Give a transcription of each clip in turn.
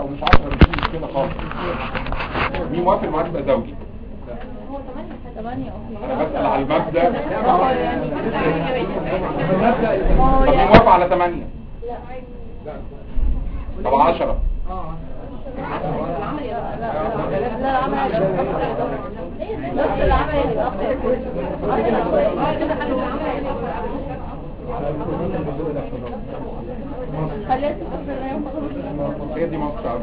مش 10 مش مشكله خالص مين موافق الميعاد يبقى زوجي ثمانية انا بسال على المبدا اه يعني طب مين موافق على 8 طب 10 لا العمل نص العمل خليها تفكر يوم هي دي مصر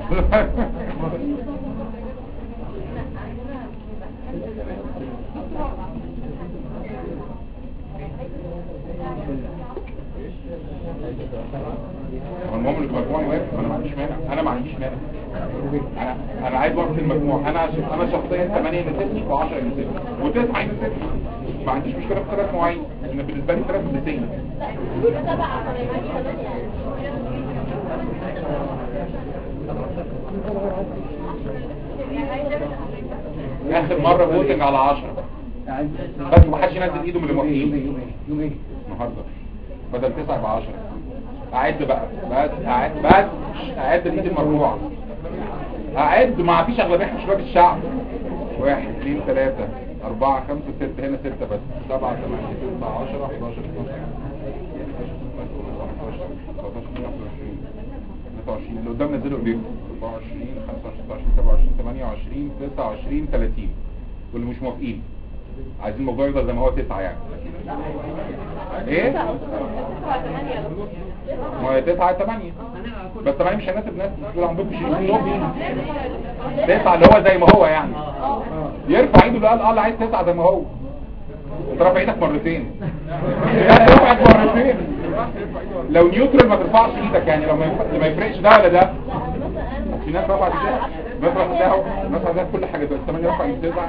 هو المهم اللي في المجموعه يوافق انا ما عنديش مانع انا ما عنديش مانع انا انا عايز وقت المجموع انا عشان انا شخصيا 8 يناسبني و10 يناسبني و9 يناسبني ما عنديش مشكله في ثلاث مواعيد انا بالنسبه لي ثلاث مدتين اخر مره فوتنج على 10 بس ما حدش ينزل ايده من الموافقين النهارده بدل 9 يبقى 10 اعد بقى بس اعد بس اعد الايد المرفوعه اعد ما فيش اغلبيه احنا شباب الشعب واحد اثنين ثلاثة أربعة خمسة ستة هنا ستة بس سبعة ثمانية تسعة عشرة 11 12 اللي قدام نزلوا ايديهم 24 25 26 27 28 29 30 واللي مش موافقين عايزين الموضوع يفضل زي ما هو 9 يعني ايه؟ ما هي 9 8 بس 8 مش هيناسب ناس دول عندهم مش تسعة اللي هو زي ما هو يعني يرفع ايده اللي قال اه اللي عايز تسعة زي ما هو انت رافع ايدك مرتين انت رافعك مرتين لو نيوترال ما ترفعش ايدك يعني لو ما يف- ما يفرقش ده ولا ده في ناس رفعت ايدها ناس رفعت ايدها ناس رفعت كل حاجه بس 8 رفع ايد تسعة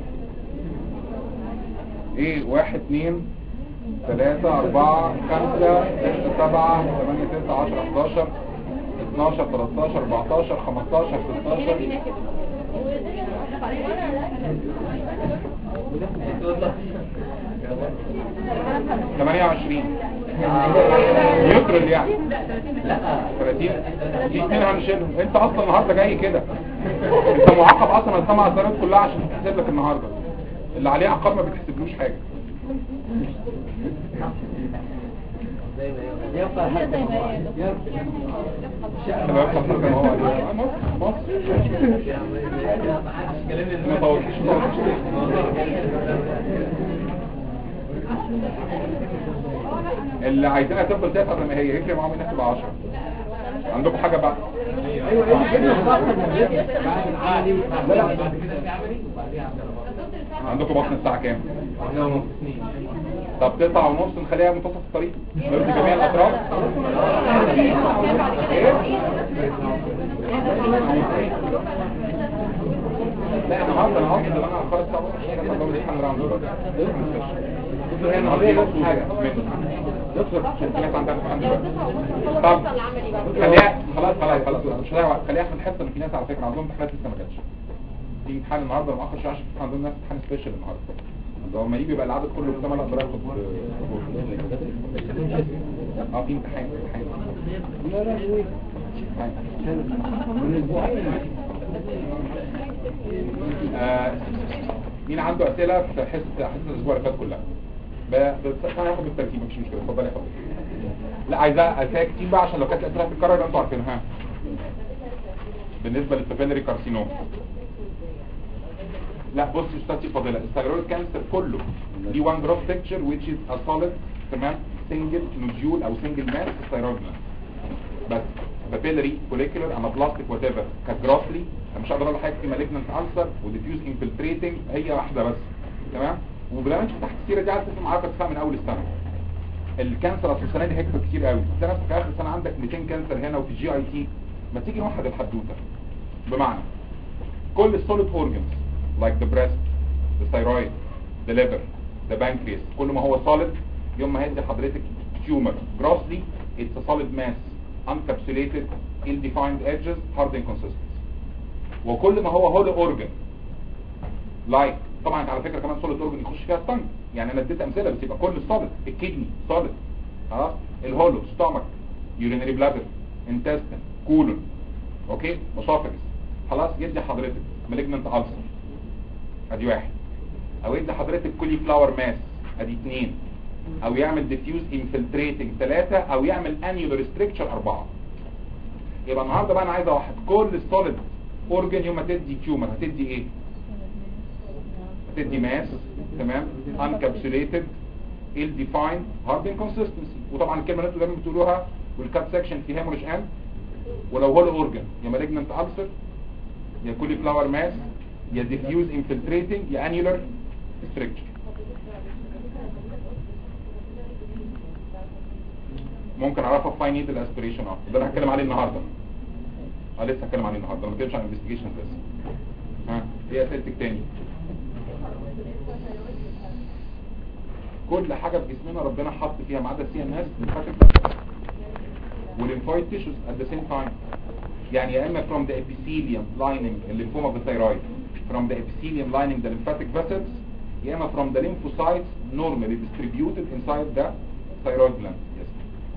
ايه واحد اتنين ثلاثة أربعة خمسة ستة سبعة ثمانية تسعة عشرة 11 12 13 14 15 16 28 يطرد يعني 30 في اثنين هنشيلهم انت اصلا النهارده جاي كده انت معاقب اصلا السبع سنوات كلها عشان تتحسب لك النهارده اللي عليه عقاب ما بتحسبلوش حاجه يبقى هي زي ما هي لما يبقى حسب ما هو عليه. مصر مصر ما طولتش ما طولتش. اللي عايزينها تفضل تسعة زي ما هي يفرق معاهم انها تبقى 10 عندكم حاجة بقى عندكم بطن الساعة كام طب تسعة ونص نخليها منتصف الطريق نرضي جميع الأطراف لا انا هقدر انا هقدر انا خلاص طبعا انا بدور الحمد لله دكتور هنا هقدر حاجه دكتور في ناس عندها امتحان دلوقتي طب خليها خلاص خلاص خلاص مش هضيع وقت خليها في الحصه ان في ناس على فكره عندهم امتحانات لسه ما جاتش في امتحان النهارده مؤخر شويه عشان عندهم ناس امتحان سبيشال النهارده ده لما يجي يبقى العدد كله اكتمل اقدر اخد اه في امتحان امتحان آه، مين عنده اسئله في حصه حصه الاسبوع اللي فات كلها ب- بس انا هاخد بالترتيب مفيش مشكله اتفضل يا فندم لا عايزاه اسئله كتير بقى عشان لو كانت الاسئله هتتكرر يبقى انتوا عارفينها بالنسبه للبابيلري كارسينوم لا بص يا استاذتي فاضله الثيرويد كانسر كله دي وان جروث بيكتشر which is a solid تمام سنجل نوديول او سنجل ماس في الثيرويد بس بابيلري فوليكولر انا بلاستيك وات ايفر كجرافلي انا مش هقدر اقول لحضرتك في مالجنت انسر وديفيوز انفلتريتنج هي واحده بس تمام ولما انت فتحت السيره دي عايز تفهم عارفه تفهم من اول السنه الكانسر اصل السنه دي هيكتر كتير قوي تلاقي نفسك اخر سنه عندك 200 كانسر هنا وفي الجي اي تي ما تيجي نوحد الحدوته بمعنى كل السوليد اورجنز لايك ذا بريست ذا ثايرويد ذا ليفر ذا بانكرياس كل ما هو سوليد يوم ما هيدي حضرتك تيومر جروسلي اتس a solid mass uncapsulated ill-defined edges hard inconsistency وكل ما هو هولو اورجن لايك طبعا على فكره كمان سوليد اورجن يخش فيها الطنج يعني انا اديت امثله بس يبقى كل السوليد الكدني سوليد خلاص الهولو ستومك يورينري بلادر انتستين كولون اوكي اسوفاجس خلاص يدي حضرتك مالجننت ألسر ادي واحد او يدي حضرتك كولي فلاور ماس ادي اثنين او يعمل ديفيوز انفلتريتنج ثلاثة او يعمل انيولار ستريكتشر اربعة يبقى النهارده بقى انا عايز واحد كل السوليد اورجن يوم ما تدي تيومر هتدي ايه هتدي ماس تمام انكابسوليتد ال ديفايند هارد انكونسستنسي وطبعا الكلمه اللي انتوا دايما بتقولوها والكات سكشن في هيموريج ان ولو هو الاورجن يا مالجننت ألسر يا كولي فلاور ماس يا ديفيوز انفلتريتنج يا انيولار ستريكتشر ممكن اعرفها في فاين نيدل اسبريشن اه ده انا هتكلم عليه النهارده اه لسه هتكلم عليه النهارده ما بتكلمش عن انفستيجيشن بس ها ايه اسئلتك تاني كل حاجه في جسمنا ربنا حط فيها ما عدا السي ان اس والليمفويد تيشوز ات ذا سيم تايم يعني يا اما from the epithelium lining الليمفوما of the thyroid from the epithelium lining the lymphatic vessels يا اما from the lymphocytes normally distributed inside the thyroid gland yes.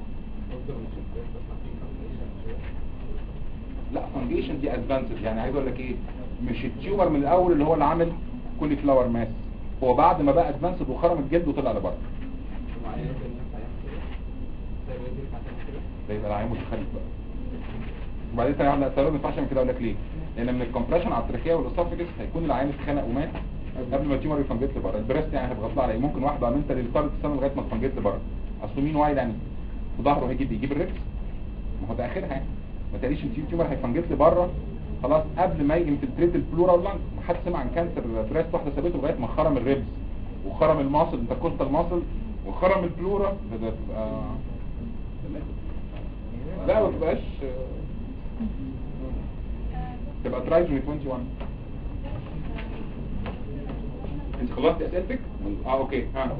لا فانجيشن دي ادفانسد يعني عايز اقول لك ايه مش التيومر من الاول اللي هو اللي عامل كولي فلاور ماس هو بعد ما بقى ادفانسد وخرم الجلد وطلع لبره ده يبقى العيان متخلف بقى وبعدين تاني واحده الثيرويد ما ينفعش اعمل كده اقول لك ليه لان من الكمبريشن على التركيه والاسوفجس هيكون العيان اتخنق ومات قبل ما التيومر يفنجت لبره البريست يعني هيبقى غطى عليه ممكن واحده عملت للثالث سنه لغايه ما تفنجت لبره اصل مين وايد يعني وظهره هيجي بيجيب الريكس ما هو ده اخرها يعني ما تقليش ان في تيومر هيفنجت لبره خلاص قبل ما يجي انفلتريت البلورال لانج ما حد سمع عن كانسر بريست واحده سابته لغايه ما خرم الريبس وخرم الماسل انتركوستال ماسل وخرم البلورا ده ده تبقى لا ما تبقاش تبقى ترايزومي 21 انت خلصت اسئلتك اه اوكي ها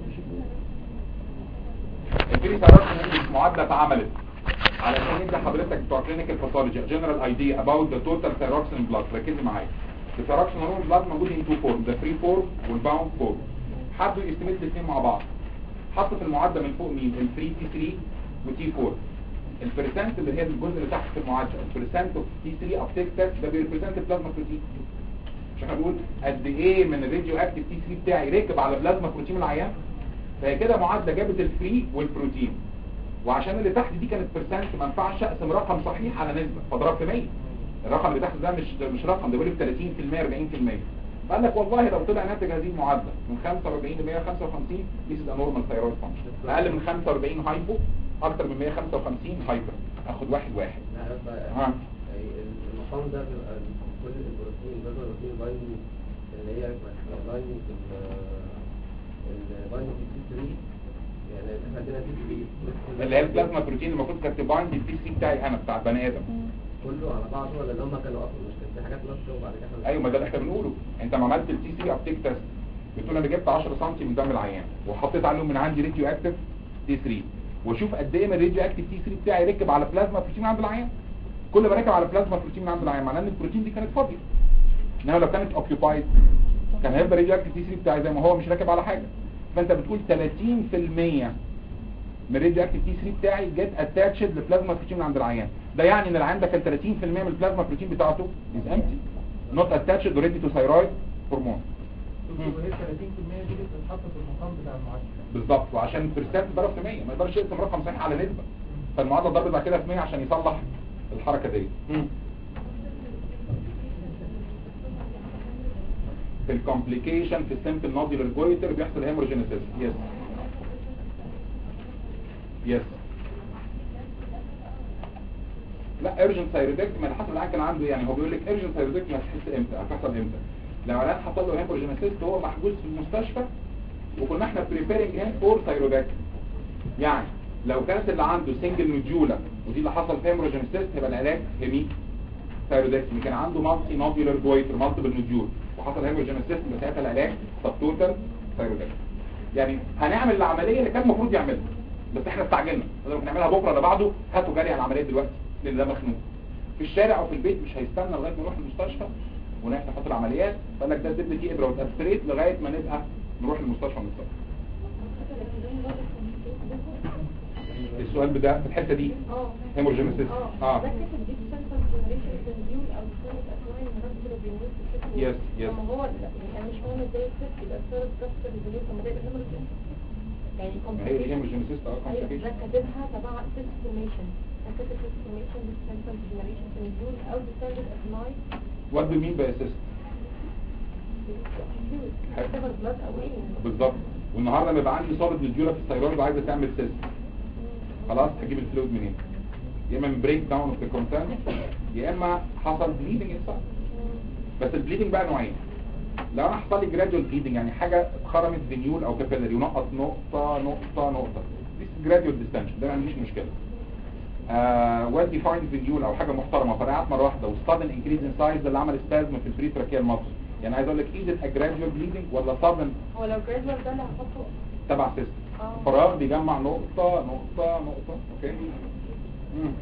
الفيريس معادله اتعملت علشان انت حضرتك بتوع كلينيكال باثولوجي جنرال ايديا اباوت ذا توتال ثيروكسين بلاد ركزي معايا الثيروكسين هرمون بلاد موجود ان تو فورم ذا فري فورم والباوند فورم حدوا يستمد الاثنين مع بعض حط في المعادله من فوق مين الفري تي 3 وتي 4 البرسنت اللي هي الجزء اللي تحت في المعادله البرسنت اوف تي 3 ابتيك تيست ده بيريبريزنت البلازما بروتين مش احنا بنقول قد ايه من الراديو اكتيف تي 3 بتاعي ركب على بلازما بروتين من العيان فهي كده معادله جابت الفري والبروتين وعشان اللي تحت دي كانت برسنت ما ينفعش اقسم رقم صحيح على نسبه فضربت 100 الرقم اللي تحت ده مش مش رقم ده بيقول لك 30% 40% قال لك والله لو طلع ناتج هذه المعادله من 45 ل 155 دي از نورمال ثايرويد فانكشن اقل من 45 هايبو اكتر من 155 هايبر اخد واحد واحد ها المقام ده بيبقى كل البروتين ده البروتين بايندينج اللي هي بايندينج البايندينج تي 3 يعني احنا عندنا تي 3 اللي هي البلازما بروتين المفروض كانت تبايند البي سي بتاعي انا بتاع بني ادم كله على بعضه ولا اللي هم كانوا اصلا مش كان في حاجات نص وبعد كده ايوه ما ده اللي احنا بنقوله انت ما عملت التي سي ابتيك تيست بتقول انا جبت 10 سم من دم العيان وحطيت عليهم من عندي راديو اكتيف تي 3 واشوف قد ايه من الراديو اكتيف تي 3 بتاعي ركب على بلازما بروتين عند العيان كل ما ركب على بلازما بروتين من عند العيان معناه ان البروتين دي كانت فاضيه انما لو كانت اوكيوبايد كان هيفضل الراديو اكتيف تي 3 بتاعي زي ما هو مش راكب على حاجه فانت بتقول 30% من الراديو اكتيف تي 3 بتاعي جت اتاتشد لبلازما بروتين من عند العيان ده يعني ان العيان ده كان 30% من البلازما بروتين بتاعته از امتي نوت اتاتشد اوريدي تو ثايرويد هرمون وهي 30% دي بتتحط في المقام بتاع المعادله بالظبط وعشان البرسنت ضرب في 100 ما يقدرش يقسم رقم صحيح على نسبه فالمعادله ضرب بعد كده في 100 عشان يصلح الحركه دي في الكومبليكيشن في السمبل نوديولار جويتر بيحصل هيموجينيسيس يس يس لا ارجنت ثايرويدكت ما حصل العيان كان عنده يعني هو بيقول لك ارجنت ثايرويدكت هتحس امتى هتحصل امتى لو العيان حصل له هيموجينيسيس هو محجوز في المستشفى وكنا احنا بريبيرنج هيم فور ثايرويدكت يعني لو كانت اللي عنده سنجل نوديولا ودي اللي حصل في هيموجينيسيس هيبقى العلاج هيمي ثايرويدكت كان عنده مالتي نوديولار جويتر مالتيبل نوديول وحصل هيموجينيسيس يبقى ساعتها العلاج طب توتال ثايرويدكت يعني هنعمل العمليه اللي كان المفروض يعملها بس احنا استعجلنا بدل ما نعملها بكره ولا بعده هاتوا جري على العمليه دلوقتي لان ده مخنوق في الشارع او في البيت مش هيستنى لغايه ما نروح المستشفى ونروح نحط العمليات فقال لك ده تدي فيه ابره وتأثريت لغايه ما نبقى نروح المستشفى ونتصرف السؤال بده في الحته دي اه هيموجينيسيس اه ده كده دي سنتر جنريشن بيموت في الست Yes, yes. طب ما هو لا يعني انا مش فاهمه ازاي الست يبقى السبب ضغط البنوت طب ما ده يبقى هيموريج يعني ما هي الهيموجينيسيس اه ايوه ده complication. كاتبها تبع سيست فورميشن كاتب سيست فورميشن ديستنسال ديجنريشن في النزول او ديستنسال اتناي What do you mean by assist? كاتبها بلاد او ايه بالظبط والنهارده لما يبقى عندي صارت نجوله في الثيرويد وعايزه تعمل سيست خلاص هجيب الفلويد منين يا اما من بريك داون اوف ذا كونتنت يا اما حصل بليدنج انسايد بس البليدنج بقى نوعين لو انا حصل لي جراديوال بليدنج يعني حاجه اتخرمت فينيول او كابيلاري ونقط نقطه نقطه نقطه دي جراديوال ديستنشن ده ما عنديش مشكله آه ويل ديفايند فينيول او حاجه محترمه فرقعت مره واحده وستادن انكريز ان سايز اللي عمل سبازم في البري تراكيال ماسل يعني عايز اقول لك ايز جراديوال بليدنج ولا سادن هو لو جرادوال ده اللي هحطه تبع سيستم اه. فراغ بيجمع نقطة نقطة نقطة اوكي مم.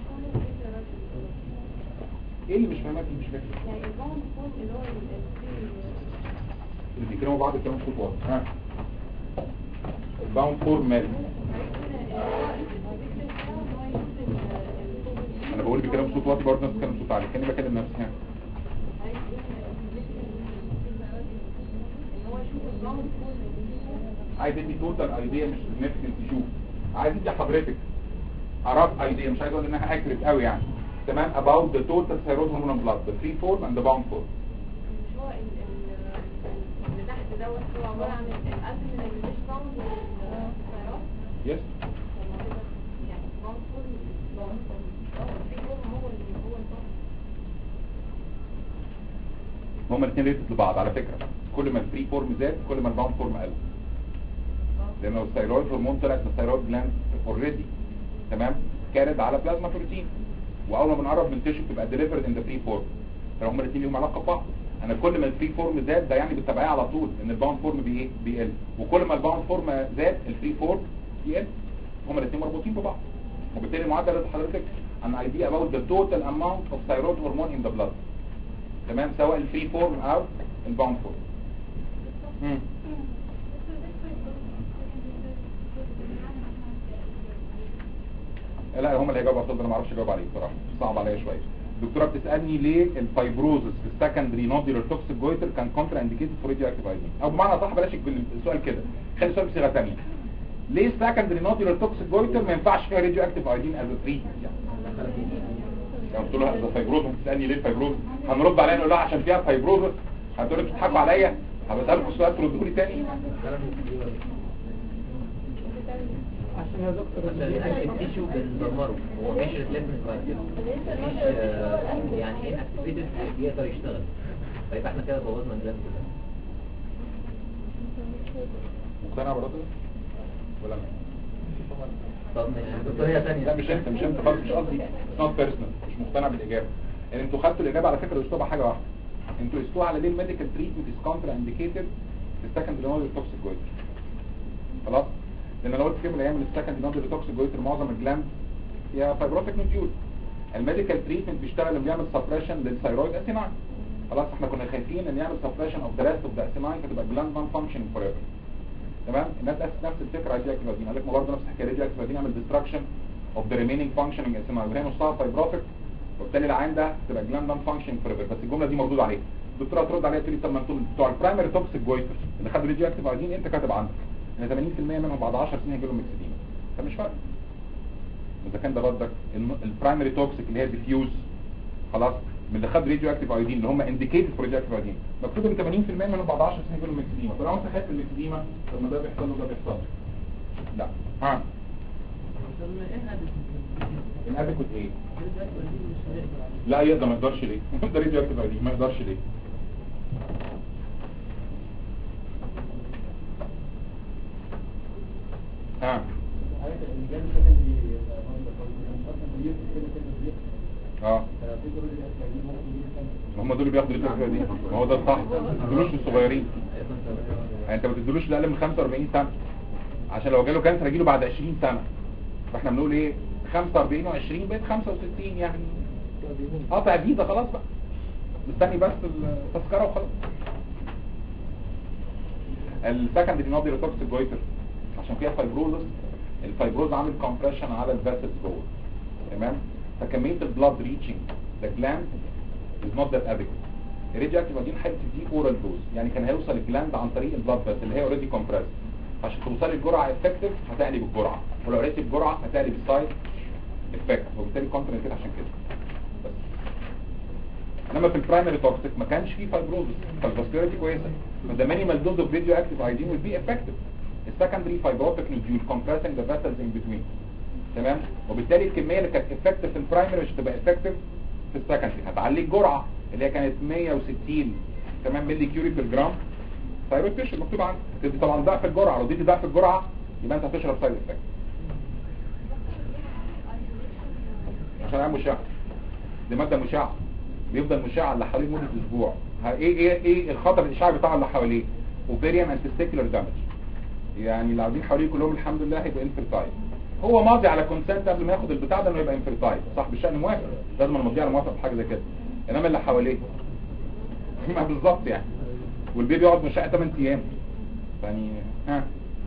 ايه اللي مش فاهمها فيه مش فاهم يعني الباوند فورم اللي هو ال- اللي بيتكلموا بعض الكلام صوت واضح ها الباوند فور مال انا بقول بكلام صوت واطي برضه نفس الكلام صوت عالي كاني بكلم نفسي ها عايز ادي توتال ايديا مش significant تشوف عايز ادي حضرتك اعرف ايديا مش عايز اقول انها اكريت قوي يعني تمام about the total thyroid hormone blood the free form and the bound form مش هو ال- ال- اللي تحت دوت هو عبارة عن القلب من الريش باوند والسيارات yes يعني باوند فول باوند فول في فورم هو اللي هو الباوند هما الاثنين ريتد لبعض على فكرة كل ما الفري فورم زاد كل ما الباوند فورم قل لان لو الثيرويد هرمون طلعت من الثيرويد جلاند اوريدي تمام كارد على بلازما بروتين واول ما بنقرب من تيشو بتبقى ديليفرد ان ذا فري فورم فهم الاثنين ليهم علاقه ببعض انا كل ما الفري فورم زاد ده يعني بالتبعيه على طول ان الباوند فورم بايه بيقل وكل ما الباوند فورم زاد الفري فورم يقل هم الاثنين مربوطين ببعض وبالتالي المعادله اللي حضرتك an idea about the total amount of thyroid hormone in the blood تمام سواء الفري فورم او الباوند فورم مم. لا هم اللي هيجاوبوا على السؤال ده انا ما اعرفش اجاوب عليه بصراحه صعب عليا شويه الدكتوره بتسالني ليه الفايبروزس في السكندري نوديولار توكسيك جويتر كان كونترا انديكيتد فور راديو اكتيف ايدين او بمعنى صح بلاش الج- السؤال كده خلي السؤال بصيغه ثانيه ليه السكندري نوديولار توكسيك جويتر ما ينفعش فيها راديو اكتيف ايدين از تريتمنت يعني يعني قلت لها ده فايبروزس بتسالني ليه فايبروزس هنرد عليها نقول لها عشان فيها فايبروزس هتقول لي بتضحكوا عليا هبسالكم السؤال تردوا لي تاني عشان يا دكتور عشان التيشو بندمره هو مش ريفلكس مفيش آه، يعني ايه اكتيفيتد يقدر يشتغل فيبقى احنا كده بوظنا الجلاند كلها مقتنع برضه ولا لا طب ماشي دكتور هي ثانيه لا مش انت مش انت خالص مش قصدي نوت بيرسونال مش مقتنع بالاجابه يعني انتوا خدتوا الاجابه على فكره قستوها حاجه واحده انتوا قستوها على ليه الميديكال تريتمنت از كونترا انديكيتد في السكند نودل توكسيك جويتر خلاص لان لو قلت في يوم من الايام السكند نودل توكسيك جويتر معظم الجلاند هي فايبروتيك نوديول الميديكال تريتمنت بيشتغل اللي بيعمل سبريشن للثايرويد اسيناين خلاص احنا كنا خايفين ان يعمل سبريشن اوف ذا ريست اوف ذا اسيناين فتبقى جلاند نون فانكشنينج فور ايفر تمام الناس قالت نفس الفكره على راديو اكتيف قال لك ما برضه نفس الحكايه راديو اكتيف يعمل ديستراكشن اوف ذا ريمينينج فانكشنينج اسمها وهي نصها فايبروتيك وبالتالي العين ده تبقى جلاند نون فانكشنينج فور بس الجمله دي مردود عليها الدكتوره هترد عليها تقول لي طب ما انتوا بتوع البرايمري توكسيك جويترز اللي خدوا راديو اكتيف ايدين انت كاتب عندك ان 80% منهم بعد 10 سنين هيجي لهم ميكسيديما فمش فارق اذا كان ده ردك البرايمري توكسيك اللي هي ديفيوز خلاص من اللي خد راديو اكتيف ايودين اللي هم انديكيتد فور راديو اكتيف ايودين مكتوب ان 80% منهم بعد 10 سنين يجي لهم ميكسيديما فلو انت خايف من الميكسيديما طب ما ده بيحصل له ده بيحصل له. لا ها inadequate ايه لا يقدر ما يقدرش ليه ده راديو اكتيف ايودين ما يقدرش ليه ها اه هم دول اللي بياخدوا الفكره دي ما هو ده الصح ما تدلوش للصغيرين يعني انت ما تدلوش لاقل من 45 سنه عشان لو جاله كانسر هيجيله بعد 20 سنه فاحنا بنقول ايه 45 و20 بقت 65 يعني قطع فيزا خلاص بقى مستني بس التذكره وخلاص السكندري نودي توكسيك جويتر عشان فيها فايبروزس الفايبروز عامل كومبريشن على الفاسلز جوه تمام فكميه البلاد ريتشنج ذا جلاند از نوت ذات ادكويت الراديو اكتيف ايودين حاجه دي اورال دوز يعني كان هيوصل الجلاند عن طريق البلاد بس اللي هي اوريدي كومبريس عشان توصلي الجرعه افكتيف هتقلب الجرعه ولو قلت الجرعه هتقلب السايد افكت وبالتالي كونترنت كده عشان كده بس انما في البرايمري توكسيك ما كانش فيه فايبروزس فالفاسكولاريتي كويسه فده مينيمال دوز اوف راديو اكتيف ايودين will be effective السكندري فايبروتيك نوديول compressing the vessels in between تمام وبالتالي الكميه اللي كانت افكتيف في البرايمري مش هتبقى افكتيف في السكندري هتعلي الجرعه اللي هي كانت 160 تمام ملي كيوري بير جرام ثايرويد تيشو مكتوب عندك تدي طبعا ضعف الجرعه لو اديتي ضعف الجرعه يبقى انت هتشرب سايد افكت عشان هي مشعه دي ماده مشعه بيفضل مشع اللي حواليه لمده اسبوع ها- ايه ايه ايه الخطر الاشعاعي بتاع اللي حواليه اوفيريان اند تستيكولار دامج يعني اللي قاعدين حواليه كلهم الحمد لله هيبقوا انفيرتايل هو ماضي على كونسنت قبل ما ياخد البتاع ده انه يبقى انفيرتايل صاحب الشأن موافق لازم انا ماضي على موافق بحاجه زي كده انما اللي حواليه ما بالظبط يعني والبيبي يقعد مشاء 8 ايام يعني ها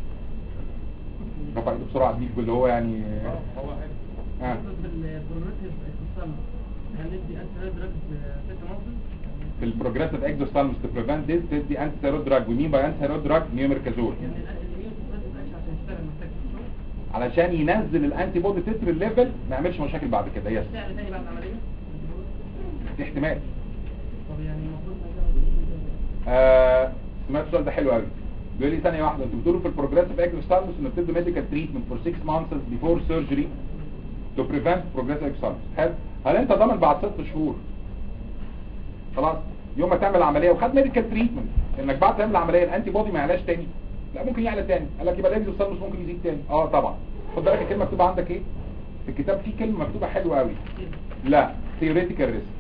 رفع ايده بسرعه دي اللي هو يعني ها بالبروجريتيف اكسسام هندي انتي دراجز ست مصر في البروجريسيف اكزوثالموس تو بريفنت ذيس تدي انتي ثيرويد دراج ومين بقى انتي ثيرويد دراج نيوميركازول يعني الاميون سبريسيف اكشن عشان يشتغل محتاج شغل علشان ينزل الانتي بودي تتر الليفل ما يعملش مشاكل بعد كده يس سعر تاني بعد العمليه في احتمال طب يعني المفروض مثلا آه سمعت السؤال ده حلو قوي بيقول لي ثانيه واحده انتوا بتقولوا في البروجريسيف اكزوثالموس انه بتدوا ميديكال تريتمنت فور 6 مانثس بيفور سيرجري تو بريفنت بروجريسيف اكزوثالموس حلو هل انت ضامن بعد 6 شهور خلاص يوم ما تعمل عمليه وخد ميديكال تريتمنت انك بعد تعمل العمليه الانتي بودي ما يعلاش تاني لا ممكن يعلى تاني قال لك يبقى الاكزوثالموس ممكن يزيد تاني اه طبعا خد بالك الكلمه مكتوبه عندك ايه في الكتاب في كلمه مكتوبه حلوه قوي لا theoretical risk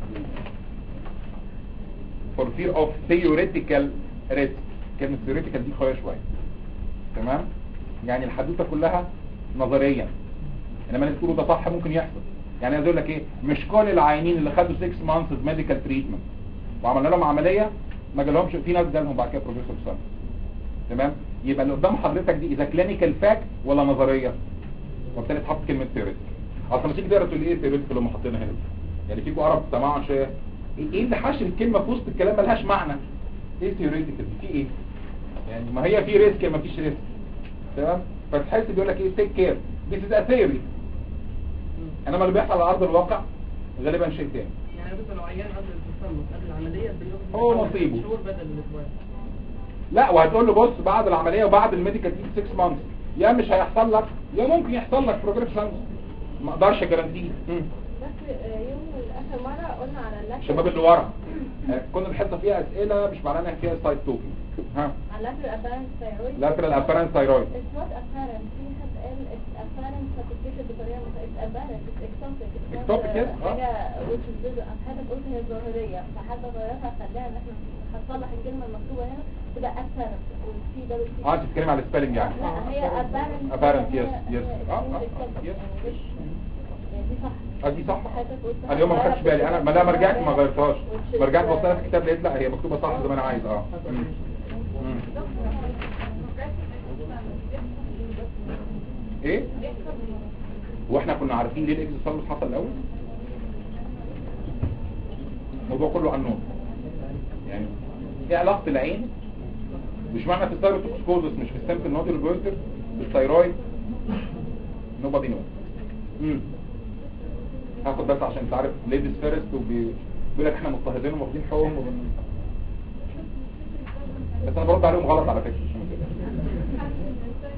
for fear of theoretical risk كلمة theoretical دي قوية شوية تمام يعني الحدوتة كلها نظريا انما اللي تقوله ده صح ممكن يحصل يعني عايز اقول لك ايه مش كل العيانين اللي خدوا 6 months medical treatment وعملنا لهم عملية ما جالهمش في ناس جالهم بعد كده بروفيسور سام تمام يبقى اللي قدام حضرتك دي اذا كلينيكال فاكت ولا نظريه وبالتالي تحط كلمه theoretical اصل مش تيجي تقرا تقول لي ايه theoretical اللي هم حاطينها هنا يعني فيكوا عرب سماعه شويه ايه إيه اللي حاشر الكلمه في وسط الكلام ملهاش معنى ايه theoretical دي في ايه يعني ما هي في ريسك ما فيش ريسك تمام فتحس بيقول لك ايه تيك كير this is a theory انما اللي بيحصل على ارض الواقع غالبا شيء تاني يعني مثلا لو عيان قبل التصنف قبل العمليه بياخد هو نصيبه. شهور بدل الاسبوع لا وهتقول له بص بعد العمليه وبعد الميديكال تيم 6 مانثs يا مش هيحصل لك يا ممكن يحصل لك بروجريس ما اقدرش اجارانتيه بس آه، يوم اخر مره قلنا على اللاترال الشباب اللي ورا آه، كنا الحصه فيها اسئله مش معناها ان فيها سايد توكن ها على اللاترال ابارنت ثايرويد لاترال ابارنت ثايرويد It's not apparent. في حد قال it's apparent فتتكتب بطريقة مختلفة. It's apparent. It's ectopic. It's not, Ectopic, uh, yes. آه. حاجة which is visible. حاجة قلت هي ظاهرية فحد غيرها خلاها ان احنا هنصلح الكلمة المكتوبة هنا تبقى apparent والسي دبل سي اه انت بتتكلم على السبيلنج يعني لا هي apparent Apparent, هي- yes, هي- yes. هي آه، اسمها آه، ectopic. yes. يعني مش يعني دي صح اه دي صح حضرتك قلت انا يوم ما هغيرها خدتش بالي انا ما لا ما رجعت ما غيرتهاش which is, ما رجعت uh, بصيت في الكتاب لقيت لا هي مكتوبه صح زي ما انا عايز اه مم. مم. ايه واحنا كنا عارفين ليه الاكزوثالموس حصل الاول الموضوع كله عنون يعني ايه علاقه العين مش معنى في الثايروتوكسكوزس مش في السمبل نودل بوينتر بالثايرويد نوبادي نو امم هاخد بس عشان تعرف ليديز فيرست وبيقول لك احنا مضطهدين وماخدين حقوقهم وبن... بس انا برد عليهم غلط على فكره عشان ما تقلقش.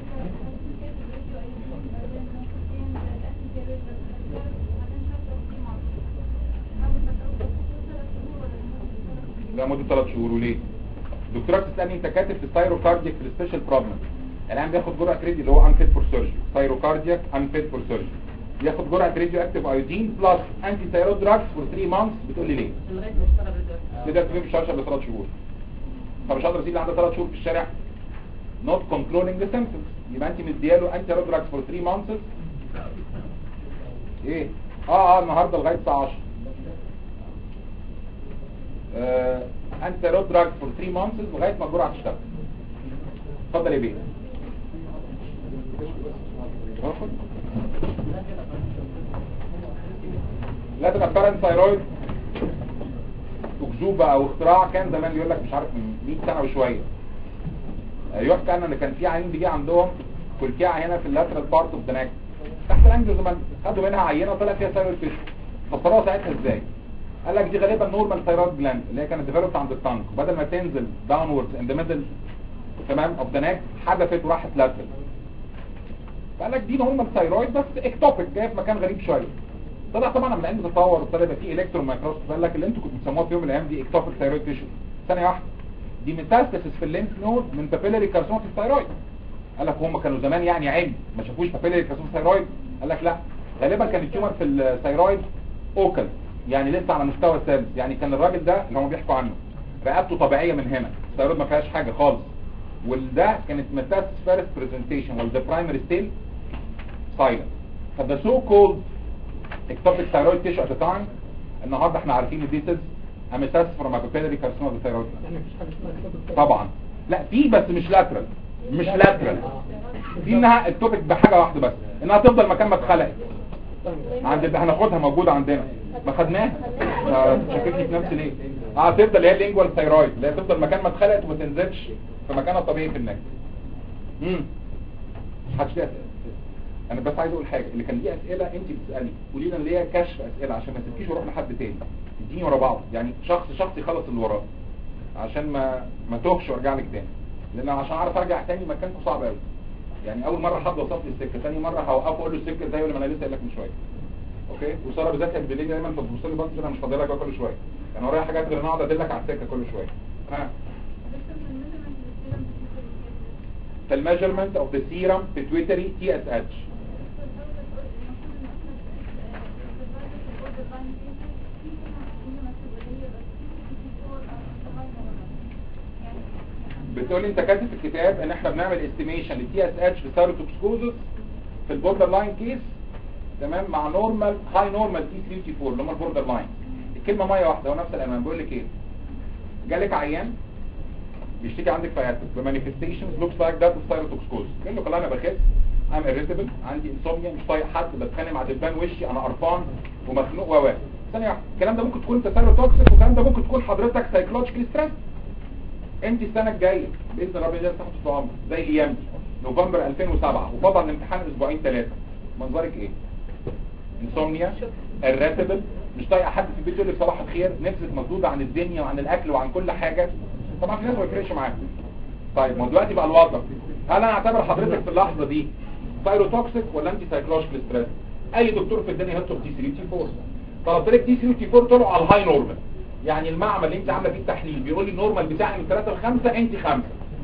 لا مدة ثلاث شهور وليه؟ الدكتوره بتسالني انت كاتب في الثايروكاردياك في السبيشال بروبلم الان بياخد جرعه كريدي اللي هو انفيت فور سيرجري ثايروكاردياك انفيت فور سيرجري ياخد جرعه راديو اكتيف ايودين بلس انتي ثايرويد دراجز فور 3 مانثس بتقول لي ليه؟ لغايه ما اشتغل ريديو تقدر تجيب الشرشه بثلاث شهور طب مش هقدر اسيب اللي عنده ثلاث شهور في الشارع not controlling the symptoms يبقى انت مدياله انتي ثايرويد دراجز فور 3 مانثس ايه اه اه النهارده لغايه الساعه 10 آه انت ثايرويد دراج فور 3 مانثس لغايه ما الجرعه تشتغل اتفضل يا بيه واخد. لا تبقى بارن ثايرويد اكذوبه او اختراع كان زمان يقول لك مش عارف من 100 سنه وشويه آه، يحكى ان كان في عيانين بيجي عندهم كلكعه هنا في اللاترال بارت اوف ذا نيك تحت الانجل زمان خدوا منها عينه طلع فيها ثايرويد تيشو فسروها ساعتها ازاي قال لك دي غالبا نورمال ثايرويد جلاند اللي هي كانت ديفلوبت عند التانك بدل ما تنزل داونوردز ان ذا ميدل تمام اوف ذا نيك حدفت وراحت لاترال فقال لك دي نورمال ثايرويد بس اكتوبيك جايه في مكان غريب شويه طلع طبعا لما العلم تطور وابتدى يبقى فيه الكترون مايكروسكوب قال لك اللي انتوا كنتوا بتسموها في يوم من الايام دي اكتوبيك ثايرويد تيشو ثانيه واحده دي ميتاستاسيس في الليمف نود من بابيلاري كارسوما في الثايرويد قال لك هم كانوا زمان يعني عيب ما شافوش بابيلاري كارسوما في الثايرويد قال لك لا غالبا كان التيومر في الثايرويد اوكل يعني لسه على مستوى السادس يعني كان الراجل ده اللي هم بيحكوا عنه رقبته طبيعيه من هنا الثايرويد ما فيهاش حاجه خالص وده كانت ميتاستاسيس فيرست برزنتيشن والذا برايمري ستيل سايلنت فده سو كولد ectopic thyroid tissue at the time النهارده احنا عارفين ان this is a metastasis from a papillary carcinoma of the thyroid gland. يعني مفيش حاجه اسمها كتب طبعا لا في بس مش لاترال مش لاترال في انها التوبيك بحاجه واحده بس انها تفضل مكان ما اتخلقت عند اللي هناخدها موجوده عندنا ما خدناها آه، شككني في نفسي ليه اه تفضل اللي هي اللينجوال ثايرويد اللي هي تفضل مكان ما اتخلقت وما تنزلش في مكانها الطبيعي في النك امم محدش ليه اسئله انا بس عايز اقول حاجه اللي كان ليه اسئله انت بتسالي قولي لنا ليه كشف اسئله عشان ما تسيبكيش واروح لحد تاني اديني ورا بعض يعني شخص شخص يخلص اللي وراه عشان ما ما توهش وارجع لك تاني لان عشان اعرف ارجع تاني مكانكم صعب قوي يعني اول مره حد وصف لي السكه ثاني مره هوقفه اقول له السكه ازاي ولا ما انا لسه قايل لك من شويه اوكي وساره بالذات كانت بالليل دايما فتبص لي بص انا مش فاضي لك بقى كل شويه انا ورايا حاجات غير ان اقعد ادلك على السكه كل شويه ها في الميجرمنت اوف ذا سيرم بيتويتري تي اس اتش بتقول لي انت كاتب في الكتاب ان احنا بنعمل استيميشن للتي اس اتش في سيروتوكسكوزس في البوردر لاين كيس تمام مع نورمال هاي نورمال تي 3 تي 4 اللي هم البوردر لاين الكلمه ميه واحده هو نفس العنوان بيقول لك ايه جالك عيان بيشتكي عندك فياتك بمانيفستيشنز لوكس لايك ذات اوف سيروتوكسكوز قال له والله انا بخس ام اريتبل عندي انسوميا مش طايق حد بتخانق مع دبان وشي انا قرفان ومخنوق و و ثانيه واحده الكلام ده ممكن تكون انت سيروتوكسيك والكلام ده ممكن تكون حضرتك سايكولوجيكال ستريس انت السنه الجايه باذن ربنا يجعل تحت الطعام زي ايام دي نوفمبر 2007 وفضل الامتحان اسبوعين ثلاثه منظرك ايه انسومنيا الراتبل مش طايقه حد في البيت يقول لك صباح الخير نفسك مسدوده عن الدنيا وعن الاكل وعن كل حاجه طبعا في ناس ما يفرقش معاها طيب ما هو دلوقتي بقى الوضع هل انا اعتبر حضرتك في اللحظه دي سايروتوكسيك ولا انت سايكولوجيكال ستريس اي دكتور في الدنيا هيكتب تي 3 تي 4 طلبت لك تي 3 تي 4 طلعوا على الهاي نورمال يعني المعمل اللي انت عامله فيه التحليل بيقول لي النورمال بتاعي من 3 ل 5 انت 5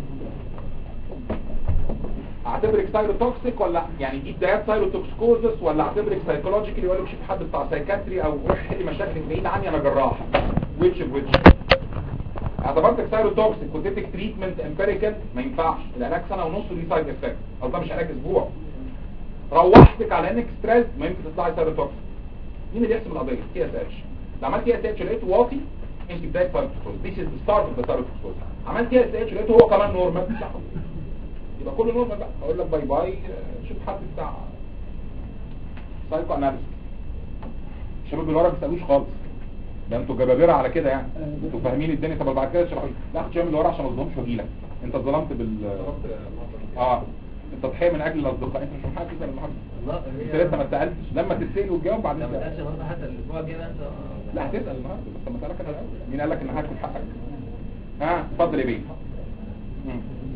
اعتبرك سايروتوكسيك ولا يعني دي بدايات سايروتوكسكوزس ولا اعتبرك سايكولوجيكالي ولا شوف حد بتاع سايكاتري او روح حل مشاكلك بعيد عني انا جراح ويتش بويتش اعتبرتك سايروتوكسيك واديتك تريتمنت امبيريكال ما ينفعش العلاج سنه ونص ليه سايد افكت او ده مش علاج اسبوع روحتك على انك ستريس ما يمكن تطلعي سايروتوكسيك مين اللي يحسب القضيه تي اس اتش لو عملت تي اس اتش لقيته واطي انت بدايه سايروتوكسيك ذيس از ذا ستارت اوف ذا سايروتوكسيك عملت تي اس اتش لقيته هو كمان نورمال يبقى كله نورمال بقى اقول لك باي باي آه، شوف حد بتاع سايكو اناليسيس الشباب اللي ورا ما بيسالوش خالص ده انتوا جبابره على كده يعني انتوا فاهمين الدنيا طب بعد كده اشرحوا لي لا اخد شويه من اللي ورا عشان ما اظلمش واجي لك انت اتظلمت بال اه انت تضحيه من اجل الاصدقاء انت مش من حقك تسال النهارده الله انت لسه ما سالتش لما تتسال وتجاوب بعدين لما تسأل. تقولش برضه حتى الاسبوع الجاي بقى انت لا هتسال النهارده بس لما اسالك انا الاول مين قال لك ان هاكل حقك ها اتفضل يا بيه مم.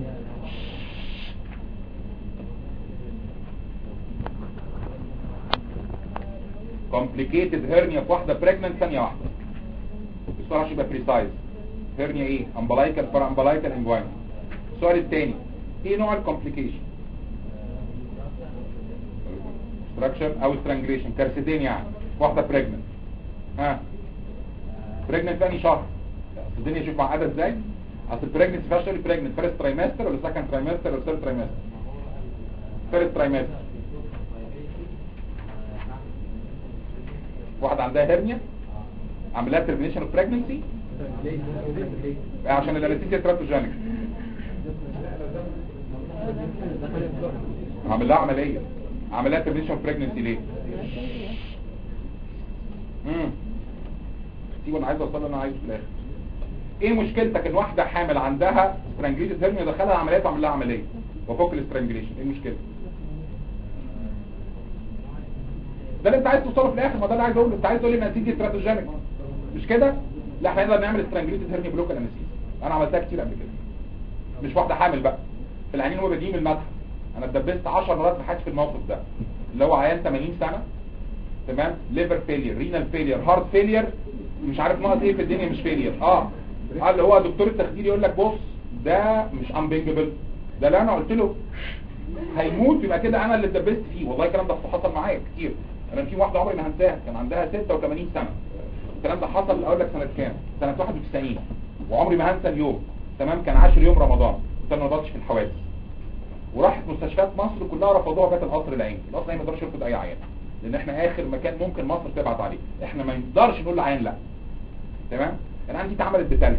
complicated hernia في واحدة pregnant ثانية واحدة السؤال عشان يبقى precise hernia ايه umbilical parumbilical inguinal السؤال الثاني ايه نوع الكومبليكيشن structure او strangulation كارثتين يعني واحدة pregnant ها pregnant ثاني شهر أصل الدنيا شوف معقدة ازاي اصل pregnant فيهاش تقول pregnant first trimester ولا second trimester ولا third trimester first trimester واحدة عندها هرنيا عملها ترمينيشن اوف بريجنسي عشان الانستيزيا تراتوجينيك عمل لها عمليه عملها ترمينيشن اوف بريجنسي ليه امم سيبوا انا عايز اوصل اللي انا عايزه في الاخر ايه مشكلتك ان واحده حامل عندها سترانجليتد هيرنيا دخلها عمليه وعمل لها عمليه وفوق الاسترانجليشن ايه المشكله ده اللي انت عايز توصله في الاخر ما ده اللي عايز اقوله انت عايز تقول لي نتيجه استراتيجيك مش كده لا احنا نقدر نعمل سترانجليتد هيرنيا بلوكال انستيزيا انا عملتها كتير قبل كده مش واحده حامل بقى في العيانين هو بيجي من المتحف انا اتدبست 10 مرات في حياتي في الموقف ده اللي هو عيان 80 سنه تمام ليفر فيلير رينال فيلير هارت فيلير مش عارف ناقص ايه في الدنيا مش فيلير اه قال اللي هو دكتور التخدير يقول لك بص ده مش امبينجبل ده اللي انا قلت له هيموت يبقى كده انا اللي اتدبست فيه والله الكلام ده حصل معايا كتير انا في واحده عمري ما هنساها كان عندها 86 سنه الكلام ده حصل اقول لك سنه كام سنه 91 وعمري ما هنسى اليوم تمام كان 10 يوم رمضان كنت انا ما رضيتش في الحوادث وراحت مستشفيات مصر كلها رفضوها جت القصر العيني القصر العيني ما يقدرش يرفض اي عيان لان احنا اخر مكان ممكن مصر تبعت عليه احنا ما نقدرش نقول لعيان لا تمام انا عندي اتعملت بتلك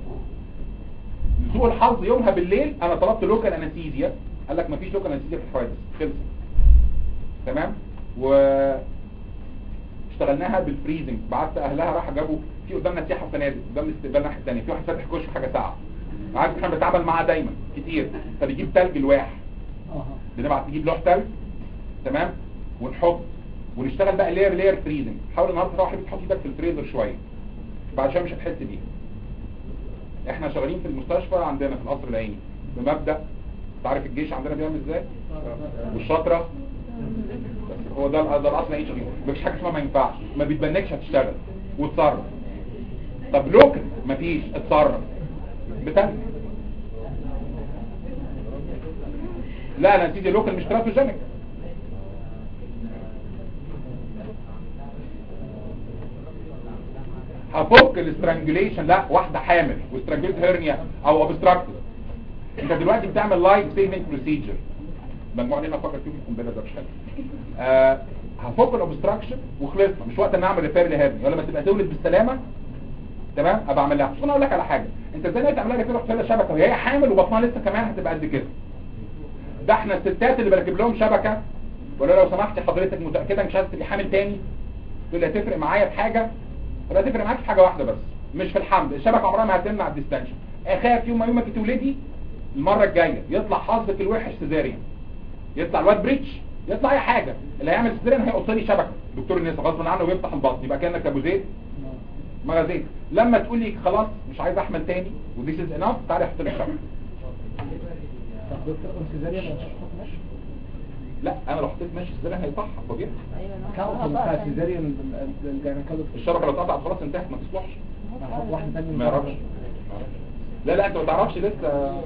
لسوء الحظ يومها بالليل انا طلبت لوكال انستيزيا قال لك مفيش لوكال انستيزيا في الحوادث خلصت تمام و اشتغلناها بالفريزنج بعت اهلها راح جابوا في قدامنا سياحه وفنادق قدام الاستقبال الناحيه الثانيه في واحد فاتح كشك حاجه ساعه عارف احنا بنتعامل معاه دايما كتير فبيجيب تلج الواح بنبعت نجيب لوح تلج تمام ونحط ونشتغل بقى لير لير فريزنج حاول النهارده تروح تحط ايدك في الفريزر شويه بعد شويه مش هتحس بيها احنا شغالين في المستشفى عندنا في القصر العيني بمبدا تعرف الجيش عندنا بيعمل ازاي والشاطره بس هو ده ده الاصل العيش فيه مفيش حاجه اسمها ما ينفعش ما بيتبنكش هتشتغل وتصرف طب لوكل مفيش اتصرف بتنك لا انا نسيت اللوكل مش تراتوجينيك هفك الاسترانجوليشن لا واحده حامل واسترانجولت هيرنيا او ابستراكتد انت دلوقتي بتعمل لايف سيفنج بروسيجر مجموعه لنا فكر فيهم قنبله ده مش حلو آه هفك الاوبستراكشن وخلصنا مش وقت ان اعمل ريفير لهيرنيا ولا ما تبقى تولد بالسلامه تمام ابقى اعمل لها بس انا اقول لك على حاجه انت ازاي تعمل لها ريفير وتحط شبكه وهي حامل وبطنها لسه كمان هتبقى قد كده ده احنا الستات اللي بركب لهم شبكه ولا لو سمحتي حضرتك متاكده مش عايزه تبقي حامل تاني تقول لي هتفرق معايا في حاجه ولا هتفرق معاك في حاجه واحده بس مش في الحمل الشبكه عمرها ما هتمنع الديستنشن اخاف يوم ما يومك تولدي المره الجايه يطلع حظك الوحش سيزاريان يطلع الواد بريتش يطلع اي حاجه اللي هيعمل سيزاريان هيقص لي شبكه دكتور النساء غصب عنه ويفتح البطن يبقى كانك ابو زيد ما زيت لما تقول لي خلاص مش عايز احمل تاني وديس از انف تعالى احط لي الشبكه لا انا لو حطيت ماشي سيزاريان هيطحن طبيعي كاونت بتاع سيزاريان الجاينكولوجي الشبكه لو اتقطعت خلاص انتهت ما تصلحش هحط واحده ثانيه ما يعرفش لا لا انت ما تعرفش لسه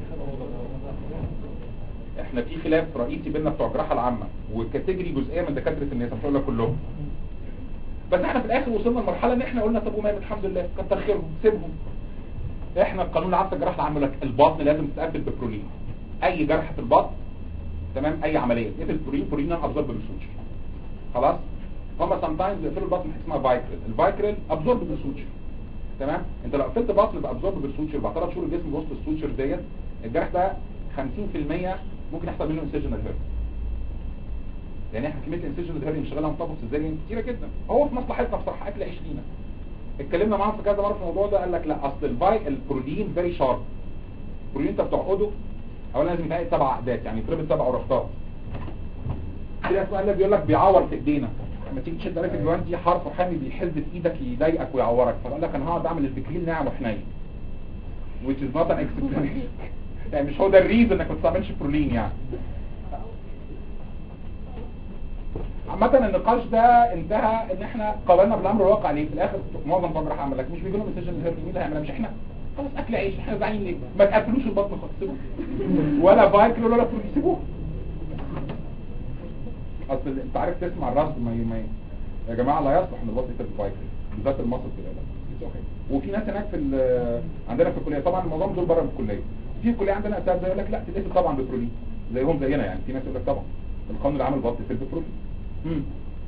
احنا في خلاف رئيسي بيننا بتوع الجراحه العامه وكاتيجري جزئيه من دكاتره النساء مش هقول لك كلهم بس احنا في الاخر وصلنا لمرحله ان احنا قلنا طب ومال الحمد لله كتر خيرهم سيبهم احنا القانون العام في الجراحه العامه لك البطن لازم تتقبل ببرولين اي جرح في البطن تمام اي عمليه اقفل البرولين برولين ابزورب بالسوتشر خلاص هما سام تايمز بيقفلوا البطن حاجه اسمها فايكريل الفايكريل ابزورب بالسوتشر تمام انت لو قفلت بطن بابزورب بالسوتشر بعد ثلاث شهور الجسم وسط السوتشر ديت الجرح ده 50% ممكن يحصل منه انسجنال هيرن يعني احنا كميه الانسجنال هيرن شغاله مطبق سيزاريان كتيره جدا هو في مصلحتنا بصراحه اكل عيش لينا اتكلمنا معاهم في كذا مره في الموضوع ده قال لك لا اصل الفاي البروتين فيري شارب البروتين انت بتعقده اولا لازم يتعقد سبع عقدات يعني يتربط سبع ربطات في ناس قال لك بيقول لك بيعور في ايدينا لما تيجي تشد عليك الجوانتي حرف حامي بيحز في ايدك يضايقك ويعورك فقال لك انا هقعد اعمل البكريل ناعم وحنين which is not an explanation يعني مش هو ده الريزن انك ما تستعملش برولين يعني عامة النقاش ده انتهى ان احنا قابلنا بالامر الواقع ليه في الاخر معظم طبعا راح عمل لك مش بيجي لهم مسج الهيرد مين اللي هيعملها مش احنا خلاص اكل عيش احنا زعلانين ليه ما تقفلوش البطن خالص سيبوه ولا فايكل ولا برولين سيبوه اصل انت عارف تسمع الرصد ما ما يا جماعه لا يصلح ان البطن يترك فايكل بالذات المصل كده لا وفي ناس هناك في عندنا في الكليه طبعا المعظم دول بره الكليه في الكليه عندنا اساتذه يقول لك لا تتقفل طبعا ببرولين زيهم زينا يعني في ناس يقول لك طبعا القانون اللي عامل بطن يتقفل ببرولين امم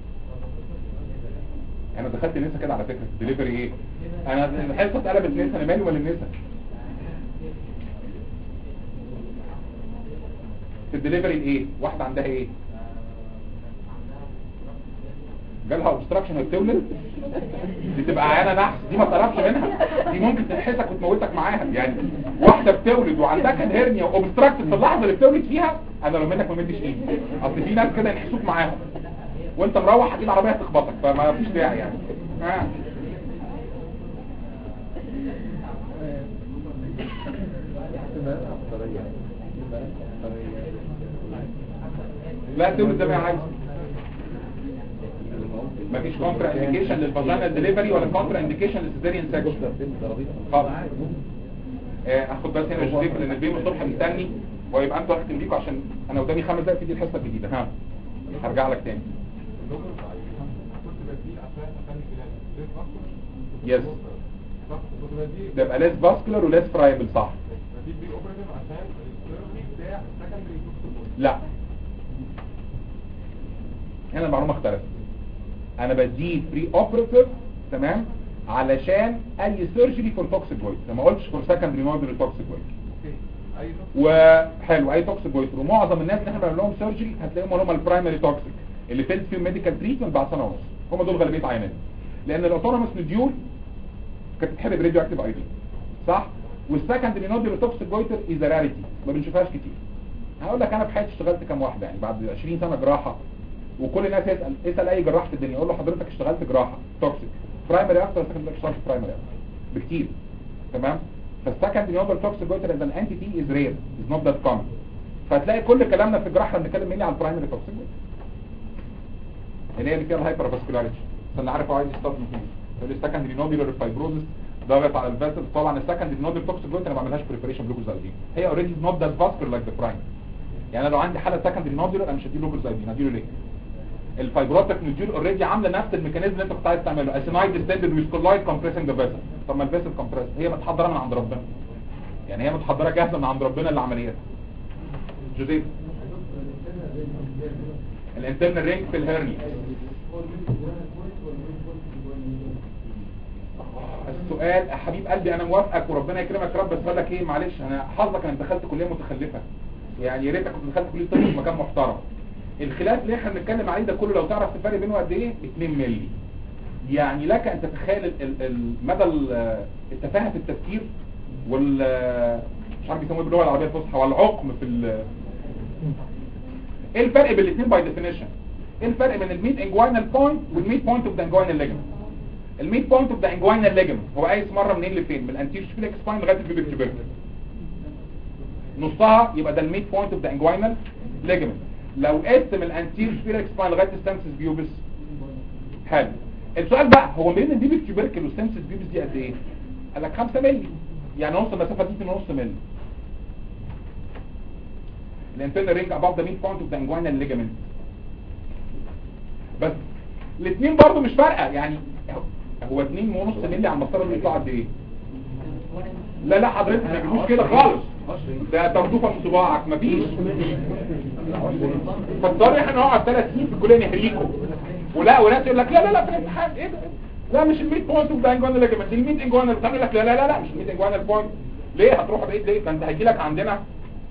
انا دخلت نسا كده على فكره دليفري ايه انا الحصه اتقلبت نسا انا مالي ولا النسا في الدليفري الايه واحده عندها ايه جالها اوبستراكشن وبتولد دي تبقى عيانه نحس دي ما تعرفش منها دي ممكن تلحسك وتموتك معاها يعني واحده بتولد وعندها كان هرنيا واوبستراكت في اللحظه اللي بتولد فيها انا لو منك ما مدش ايدي اصل في ناس كده ينحسوك معاهم وانت مروح هتجيب عربيه تخبطك فما فيش داعي يعني آه. لا تولد زي ما هي عايزه مفيش كونترا انديكيشن للفاجينال ديليفري ولا كونترا انديكيشن للسيزيريان سكشن خالص آه، اخد بس هنا الجديد لان البيم الصبح مستني ويبقى انتوا هختم بيكم عشان انا قدامي خمس دقايق تيجي الحصه الجديده ها هرجع لك تاني يس ده يبقى ليس فاسكولار وليس فرايبل صح لا هنا المعلومه اختلفت انا بديه بري اوبراتيف تمام علشان اي سيرجري فور توكسيك جويت ما قلتش فور سكندري نودر توكسيك جويت وحلو اي توكسيك جويت ومعظم الناس اللي احنا بنعمل لهم سيرجري هتلاقيهم هم البرايمري توكسيك اللي فيلت فيهم ميديكال تريتمنت بعد سنه ونص هم دول غالبيه عينات لان الاوتونوموس نديول كانت بتحب راديو اكتيف اي دي صح والسكندري نودر توكسيك جويتر از راريتي ما بنشوفهاش كتير هقول لك انا في حياتي اشتغلت كام واحده يعني بعد 20 سنه جراحه وكل الناس يسال اسال اي جراح في الدنيا يقول له حضرتك اشتغلت جراحه توكسيك برايمري اكتر سكندري اشتغلت برايمري اكتر بكتير تمام فالسكندري نودر توكسيك جويتر از ان انتيتي از رير از نوت ذات كومن فهتلاقي كل كلامنا في الجراحه بنتكلم مني على البرايمري توكسيك جويتر اللي هي اللي فيها الهايبر فاسكولاريتي عشان نعرف هو عايز يستخدم فين يقول السكندري نودولار فايبروزس ضغط على الفاسل طبعا السكندري نودولار توكسيك جويتر انا ما بعملهاش بريبريشن جلوكوزايدين هي اوريدي نوت ذات فاسكولار لايك ذا برايمري يعني انا لو عندي حاله سكندري نودولار انا مش هديله جلوكوزايدين هديله ليه الفايبروتك نوديول اوريدي عامله نفس الميكانيزم اللي انت كنت عايز تعمله اسينايد ديستندد ويز كولايد كومبريسنج ذا فيسل طب ما الفيسل كومبريس هي متحضره من عند ربنا يعني هي متحضره جاهزه من عند ربنا للعمليات جوزيف الانترنال رينج في الهرني السؤال يا حبيب قلبي انا موافقك وربنا يكرمك يا رب بس بقول لك ايه معلش انا حظك انا دخلت كليه متخلفه يعني يا ريتك كنت دخلت كليه طب في مكان محترم الخلاف اللي احنا بنتكلم عليه ده كله لو تعرف الفرق بينه قد ايه 2 مللي يعني لك ان تتخيل ال- ال- ال- مدى ال- التفاهه في التفكير وال مش عارف بيسموه باللغه العربيه الفصحى والعقم في ال ايه الفرق بين الاثنين باي ديفينيشن ايه الفرق بين الميد انجوينال بوينت والميد بوينت اوف ذا انجوينال ليجمنت الميد بوينت اوف ذا انجوينال ليجمنت هو قايس مره منين لفين من الانتيريور سبيلك سباين لغايه البيبك تيوبركل نصها يبقى ده الميد بوينت اوف ذا انجوينال ليجمنت لو قست من الانتيريور سبيلك سباين لغايه السنسس بيوبس حلو السؤال بقى هو بين البيبك تيوبركل والسنسس بيوبس دي قد ايه قال لك 5 مللي يعني نص المسافه دي من نص مللي الانترنال رينج above the midpoint of the inguinal ligament بس الاثنين برضو مش فارقه يعني هو 2 ونص مللي على المسطره اللي يطلع قد ايه لا لا حضرتك ما تجيبوش كده خالص ده ترضوفه من صباعك مفيش فاضطر احنا نقعد ثلاث سنين في الكليه نهريكم ولا وناس يقول لك لا لا لا في الامتحان ايه ده لا مش الميد بوينت اوف ذا انجوانال ليجمنت الميد انجوانال بتعمل لك لا لا لا لا مش الميد انجوانال بوينت ليه هتروح بعيد ليه ده انت هيجي لك عندنا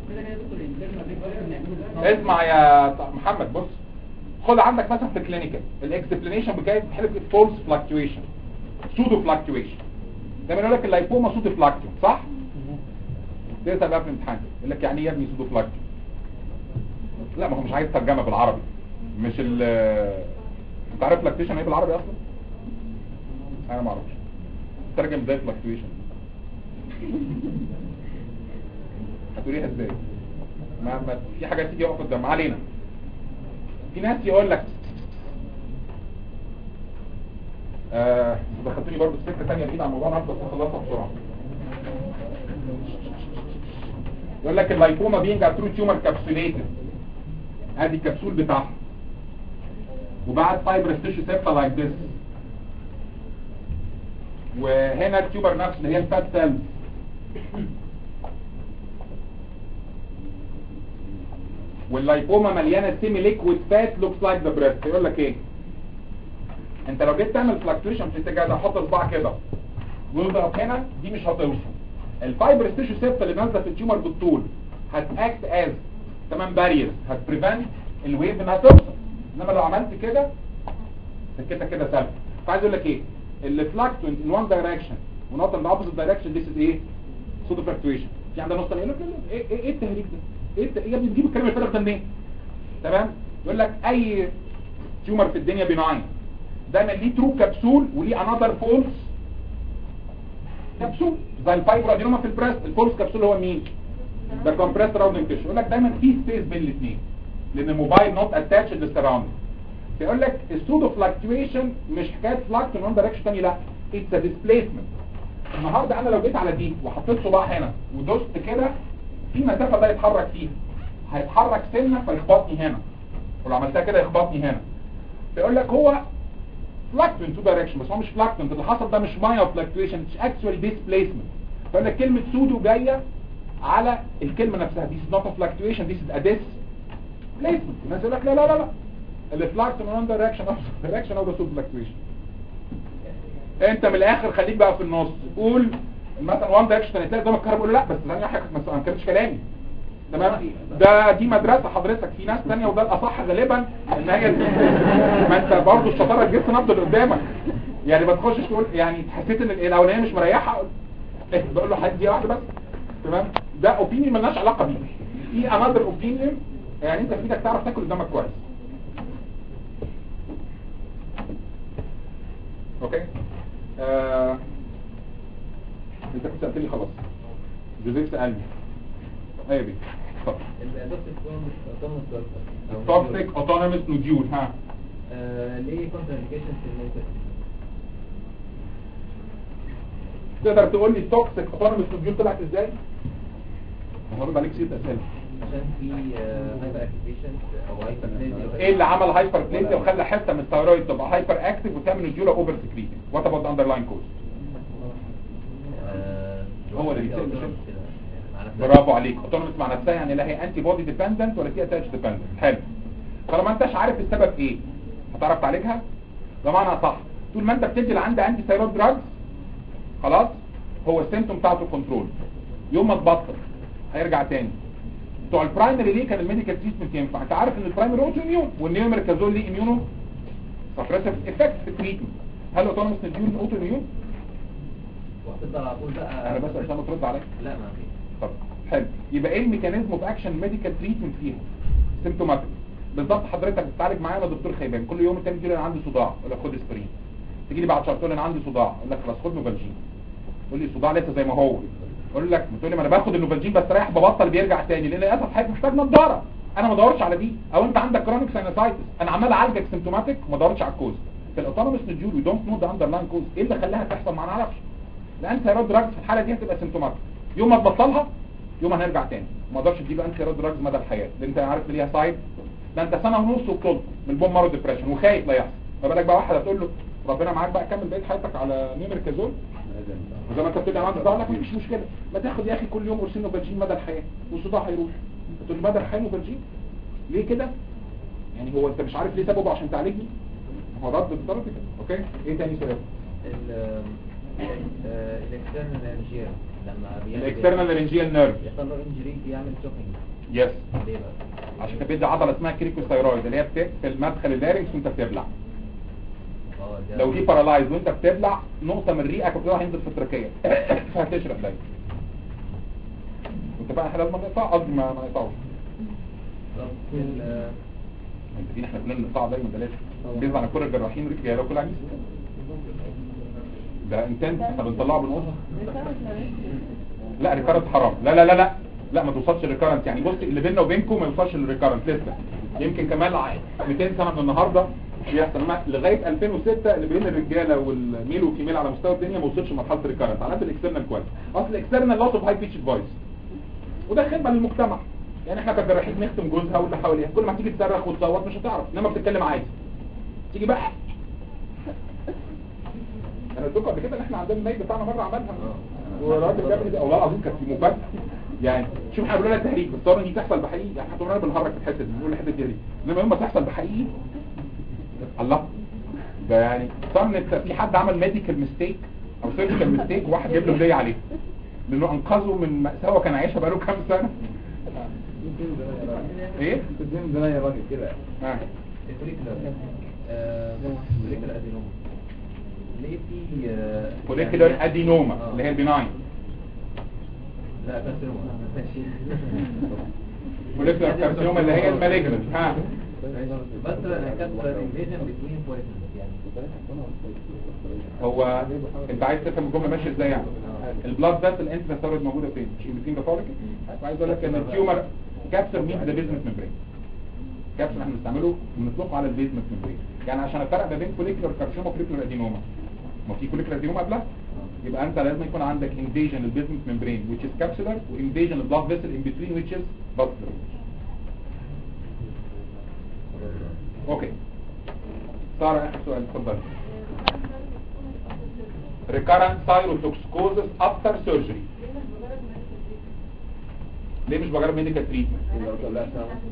اسمع يا محمد بص خد عندك مثلا في الكلينيكال الاكسبلانيشن بتاعت بتحلف فولس فلاكتويشن سودو فلاكتويشن دايما يقول لك اللايبوما سودو فلاكتيوم صح تسال بقى في الامتحان يقول لك يعني ايه يا ابني سودو فلاكتيوم لا ما هو مش عايز ترجمه بالعربي مش ال انت عارف فلاكتويشن ايه بالعربي اصلا انا ما اعرفش ترجم ازاي فلاكتويشن هتقوليها ازاي ما, ما في حاجات تيجي واقفه قدام ما علينا في ناس يقول لك آه دخلتني برضه في سكه ثانيه بعيد عن موضوعنا بس اخلصها بسرعه يقول لك اللايكوما بينج ثرو تيومر كابسوليتد ادي الكبسول بتاعها وبعد فايبرس تيشو سيبتا لايك ذس وهنا التيوبر نفسه اللي هي الفات سيلز واللايبوما مليانه سيمي ليكويد فات لوكس لايك ذا بريست يقول لك ايه انت لو جيت تعمل فلاكتويشن في الاتجاه ده حط صباع كده واضغط هنا دي مش هتوصل الفايبرس تيشو سيبتا اللي نازله في التيومر بالطول هتاكت از تمام بارير هتبريفنت الويف انها توصل انما لو عملت كده سكتها كده سلبي فعايز اقول لك ايه الفلاكتوينت ان وان دايركشن ونوت ان اوبوزيت دايركشن ذيس از ايه سودو فلكتويشن في عندنا نص تاني يقول لك لا، لا، ايه ايه إيه التهريج ده ايه الت- إيه يا ابني بتجيب الكلام الفارغ ده منين تمام يقول لك اي تيومر في الدنيا بناين دايما ليه ترو كبسول وليه انذر فولس كبسول زي الفايبر ادينوما في البريست الفولس كبسول هو مين ده كومبريس راوندنج تيشو يقول لك دايما في سبيس بين الاثنين لان الموبايل نوت اتاتشد للسراوندنج فيقول لك السودو فلكتويشن مش حكايه فلاكت من دايركشن تاني لا اتس ا ديسبيسمنت النهارده انا لو جيت على دي وحطيت صباع هنا ودوست كده في مسافه ده يتحرك فيها هيتحرك سنه فيخبطني هنا ولو عملتها كده يخبطني هنا فيقول لك هو فلاكت من تو دايركشن بس هو مش فلاكت اللي حصل ده مش مايا فلكتويشن اتس اكشوالي ديسبيسمنت فيقول لك كلمه سودو جايه على الكلمه نفسها دي is not a fluctuation this is a displacement الناس يقول لك لا لا لا لا الفلاكت من one direction of direction of the sub fluctuation انت من الاخر خليك بقى في النص قول مثلا وان دايركشن تلاقي قدامك الكهرباء يقول له لا بس ثانيه واحده ما ما كانتش كلامي تمام ده دي مدرسه حضرتك في ناس ثانيه وده الاصح غالبا ان هي ما انت برضه الشطاره تجس نبض اللي قدامك يعني ما تخشش تقول يعني حسيت ان الاولانيه مش مريحه إيه، بقول له حد دي واحده بس تمام ده اوبينيون ملناش علاقه بيه في انذر اوبينيون يعني انت في ايدك تعرف تاكل قدامك كويس اوكي آه... انت كنت سالتني خلاص جوزيف سالني ايه بيه طب الدكتور توماس دكتور توكسيك اوتونوموس نوديول ها ليه كونتر انديكيشن في الميديكال تقدر تقول لي التوكسيك اوتونوموس نوديول طلعت ازاي هرد عليك سيد اسئله عشان في هايبر اكتيفيشن او هايبر ايه اللي عمل هايبر بليزيا وخلى حته من الثيرويد تبقى هايبر اكتف وتعمل نوديولا اوفر سكريتنج وات اباوت اندرلاين كوز هو اللي بيسأل مش برافو عليك اوتونوموس مع نفسها يعني لا هي انتي بودي ديبندنت ولا هي اتاتش ديبندنت حلو طالما انتش عارف السبب ايه هتعرف تعالجها بمعنى صح طول ما انت بتدي اللي عندها انتي ثايرويد دراجز خلاص هو السيمتوم بتاعته كنترول يوم ما تبطل هيرجع تاني بتوع البرايمري ليه كان الميديكال تريتمنت ينفع انت عارف ان البرايمري اوتو اميون والنيوميركازول ليه اميونو سبريسيف افكت في التريتمنت هل اوتونوموس نديون اوتو اميون وهتفضل على طول بقى انا بس عشان ما ترد عليا لا ما في طب حلو يبقى ايه الميكانيزم اوف اكشن ميديكال تريتمنت فيها سيمتوماتيك بالظبط حضرتك بتتعالج معايا انا دكتور خيبان كل يوم التاني تقول لي انا عندي صداع اقول لك خد اسبرين تيجي لي بعد شهر تقول لي انا عندي صداع اقول لك خلاص خد نوفالجين تقول لي الصداع لسه زي ما هو اقول لك بتقول لي ما انا باخد النوفالجين بس رايح ببطل بيرجع تاني لان للاسف حضرتك محتاج نضاره انا ما ادورش على دي او انت عندك كرونيك ساينوسايتس انا عمال اعالجك سيمتوماتيك وما ادورش على الكوز في الاوتونوموس نوديول وي دونت نو ذا اندرلاين كوز ايه اللي خلاها تحصل ما نعرفش لان ثيرويد دراجز في الحاله دي هتبقى سيمتوماتيك يوم ما تبطلها يوم هنرجع تاني ما اقدرش اديله انتي ثيرويد دراجز مدى الحياه لان انت عارف ان ليها سايد ده انت سنه ونص وبطلت من البوم مارو ديبريشن وخايف لا يحصل ما بالك بقى واحد هتقول له ربنا معاك بقى كمل بقيه حياتك على نيمركازول وزي ما انت بتقول لي انا عندي صداع لك مفيش مشكله ما تاخد يا اخي كل يوم قرصين نوفالجين مدى الحياه والصداع هيروح تقول لي مدى الحياه نوفالجين ليه كده يعني هو انت مش عارف ليه سببه عشان تعالجني هو رد بالطرف كده اوكي ايه تاني سؤال الاكسترنال انجير لما بيعمل الاكسترنال رينجيال نيرف يحصل له انجري بيعمل شوكينج يس ليه بقى؟ عشان كده بيدي عضله اسمها كريكوثايرويد اللي هي بتقفل مدخل اللارنكس وانت بتبلع اه ده- لو دي بارالايز وانت بتبلع نقطه من ريقك وبتبقى هينزل في التركيه فهتشرب دايما وانت بقى حلال ما نقطع قصدي ما ما نقطعوش طب ال- انت فين احنا كلنا بنقطع دايما ده لازم بيطلع على كل الجراحين رجاله وكل عجيز ده انتنس احنا بنطلعه بالقصه لا ريكارنت حرام لا لا لا لا لا ما توصلش للريكارنت يعني بص اللي بيننا وبينكم ما يوصلش للريكارنت لسه يمكن كمان ع- 200 سنه من النهارده بيحصل ما- لغايه 2006 اللي بين الرجاله والميل والفيميل على مستوى الدنيا ما وصلش لمرحله الريكارنت على قد الاكسترنال كويس اصل الاكسترنال لوس اوف هاي بيتش فويس وده خدمه للمجتمع يعني احنا كجراحين نختم جوزها واللي حواليها كل ما تيجي تصرخ وتصوت مش هتعرف انما بتتكلم عادي تيجي بقى انا قلت لكم قبل كده ان احنا عندنا النايب بتاعنا مره عملها والراجل جاب لي والله العظيم كانت في مفاجاه يعني شوف احنا بنقول لها تهريج بس طبعا دي تحصل بحقيقي يعني احنا طبعا بنهرج في الحته دي بنقول الحته دي انما يوم ما تحصل بحقيقي الله ده يعني صار في حد عمل ميديكال ميستيك او سيرجيكال ميستيك وواحد جاب له هديه عليه لانه انقذه من مأساة هو كان عايشها بقاله كام سنه ايه الدين ده يا راجل كده آه. الفوليكولر آه، الفوليكولر ادينوما ليه في آه، فوليكولار يعني- ادينوما آه. اللي هي البناين لا كارسينوما فوليكولار كارسينوما اللي هي المالجنت ها بس كانسر انفيجن بتوين بويزنز يعني هو انت عايز تفهم الجمله ماشيه ازاي يعني البلاد فيسل انترا موجوده فين مش بين ذا فوليك عايز اقول لك ان التيومر كابسر مين ذا بيزمنت ممبرين كابسر احنا بنستعمله بنطلقه على البيزمنت ممبرين يعني عشان افرق ما بين فوليكولار كارسينوما وفوليكولار ادينوما ما في فوليكولار ادينوما قبلها يبقى انت لازم يكون عندك انفيجن البيزمنت ممبرين which is capsular وانفيجن البلاد فيسل in between which is vascular اوكي سارة اخر سؤال اتفضل recurrent thyrotoxicosis after surgery ليه مش بجرب ميديكال تريتمنت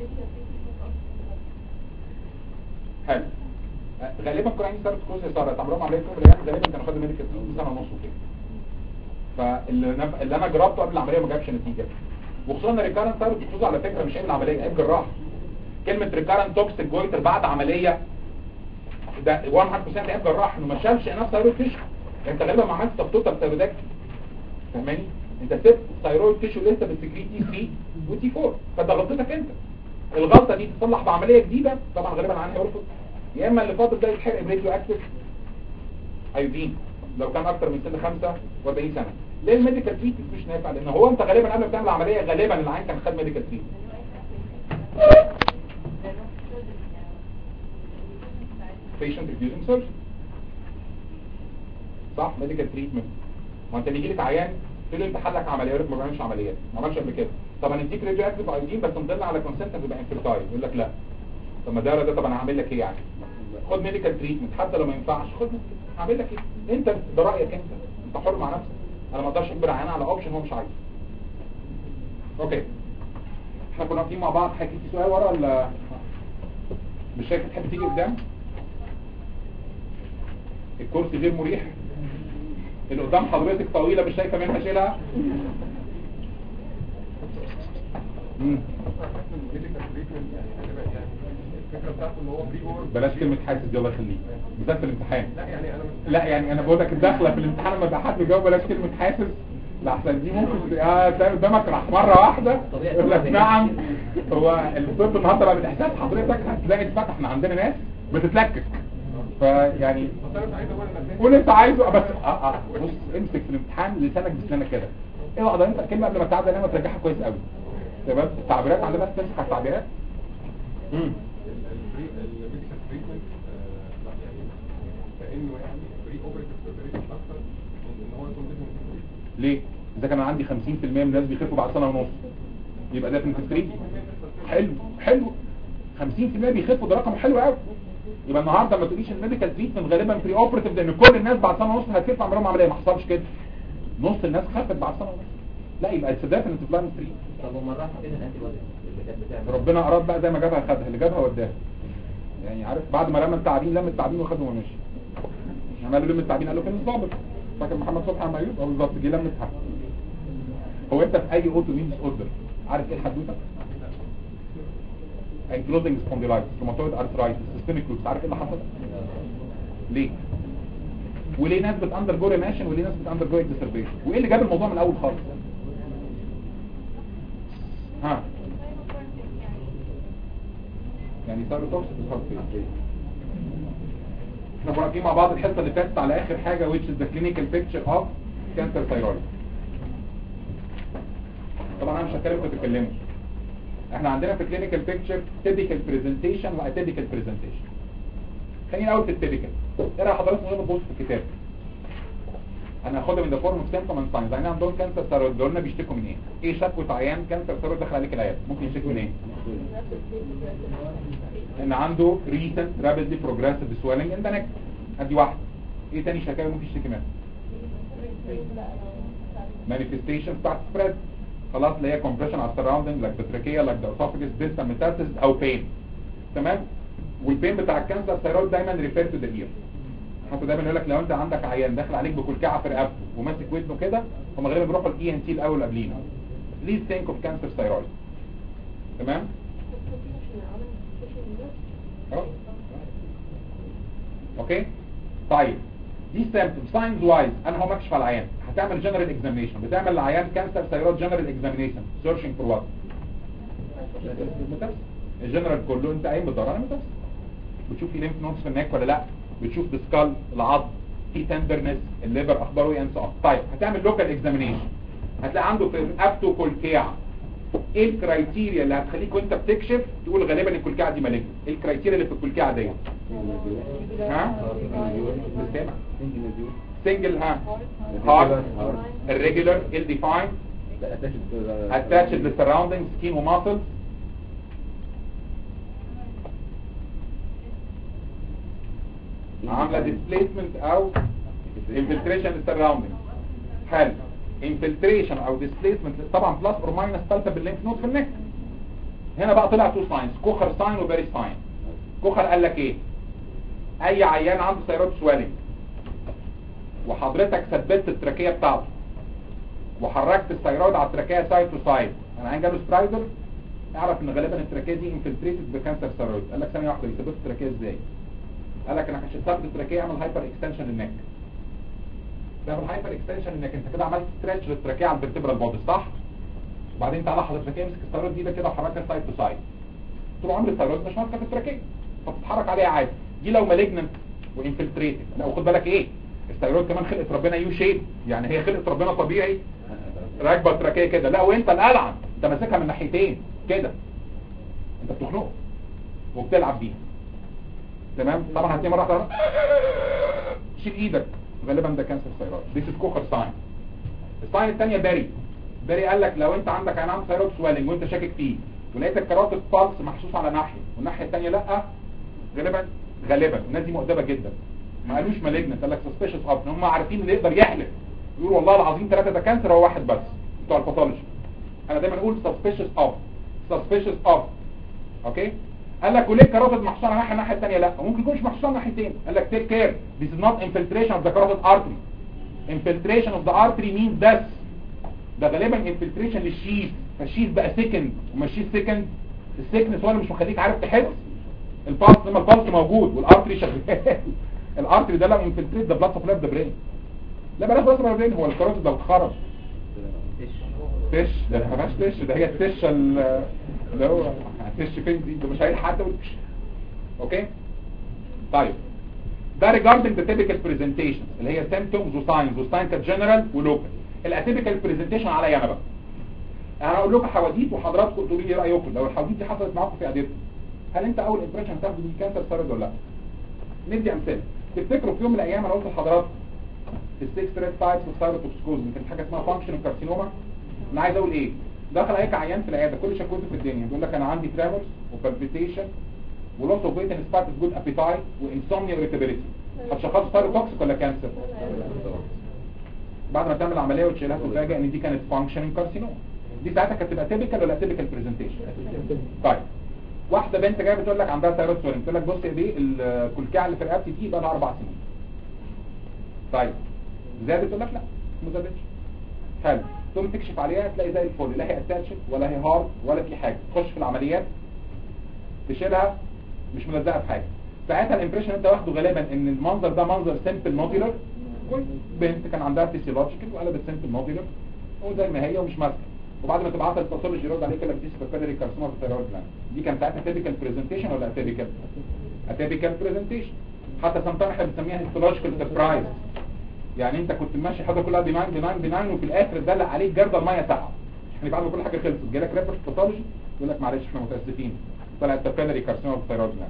حلو أه، غالبا كل عندي ثيروتوكسيكوز يا ساره تعملوا عمليه كوم ريان غالبا كانوا خدوا ميديكال تريتمنت سنه ونص وكده فاللي انا اللي انا جربته قبل العمليه ما جابش نتيجه وخصوصا ان ريكارنت ثيروتوكسيكوز على فكره مش عيب العمليه عيب جراح كلمه ريكارنت توكسيك جويتر بعد عمليه ده 100% عيب جراح انه ما شالش اناث ثيرويد تيشو انت غالبا ما عملتش تفتوتر ثيرويدك فاهماني انت سبت ثيرويد تيشو لسه بتسكريت تي 3 وتي 4 فده غلطتك انت الغلطه دي تتصلح بعمليه جديده طبعا غالبا عنها يرفض يا اما اللي فاضل ده يتحرق بريديو اكتف ايودين لو كان اكتر من سن 45 سنه ليه الميديكال تريتمنت مش نافع لان هو انت غالبا قبل ما تعمل العمليه غالبا العين كان خد ميديكال تريتمنت patient refusing surgery صح ميديكال تريتمنت ما انت بيجي لك عيان تقول له انت حلك عمليه يقول لك ما بعملش عمليات ما عملش قبل كده طب انا اديك راديو اكتيف ايودين بس مضل على كونسنت تبقى انفيرتايل يقول لك لا طب ما ده ده طب انا هعمل لك ايه يعني خد ميديكال تريتمنت حتى لو ما ينفعش خد هعمل لك ايه انت ده رايك انت انت حر مع نفسك انا ما اقدرش اجبر عيان على اوبشن هو مش عايزه اوكي احنا كنا واقفين مع بعض حكيت في سؤال ورا ولا مش شايف تحب تيجي قدام الكرسي غير مريح اللي قدام حضرتك طويلة مش شايفة منها شيلها مم. بلاش كلمة حاسس دي الله يخليك بالذات في الامتحان لا يعني انا لا يعني انا بقول لك الداخله في الامتحان لما يبقى حد بيجاوب بلاش كلمة حاسس لا احسن دي ممكن تبقى- اه تلاقي قدامك راح مرة واحدة طبيعي. يقول لك نعم هو الطب النهارده بقى بالاحساس حضرتك هتلاقي اتفتح احنا عندنا ناس بتتلكك فيعني قول انت عايزه بس اه اه بص امسك في الامتحان لسانك بسنانك كده اوعى ده انت كلمه قبل ما تعدي لما ترجعها كويس قوي تمام التعبيرات عندنا بس تمسك على التعبيرات امم الميديكال تريتمنت يعني كانه يعني بري اوبريتيف بريبريشن اكتر من ان هو يكون ديفنت ليه اذا كان عندي 50% من الناس بيخفوا بعد سنه ونص يبقى ده في حلو حلو 50% بيخفوا ده رقم حلو قوي يبقى النهارده ما تقوليش الميديكال تريتمنت غالبا بري اوبريتيف لان كل الناس بعد سنه ونص هتخف عملوا لهم عمليه ما حصلش كده نص الناس خفت بعد سنه ونص لا يبقى اتس ديفنت بلان 3 طب وما راح فين الانتي بودي اللي كانت بتعمل ربنا اراد بقى زي ما جابها خدها اللي جابها وداها يعني عارف بعد ما رمى التعبين لم التعبين وخده ومشي عملوا لم التعبين قالوا فين الضابط فاكر محمد صبحي عم ايوب هو بالظبط جه لمتها هو انت في اي اوتو مين اوردر عارف ايه الحدوته انكلودنج سبونديلايتس روماتويد ارثرايتس سيستميك لوبس عارف ايه اللي حصل ليه وليه ناس بتاندر جو ريماشن وليه ناس بتاندر جو اكزربيشن وايه اللي جاب الموضوع من الاول خالص ها يعني صاروا توكسيك بالظبط احنا كنا واقفين مع بعض الحصه اللي فاتت على اخر حاجه which is the clinical picture of cancer thyroid طبعا انا مش هتكلم كنت تتكلموا احنا عندنا في clinical picture typical presentation و atypical presentation خلينا الاول في التيبيكال ايه رايك حضرتك من غير ما تبص في الكتاب انا هاخدها من ذا فورم اوف سيمبتوم اند ساينز يعني عندهم كانسر ثيرويد دول بيشتكوا من ايه ايه شكوى عيان كانسر ثيرويد دخل عليك العياده ممكن يشتكي من ايه ان عنده recent rapidly progressive swelling in the neck ادي واحده ايه تاني شكاوى ممكن يشتكي منها manifestation بتاعت spread خلاص اللي هي compression على السراوندنج like the trachea like the esophagus distal metastasis او pain تمام والبين بتاع الكانسر ثيرويد دايما ريفير تو ذا اير حتى دايما يقول لك لو انت عندك عيان داخل عليك بكلكعه في رقبته وماسك ودنه كده هم غالبا بيروحوا الاي ان تي الاول قبلينا بليز ثينك اوف كانسر ثيرويد تمام اه اوكي طيب دي symptoms ساينز وايز انا هو مكشف على العيان هتعمل جنرال اكزامينيشن بتعمل العيان كانسر ثيرويد جنرال اكزامينيشن سيرشنج فور وات الجنرال كله انت قايم بتدور على متابس بتشوف في ليمف نودز في النك ولا لا بتشوف السكال العظم في تندرنس الليفر اخباره ايه انسى طيب هتعمل لوكال اكزامينيشن هتلاقي عنده في الابتو كولكيع ايه الكرايتيريا اللي هتخليك وانت بتكشف تقول غالبا الكلكعه دي مالجنت ايه الكرايتيريا اللي في الكلكعه دي ها مستمع سنجل ها هارت الريجولار الديفاين attached للسراوندينج سكين وماسلز عامله ديسبيسمنت او انفلتريشن للسراوندينج حلو انفلتريشن او ديسبيسمنت طبعا بلس اور ماينس ثالثه باللينف نود في النك هنا بقى طلع تو ساينز كوخر ساين وباري ساين كوخر قال لك ايه اي عيان عنده ثيرويد سويلنج وحضرتك ثبتت التراكيه بتاعته وحركت الثيرويد على التراكيه سايد تو سايد انا عين جاله سترايدر اعرف ان غالبا التراكيه دي انفلتريتد بكانسر ثيرويد قال لك ثانيه واحده يثبت التراكيه ازاي قال لك انك عشان تثبت التراكيه اعمل هايبر اكستنشن للنك تعمل هايبر اكستنشن انك انت كده عملت ستريتش للتراكيه على الفرتبرال بودي صح وبعدين تعالى حضرتك امسك الثيرويد دي ده كده وحركها سايد تو سايد طول عمر الثيرويد مش ماسكه في التراكيه فبتتحرك عليها عادي دي لو مالجننت وانفلتريتد لا وخد بالك ايه الثيرويد كمان خلقه ربنا يو شيب يعني هي خلقه ربنا طبيعي راكبه التراكيه كده لا وانت القلعه انت ماسكها من ناحيتين كده انت بتخنقه وبتلعب بيها تمام طبعا هتلاقي مره واحده شيل ايدك غالبا ده كانسر ثيرويد دي كوخر ساين الساين الثانيه باري باري قال لك لو انت عندك عين ثيرويد سويلنج وانت شاكك فيه ولقيت الكراتيك بالس محسوس على ناحيه والناحيه الثانيه لا غالبا غالبا الناس دي مؤدبه جدا ما قالوش مالجنت قال لك سسبيشس اوف هم عارفين اللي يقدر يحلف يقول والله العظيم ثلاثه ده كانسر هو واحد بس بتوع الباثولوجي انا دايما اقول سسبيشس اوف سسبيشس اوف اوكي قال لك وليه الكراتيد محصوره على ناحيه الناحيه الثانيه لا ممكن يكونش محصوره على ناحيتين قال لك تيك كير this is not infiltration of the carotid artery infiltration of the artery means this ده غالبا infiltration للشيث فالشيث بقى سكند وما الشيث سكند السكنس هو اللي مش مخليك عارف تحس البالس لما البالس موجود والارتري شغال الارتري ده لو انفلتريت ده بلاد سبلاي ده برين لا بلاش بلاد سبلاي برين هو الكاروتيد ده اتخرب تش ده ما فيهاش تش ده هي التش ال- اللي هو هتش فين دي ده مش هيلحق حد وتش. اوكي طيب ده regarding the typical presentations اللي هي symptoms وساينز والساين كانت جنرال ولوكال الاتيبيكال برزنتيشن عليا انا بقى انا هقول لكم حواديت وحضراتكم تقولوا لي ايه رايكم لو الحواديت دي حصلت معاكم في قضيتكم هل انت اول امبريشن تاخده دي كانسر ثيرويد ولا لا ندي امثله تفتكروا في يوم من الايام انا قلت لحضراتكم السكس ريد تايبس والثيروتوكسكوز كانت حاجه اسمها فانكشن كارسينوما انا عايز اقول ايه دخل عليك عيان في العياده كل شكوته في الدنيا بيقول لك انا عندي تريمورز وبالبيتيشن ولوس اوف ويت ان سبارت جود ابيتايت وانسومنيا وريتابيليتي هتشخصه ثيروتوكسيك ولا كانسر بعد ما تعمل العمليه وتشيلها تفاجئ ان دي كانت فانكشننج كارسينوما دي ساعتها كانت تبقى تيبيكال ولا تيبيكال برزنتيشن طيب واحده بنت جايه بتقول لك عندها ثيرويد سويلنج تقول لك بص يا بيه الكلكعه اللي في رقبتي دي بقى لها اربع سنين طيب زادت تقول لك لا ما زادتش حلو تقوم تكشف عليها تلاقي زي الفل لا هي اتاتشت ولا هي هارد ولا في حاجه تخش في العمليات تشيلها مش ملزقه في حاجه ساعتها الامبريشن انت واخده غالبا ان المنظر ده منظر سمبل نوديولر بنت كان عندها فيسيولوجيكال وقلبت سمبل نوديولر وزي ما هي ومش ماسكه وبعد ما تبعتها للباثولوجي يرد عليك يقول لك دي سبيريري كارسينوما في الثيرويد جلاند دي كان ساعتها تيبيكال برزنتيشن ولا اتيبيكال اتيبيكال برزنتيشن حتى سمتان احنا بنسميها هيستولوجيكال سربرايز يعني انت كنت ماشي حاجه كلها بناين بناين بناين وفي الاخر دلق عليك جردل ميه ساقعه يعني بعد ما كل حاجه خلصت جالك ريفرش باثولوجي يقول لك معلش احنا متاسفين طلعت سبيريري كارسينوما في الثيرويد جلاند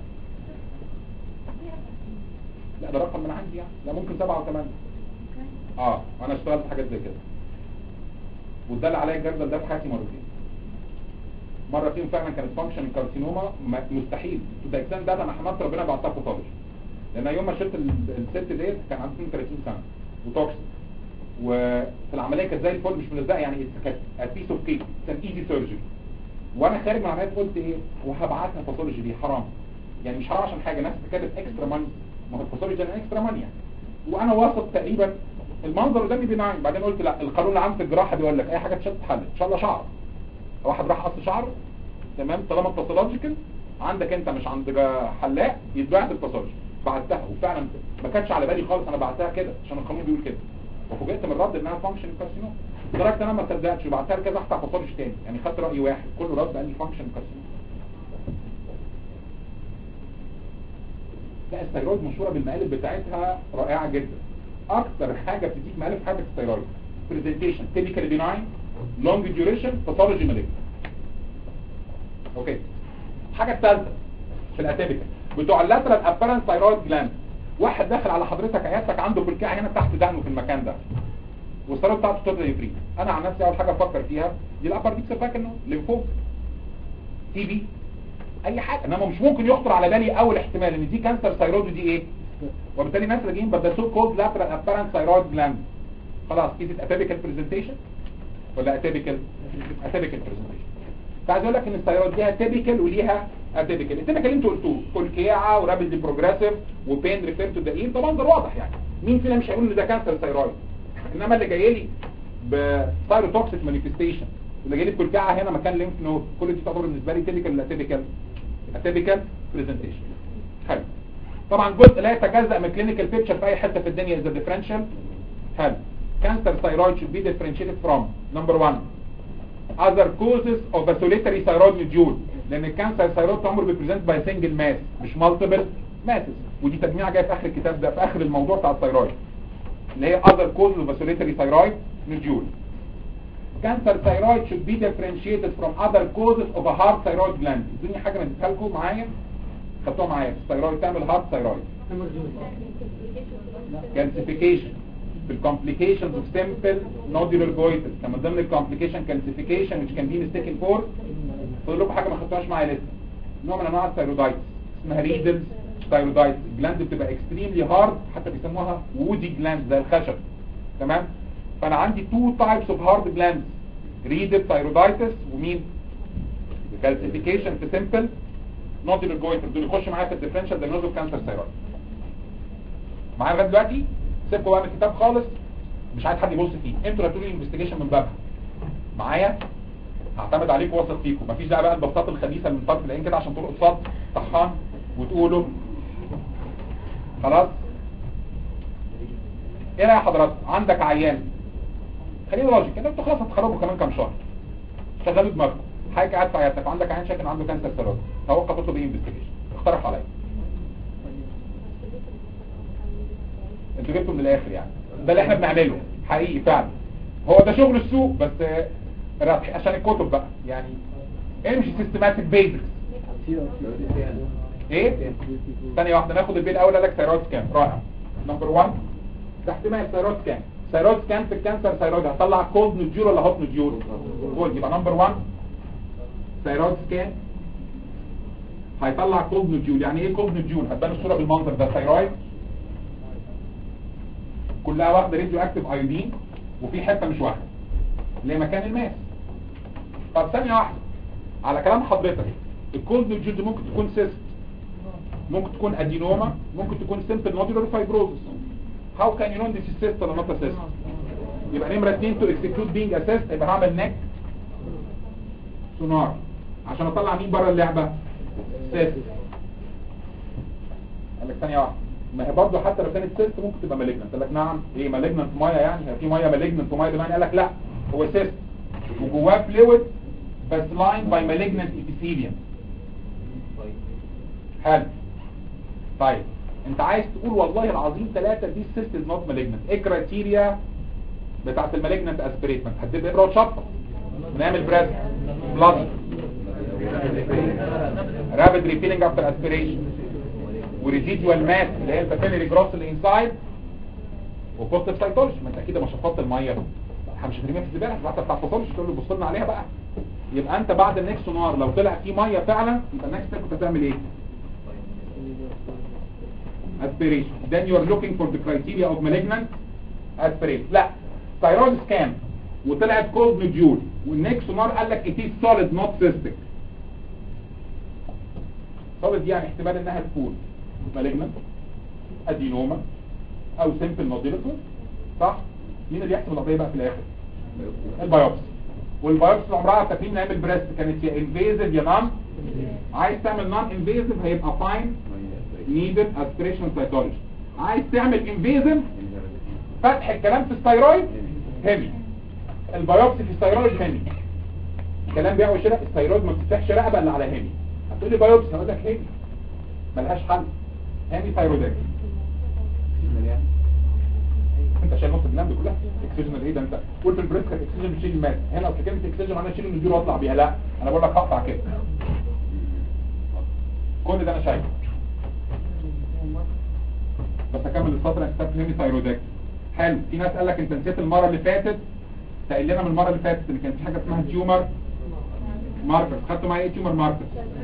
لا ده رقم من عندي يعني لا ممكن سبعة وثمانية اه انا اشتغلت حاجات زي كده واتدل عليا الجردل ده في حياتي مرتين مرة فيهم فعلا كانت فانكشن كارسينوما مستحيل تو ذا اكستنت ده انا حمدت ربنا بعتها باثولوجي لان يوم ما شلت ال- الست ديت كان عندي 32 سنة وتوكسيك وفي العملية كانت زي الفل مش ملزقة يعني كانت بيس اوف كيك كان ايزي سيرجري وانا خارج من العملية قلت ايه وهبعتها باثولوجي دي حرام يعني مش حرام عشان حاجة ناس كانت اكسترا ماني ما هو الباثولوجي ده اكسترا ماني يعني وانا واثق تقريبا المنظر قدامي بناين بعدين قلت لا القانون العام في الجراحه بيقول لك اي حاجه تشد تحل ان شاء الله شعر واحد راح قص شعر تمام طالما باثولوجيكال عندك انت مش عند جا- حلاق يتبعت الباثولوجي بعتها وفعلا ما كانتش على بالي خالص انا بعتها كده عشان القانون بيقول كده وفوجئت من الرد انها فانكشن كارسينوم لدرجه انا ما صدقتش وبعتها لكذا افتح باثولوجي تاني يعني خدت راي واحد كله رد قال لي فانكشن كارسينوم لا الثيرويد مشهوره بالمقالب بتاعتها رائعه جدا اكتر حاجه بتديك مقالب في حياتك الثيرويد برزنتيشن تيبيكال بيناين لونج ديوريشن باثولوجي مالك اوكي الحاجه الثالثه في الاتيبيكال بتوع اللاترال ابيرنت ثيرويد جلاند واحد داخل على حضرتك عيادتك عنده بلكعه هنا تحت دقنه في المكان ده والثيرويد بتاعته تبدا يفريد انا عن نفسي اول حاجه افكر فيها دي الابر ديك سيرفاك انه ليمفوم تي بي اي حاجه انما مش ممكن يخطر على بالي اول احتمال ان دي كانسر ثيرويد ودي ايه وبالتالي الناس راجعين بدا سو كولد لاترال ابيرنت ثيرويد جلاند خلاص از اتيبيكال برزنتيشن ولا اتيبيكال اتيبيكال برزنتيشن فعايز اقول لك ان الثيرويد ليها تيبيكال وليها اتيبيكال التيبيكال اللي انتوا قلتوه كلكيعه ورابيد بروجريسيف وبين ريفير تو ذا اير ده منظر واضح يعني مين فينا مش هيقول ان ده كانسر ثيرويد انما اللي جاي لي بثايروتوكسيك مانيفستيشن اللي جاي لي بكلكيعه هنا مكان ليمف نود كل دي تعتبر بالنسبه لي تيبيكال ولا اتيبيكال اتيبيكال برزنتيشن حلو طبعا جزء لا يتجزأ من كلينيكال بيكتشر في اي حته في الدنيا اذا ديفرنشال حلو cancer thyroid should be differentiated from number one other causes of a solitary thyroid nodule لان الكانسر ثايرويد عمره بيبريزنت باي سنجل ماس مش مالتيبل ماسز ودي تجميعه جايه في اخر الكتاب ده في اخر الموضوع بتاع الثايرويد اللي هي other causes of a solitary thyroid nodule cancer thyroid should be differentiated from other causes of a hard thyroid gland ادوني حاجه نديها لكم معايا خدتوها معايا الثايرويد تعمل هارد ثايرويد calcification بالcomplications of simple nodular goiter كان من ضمن الكومبليكيشن calcification which can be mistaken for فاضل لكم حاجه ما خدتوهاش معايا لسه نوع من انواع الثايرويدايتس اسمها ريدلز ثايرويدايتس الجلاند بتبقى اكستريملي هارد حتى بيسموها وودي جلاند زي الخشب تمام فانا عندي تو تايبس اوف هارد جلاندز ريدل ثايرويدايتس ومين calcification في simple nodular goiter دول يخش معايا في الديفرنشال diagnosis of cancer thyroid معايا لغايه دلوقتي سيبكم بقى من الكتاب خالص مش عايز حد يبص فيه انتوا هتقولوا لي الانفستيجيشن من بابها معايا هعتمد عليكم واثق فيكم مفيش داعي بقى البساطه الخبيثه من طرف العين كده عشان تقولوا قصاد طحان وتقولوا خلاص ايه يا حضرتك عندك عيان خلينا لوجيك انتوا خلاص هتخرجوا كمان كام شهر شغلوا دماغكم حضرتك قاعد في عيادتك وعندك عيان شاك ان عنده كانسر ثيرويد توقع تطلب ايه انفستيجيشن اقترح عليا انتوا جبتوا من الاخر يعني ده اللي احنا بنعمله حقيقي فعلا هو ده شغل السوق بس آه، ربح عشان الكتب بقى يعني امشي سيستماتيك بيزكس ايه ثانيه واحده ناخد البيت الاول قال لك ثيرويد سكان رائع نمبر 1 ده احتمال ثيرويد سكان ثيرويد سكان في الكانسر ثيرويد هطلع كولد نوديول ولا هوت نوديول كولد يبقى نمبر 1 ثيرويد سكان هيطلع كولد نوديول يعني ايه كولد نوديول هتبان الصوره بالمنظر ده ثيرويد كلها واخده راديو اكتيف ايودين وفي حته مش واخده اللي هي مكان الماس طب ثانيه واحده على كلام حضرتك الكولد نوديول دي ممكن تكون سيست ممكن تكون ادينوما ممكن تكون سيمبل نودولار فايبروزس هاو كان يو نو ذيس سيست ولا نوت سيست يبقى نمره 2 تو اكسكلود بينج اسيست يبقى هعمل نك سونار عشان اطلع مين بره اللعبه سيست قال لك ثانيه واحده ما هي برضه حتى لو كانت سيست ممكن تبقى مالجنت قال لك نعم ايه مالجنت ميه يعني هي في ميه مالجنت وميه بمعنى قال لك لا هو سيست وجواه فلويد بس لاين باي مالجنت epithelium حلو طيب انت عايز تقول والله العظيم ثلاثة دي السيست از نوت مالجنت ايه كرايتيريا بتاعت المالجنت اسبريتمنت هتبقى ابره وشطه نعمل بريس بلاد رابيد ريفيلنج افتر اسبريشن وريزيدوال ماس اللي هي الباتيلري جروس اللي انسايد وبوزيتيف سايتولوجي ما انت اكيد ما شفطت الميه احنا مش هترميها في الزباله حتى بتاع الباثولوجي تقول له بص لنا عليها بقى يبقى انت بعد النكست سونار لو طلع فيه ميه فعلا يبقى النكست ستيب كنت هتعمل ايه aspiration then you are looking for the criteria of malignant aspiration لا thyroid scan وطلعت cold nodule والنكست سونار قال لك it is solid not cystic solid دي يعني احتمال انها تكون malignant ادينوما او simple nodular صح مين اللي يحسب القضيه بقى في الاخر البيوبسي والبيوبسي اللي عمرها فاكرين نعمل بريست كانت يا انفيزيف يا نون عايز تعمل نون انفيزيف هيبقى فاين نيدد اسبريشن سايتولوجي عايز تعمل انفيزم فتح الكلام في الثايرويد هيمي البيوبسي في الثايرويد هيمي الكلام بيع وشراء الثايرويد ما بتفتحش رقبه الا على هيمي هتقول لي بايوبسي هقول لك هيمي ملهاش حل هيمي ثايرويدكتومي انت شايل نص الجنب كلها اكسجن ايه ده انت قول في البريس كانت اكسجن بتشيل الماء هنا اصل كلمه اكسجن انا اشيل النزول واطلع بيها لا انا بقول لك هقطع كده كل ده انا شايفه بس اكمل السطر انا كتبت هيمي ثايرويدكتومي حلو في ناس قال لك انت نسيت المره اللي فاتت تقل لنا من المره اللي فاتت اللي كان في حاجه اسمها تيومر ماركر خدتوا معايا ايه تيومر ماركر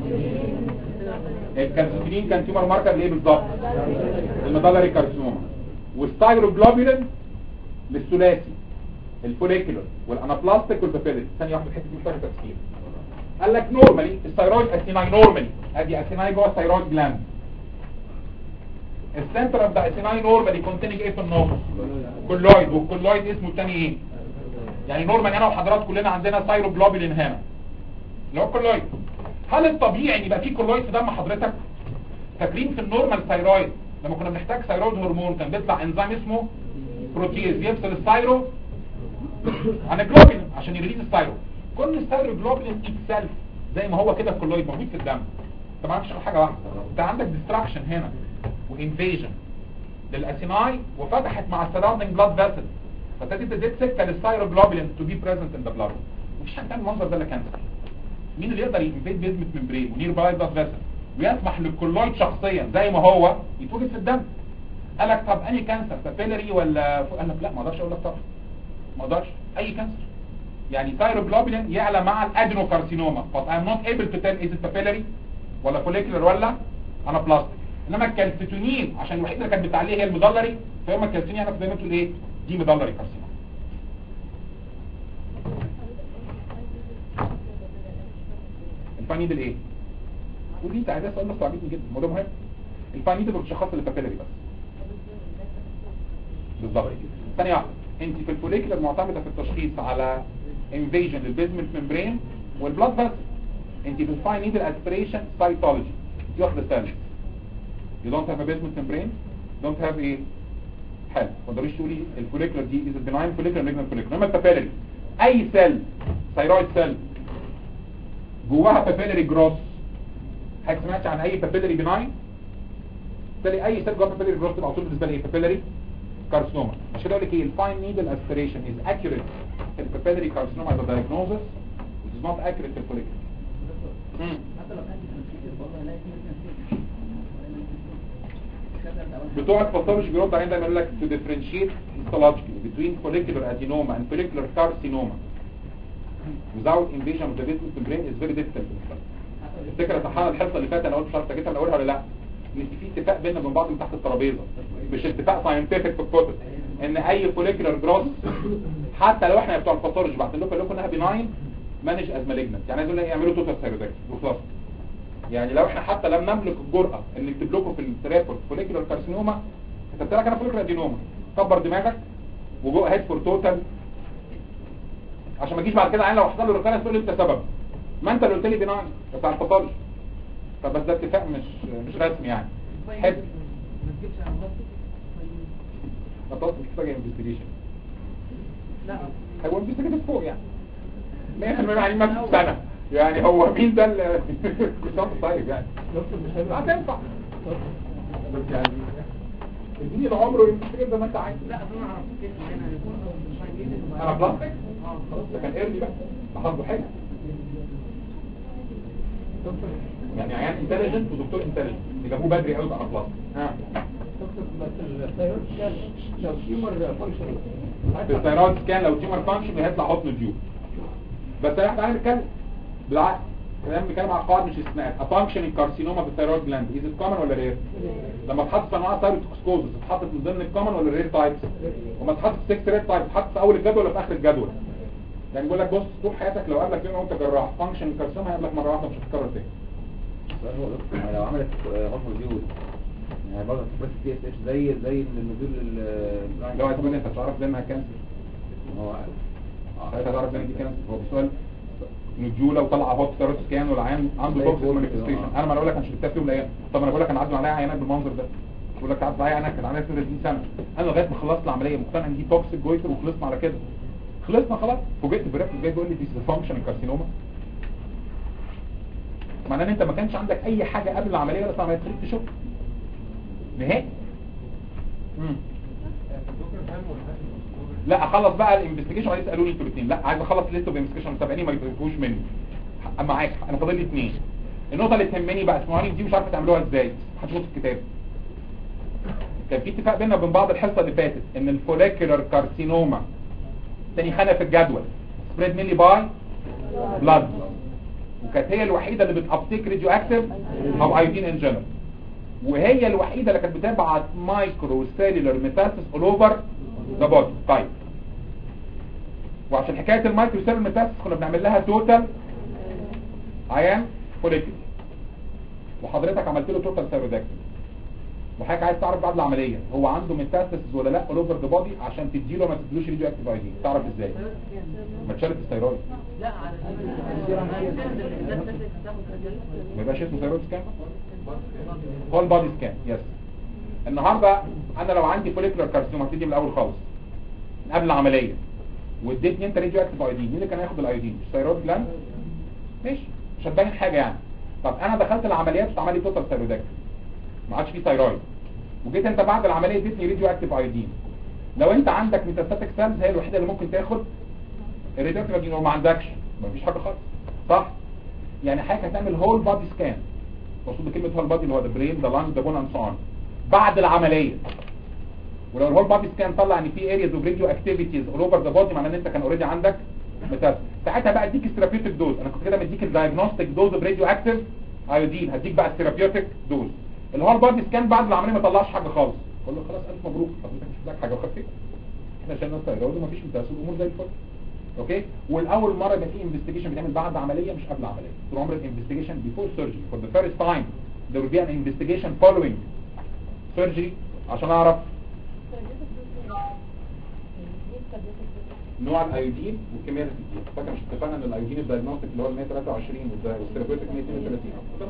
الكارسينين كان تيومر ماركر ليه بالظبط المدلري كارسينوما والستايروجلوبولين للثلاثي الفوليكولر والانابلاستيك والبابيلين ثانيه واحده حته محتاجه تفسير قال لك نورمالي الثايرويد اسيناي نورمالي ادي اسيناي جوه الثايرويد جلاند السنتر اوف ذا اسيناي نورمالي كونتيننج ايه في النص كولويد والكولويد اسمه الثاني ايه يعني نورمال انا وحضرات كلنا عندنا ثايروجلوبولين هنا اللي هو الكولويد هل الطبيعي ان يبقى في كولويد في دم حضرتك فاكرين في النورمال ثايرويد لما كنا بنحتاج ثايرويد هرمون كان بيطلع انزيم اسمه بروتيز يفصل الثايرو عن الجلوبولين عشان يريليز الثايرو كل الثايروجلوبولين اتسلف زي ما هو كده الكولويد موجود في الدم انت ما عندكش غير حاجه واحده انت عندك ديستراكشن هنا وانفيجن للاسيناي وفتحت مع السراوندنج بلاد فيسل فابتدت تزيد سكه للثايروجلوبولين تو بي بريزنت ان ذا بلاد مفيش حد تعمل المنظر ده الا كانسر مين اللي يقدر ينفيد بيزمت ممبرين ونير باي بلاد فيسل ويسمح للكولويد شخصيا زي ما هو يتوجد في الدم قال لك طب انهي كانسر بابيلري ولا قال لك لا ما اقدرش اقول لك طبعا ما اقدرش اي كانسر يعني ثايروجلوبولين يعلى مع الادينوكارسينوما but I'm not able to tell is it papillary ولا follicular ولا انابلاستيك انما الكالسيتونين عشان الوحيده اللي كانت بتعليه هي المدلري فيوم الكالسيتونين انا زي ما تقول ايه دي مدلري كارسينوما الفانيدل ايه ودي انت عايزاه سؤال بس عجبني جدا الموضوع مهم الفانيدل بتشخص البابيلري بس بالظبط ثانيه واحده انت في الفوليكولر معتمده في التشخيص على انفيجن للبيزمنت ممبرين والبلاد فيسل انت في الفاين نيدل اسبريشن سايتولوجي دي واحده ثانيه you don't have a basement membrane don't have a حلو ما تقدريش تقولي الفوليكولر دي is a benign follicular malignant follicular انما البابيلري اي سيل ثايرويد سيل جواها بابيلري جروس حضرتك سمعت عن اي بابيلري بناين بالتالي اي سيل جوه بابيلري جروس تبقى على طول بالنسبه لي ايه بابيلري كارسينوما عشان كده اقول لك ايه الفاين نيدل اسبريشن از accurate في البابيلري كارسينوما as a diagnosis it is not accurate في الفوليكولر حتى لو كان في برضه هلاقي في بتوع الباثولوجي بيرد علينا دايما يقول لك to differentiate histologically between follicular adenoma and follicular carcinoma without invasion of the basement membrane is very difficult الفكرة تحقق الحصة اللي فاتت انا قلت مش عارف جيتها من اولها ولا لا ان في اتفاق بيننا وبين بعض من تحت الترابيزه مش اتفاق ساينتفك في الكتب ان اي فوليكولار جروس حتى لو احنا بتوع الباثولوجي بعتين لكم لكم انها بناين مانج از مالجنت يعني عايز اقول لك يعملوا توتال ثايرويدكتومي وخلاص يعني لو احنا حتى لم نملك الجرأة ان نكتب لكم في التريبورت فوليكولار كارسينوما كتبت لك انا فوليكولار ادينوما كبر دماغك وجو هيد فور توتال عشان ما تجيش بعد كده عين لو حصل له ركانه تقول لي انت سبب ما انت اللي قلت لي بناين بتاع الباثولوجي فبس ده اتفاق مش مش رسمي يعني حلو ما تجيبش على بلاستيك خلاص مش محتاجه انفستيجيشن لا هو انفستيجيشن فوق يعني 100% يعني ما في سنه يعني هو مين ده اللي كنت طيب يعني هتنفع بس يعني اديني العمر وانفستيجيشن زي ما انت عايز لا اصل انا اعرف كيف هنا انا بلاستيك اه خلاص ده كان ايرلي بقى لحظه حاجه يعني عيان انتليجنت ودكتور انتليجنت اللي جابوه بدري قوي بقى بلاستيك ها في الثيرويد سكان لو تيومر فانكشن هيطلع حضن ديو بس احنا تعالى نتكلم بالعكس كلام بنتكلم على قواعد مش استثناءات افانكشن كارسينوما في الثيرويد جلاند از ات كومن ولا رير لما اتحط في انواع ثايرويدكسكوزس اتحطت من ضمن الكومن ولا رير تايبس وما اتحط في 6 رير تايبس اتحط في اول الجدول ولا في اخر الجدول يعني بيقول لك بص طول حياتك لو قابلك يوم وانت جراح فانكشن كارسينوما هيقابلك مره واحده مش هتتكرر تاني السؤال هو دكتور، لو عملت غرفة ديول يعني برضه بس تي اس اتش زي زي النزول ال- لو هتقول انت تعرف زي ما كانسر هو ساعتها تعرف ان دي كانسر هو بسؤال نوديولا وطلع هوت ستارت سكان والعيان عنده توكسيك مانيفستيشن انا ما انا اقول لك انا شفتها في يوم من الايام طب انا بقول لك انا عدوا عليا عيانات بالمنظر ده بقول لك عدوا عليا عيانات كان عندها 30 سنه انا لغايه ما خلصت العمليه مقتنع ان دي توكسيك جويتر وخلصنا على كده خلصنا خلاص فوجئت بريفرنس جاي بيقول لي دي فانكشن كارسينوما معناه ان انت ما كانش عندك اي حاجه قبل العمليه ولا عمليه تخليك تشك نهائي مم. لا اخلص بقى الانفستيجيشن وبعدين يسالوني انتوا الاثنين لا عايز اخلص ليست اوف انفستيجيشن متابعيني ما يتوقفوش مني ح- معاك انا فاضل لي اثنين النقطه اللي تهمني بقى اسمعوني دي مش عارفه تعملوها ازاي هتشوفوا في الكتاب كان في اتفاق بيننا وبين بعض الحصه اللي فاتت ان الفوليكولار كارسينوما تاني خانه في الجدول سبريد ميلي باي بلاد وكانت هي الوحيده اللي بتابتيك راديو اكتيف او ايودين ان جنرال وهي الوحيده اللي كانت بتبعت مايكرو سيلولار ميتاسيس اول اوفر ذا بودي طيب وعشان حكايه المايكرو سيلولار ميتاسيس كنا بنعمل لها توتال عيان فوليكل وحضرتك عملت له توتال ثايرويدكتومي وحضرتك عايز تعرف بعد العمليه هو عنده ميتاسيس ولا لا اول اوفر ذا بودي عشان تديله ما تديلوش راديو اكتيف ايودين تعرف ازاي ما اتشالت الثيرويد لا على ما يبقاش اسمه ثيرويد سكان هول بادي سكان يس النهارده انا لو عندي فوليكولار كارسينوما هبتدي من الاول خالص من قبل العمليه واديتني انت راديو اكتيف ايودين مين اللي كان هياخد الايودين مش ثيرويد جلاند ماشي مش هتبين حاجه يعني طب انا دخلت العمليات واتعمل لي توتال ثيرويدكتومي ما عادش فيه ثيرويد وجيت انت بعد العمليه اديتني راديو اكتيف ايودين لو انت عندك ميتاستاتيك سيلز هي الوحيده اللي ممكن تاخد الراديو اكتيف ايودين وما عندكش مفيش حاجه خالص صح يعني حضرتك هتعمل هول بادي سكان مقصود بكلمه هول بادي اللي هو ذا برين ذا لانج ذا بون اند سو بعد العمليه ولو الهول بادي سكان طلع ان في ارياز اوف راديو اكتيفيتيز اول اوفر ذا بودي معناه ان انت كان اوريدي عندك ميتاس ساعتها بقى اديك الثيرابيوتيك دوز انا كنت كده مديك الدايجنوستيك دوز اوف راديو اكتيف ايودين هديك بقى الثيرابيوتيك دوز الهول بادي سكان بعد العمليه ما طلعش حاجه خالص قول له خلاص الف مبروك حضرتك مش محتاج حاجه وخفيت احنا شلنا الثيرويد ومفيش ميتاس والامور زي الفل اوكي والاول مره يبقى في انفستيجيشن بيتعمل بعد عمليه مش قبل عمليه طول عمر الانفستيجيشن بيفور سيرجري فور ذا فيرست تايم there will be an investigation following surgery عشان اعرف نوع الايودين والكميه اللي بتديها فاكر مش اتفقنا ان الايودين الدايجنوستيك اللي هو ال 123 والثيرابيوتيك 132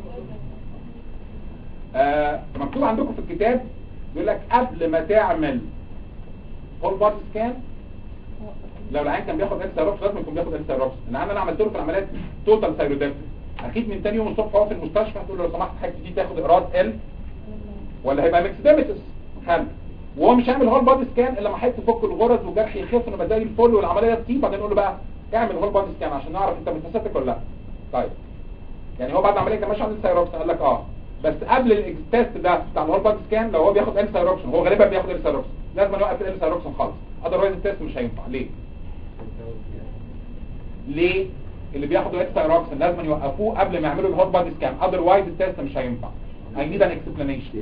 آه مكتوب عندكم في الكتاب بيقول لك قبل ما تعمل هول بادي سكان لو العيان كان بياخد اكس روكس لازم يكون بياخد اكس روكس ان انا عملت له في العمليات توتال ثايرويدكتومي اكيد من تاني يوم الصبح هو في المستشفى هتقول له لو سمحت حضرتك دي تاخد اقراص ال ولا هيبقى ميكسديمتس حل وهو مش هيعمل هول بادي سكان الا لما حضرتك تفك الغرز والجرح يخف انما زي الفل والعمليه تطيب بعدين نقول له بقى اعمل هول بادي سكان عشان نعرف انت متساتك ولا لا طيب يعني هو بعد العمليه كان ماشي عند الثايروكس قال لك اه بس قبل التست ده بتاع الهول بادي سكان لو هو بياخد ال ثايروكسون هو غالبا بياخد ال ثايروكسون لازم يوقف ال ثايروكسون خالص اذروايز التست مش هينفع ليه ليه اللي بياخدوا اكس ثايروكسين لازم يوقفوه قبل ما يعملوا الهوت بادي سكان اذروايز التست مش هينفع I need an explanation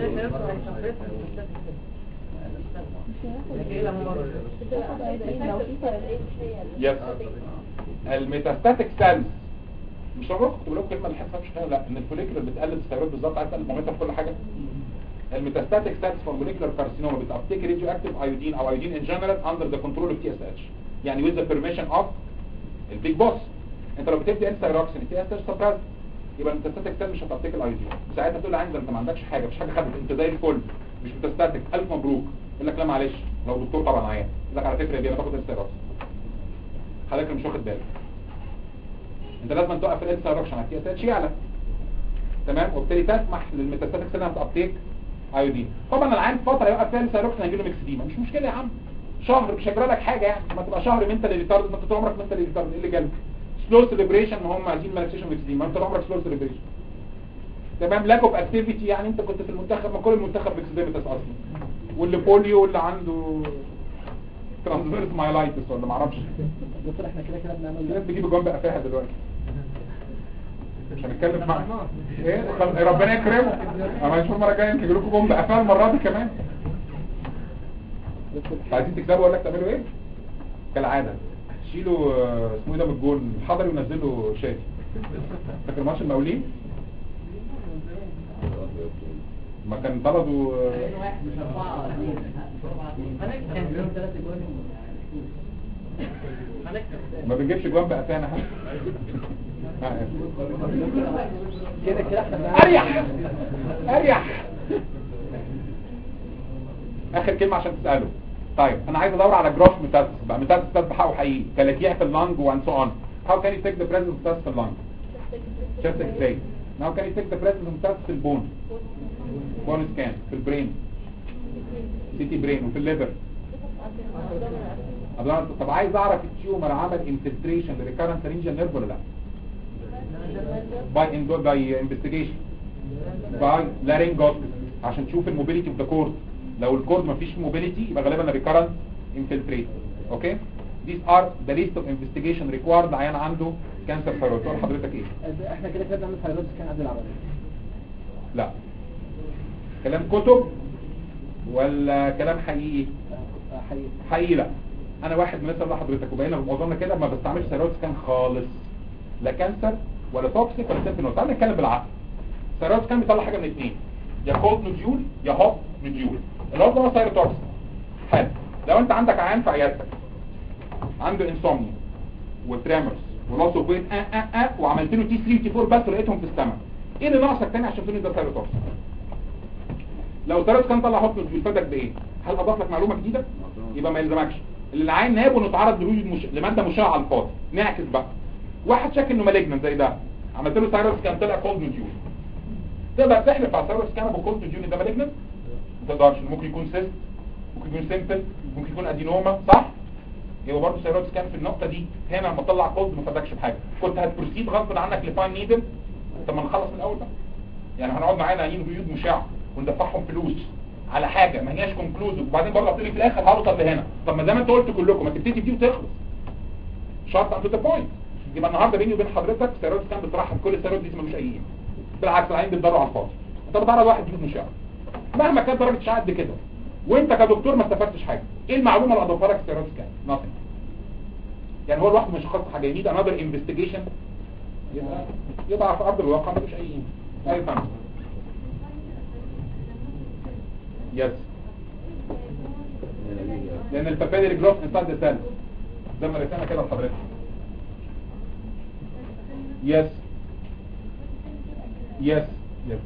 يس الميتاستاتيك سيلز مش هقول كنت بقول لكم كلمه الحصه مش فاهم لا ان الفوليكولر بتقلل الثيرويد بالظبط عايز تقلل مامتها في كل حاجه الميتاستاتيك سيلز فوليكولر كارسينوما بتابتيك راديو اكتيف ايودين او ايودين ان جنرال اندر ذا كنترول اوف تي اس اتش يعني with the permission of البيج بوس انت لو بتدي انت ثايروكسين التي اس اتش سبراز يبقى الميتاستاتيك سيل مش هتابتيك الايودين ساعتها تقول عندك انت ما عندكش حاجه مش حاجه خدت انت زي الفل مش ميتاستاتيك الف مبروك يقول لك لا معلش لو دكتور طبعا عيان يقول لك على فكره دي انا باخد الثايروكسين حضرتك مش واخد بالك انت لازم توقف الانس ثايروكسين على التي اس اتش يعلى تمام وبالتالي تسمح للميتاستاتيك سيل انها تابتيك ايودين طبعا العيان فتره يوقف فيها الثايروكسين هيجي له ميكسديما مش مشكله يا عم شهر مش هيجرى لك حاجه يعني ما تبقى شهر منتال ريتارد ما انت طول عمرك منتال ريتارد ايه اللي جالك سلو سيليبريشن ما هم عايزين مالكسيشن ميكسديما ما انت طول عمرك سلو سيليبريشن تمام لاك اوف اكتيفيتي يعني انت كنت في المنتخب ما كل المنتخب ميكسديمتس اصلا واللي بوليو واللي عنده ترانسفيرس مايلايتس ولا ما اعرفش دكتور احنا كده كده بنعمل الناس بيجيبوا جنب قفاها دلوقتي مش هنتكلم مع ايه خل- ربنا يكرمه انا هنشوف المره الجايه يمكن يجي لكم جنب قفاها المره دي كمان عايزين تكسبوا ولا تعملوا ايه كالعاده شيلوا آه، اسمه ايه ده من الجول الحضري ونزلوا شادي فاكر ماتش المقاولين ما كان طردوا آه، مش أربعة اثنين أربعة اثنين ثلاثة جوان ما بنجيبش جوان بقفانا ها ها. كده كده احنا اريح اريح اخر كلمه عشان تساله طيب انا عايز ادور على جروث ميتاستس بقى ميتاستس ده بحقه حقيقي تلاقيها في اللنج وان سو اون هاو كان يو تيك ذا بريزنس ميتاستس في اللنج chest x-ray now can you take the presence ميتاستس في البون بون سكان في البرين سيتي برين وفي الليفر أبدأ- طب عايز اعرف التيومر عمل انفلتريشن لريكارنت رينجن نيرف ولا لا باي اندور باي انفستيجيشن باي لارينجوسكوبي عشان تشوف الموبيليتي اوف ذا كورد لو الكورد مفيش موبيليتي يبقى غالبا ريكارنت انفلتريت اوكي these are the list of investigation required عيان عنده كانسر ثيرويد تقول حضرتك ايه احنا كده كده بنعمل ثايرويد كان قبل العمليه لا كلام كتب ولا كلام حقيقي آه، حقيقي حقيقي لا انا واحد من الناس اللي حضرتك وبقينا معظمنا كده ما بستعملش ثيرويد سكان خالص لا كانسر ولا توكسيك ولا سيمبل تعال نتكلم بالعقل ثيرويد سكان بيطلع حاجه من اثنين يا كولد نوديول يا هوت نوديول الهوت ده هو ثيروتوكسيك حلو لو انت عندك عيان في عيادتك عنده انسومنيا وتريمرز ولوس اوف ويت اه اه اه وعملت له تي 3 وتي 4 بس ولقيتهم في السماء ايه اللي ناقصك تاني عشان تقول لي ده ثيروتوكسيك لو ثيرويد كان طلع هوت نوديول فادك بايه هل اضاف لك معلومه جديده يبقى ما يلزمكش اللي العين ناب ونتعرض لوجود مش... لماده مشعه على الفاضي نعكس بقى واحد شاك انه مالجنت زي ده عملت له ثيرويد سكان طلع كولد نوديول تقدر تحلف على ثيرويد سكان ابو كولد نوديول ده مالجنت ما تقدرش ممكن يكون سيست ممكن يكون سيمبل ممكن يكون ادينوما صح يبقى برضه ثيرويد سكان في النقطه دي هنا لما تطلع كولد ما فادكش بحاجه كنت هتبروسيد غصب عنك لفاين نيدل طب ما نخلص من الاول بقى يعني هنقعد معانا عيين بيوت مشعه وندفعهم فلوس على حاجه ما هياش كونكلوزيف وبعدين برضه هتقولي في الاخر هوصل لهنا طب ما زي ما انت قلت كلكم ما تبتدي دي وتخلص شرط انت ذا بوينت يبقى النهارده بيني وبين حضرتك ستيرويد كان بترحب كل الستيرويد دي ملوش اي قيمه بالعكس العين بتضروا على الفاضي انت بتعرض واحد بيوت مشعه مهما كانت درجه الشعاع قد كده وانت كدكتور ما استفدتش حاجه ايه المعلومه اللي اضافها لك ستيرويد سكان nothing يعني هو لوحده مش خاص حاجه ينيد انذر انفستيجيشن يبقى يبقى في ارض الواقع ملوش اي قيمه اي فهم يس لان البابيلري جروث انسايد ذا سيل زي ما رسمنا كده لحضرتك يس يس يس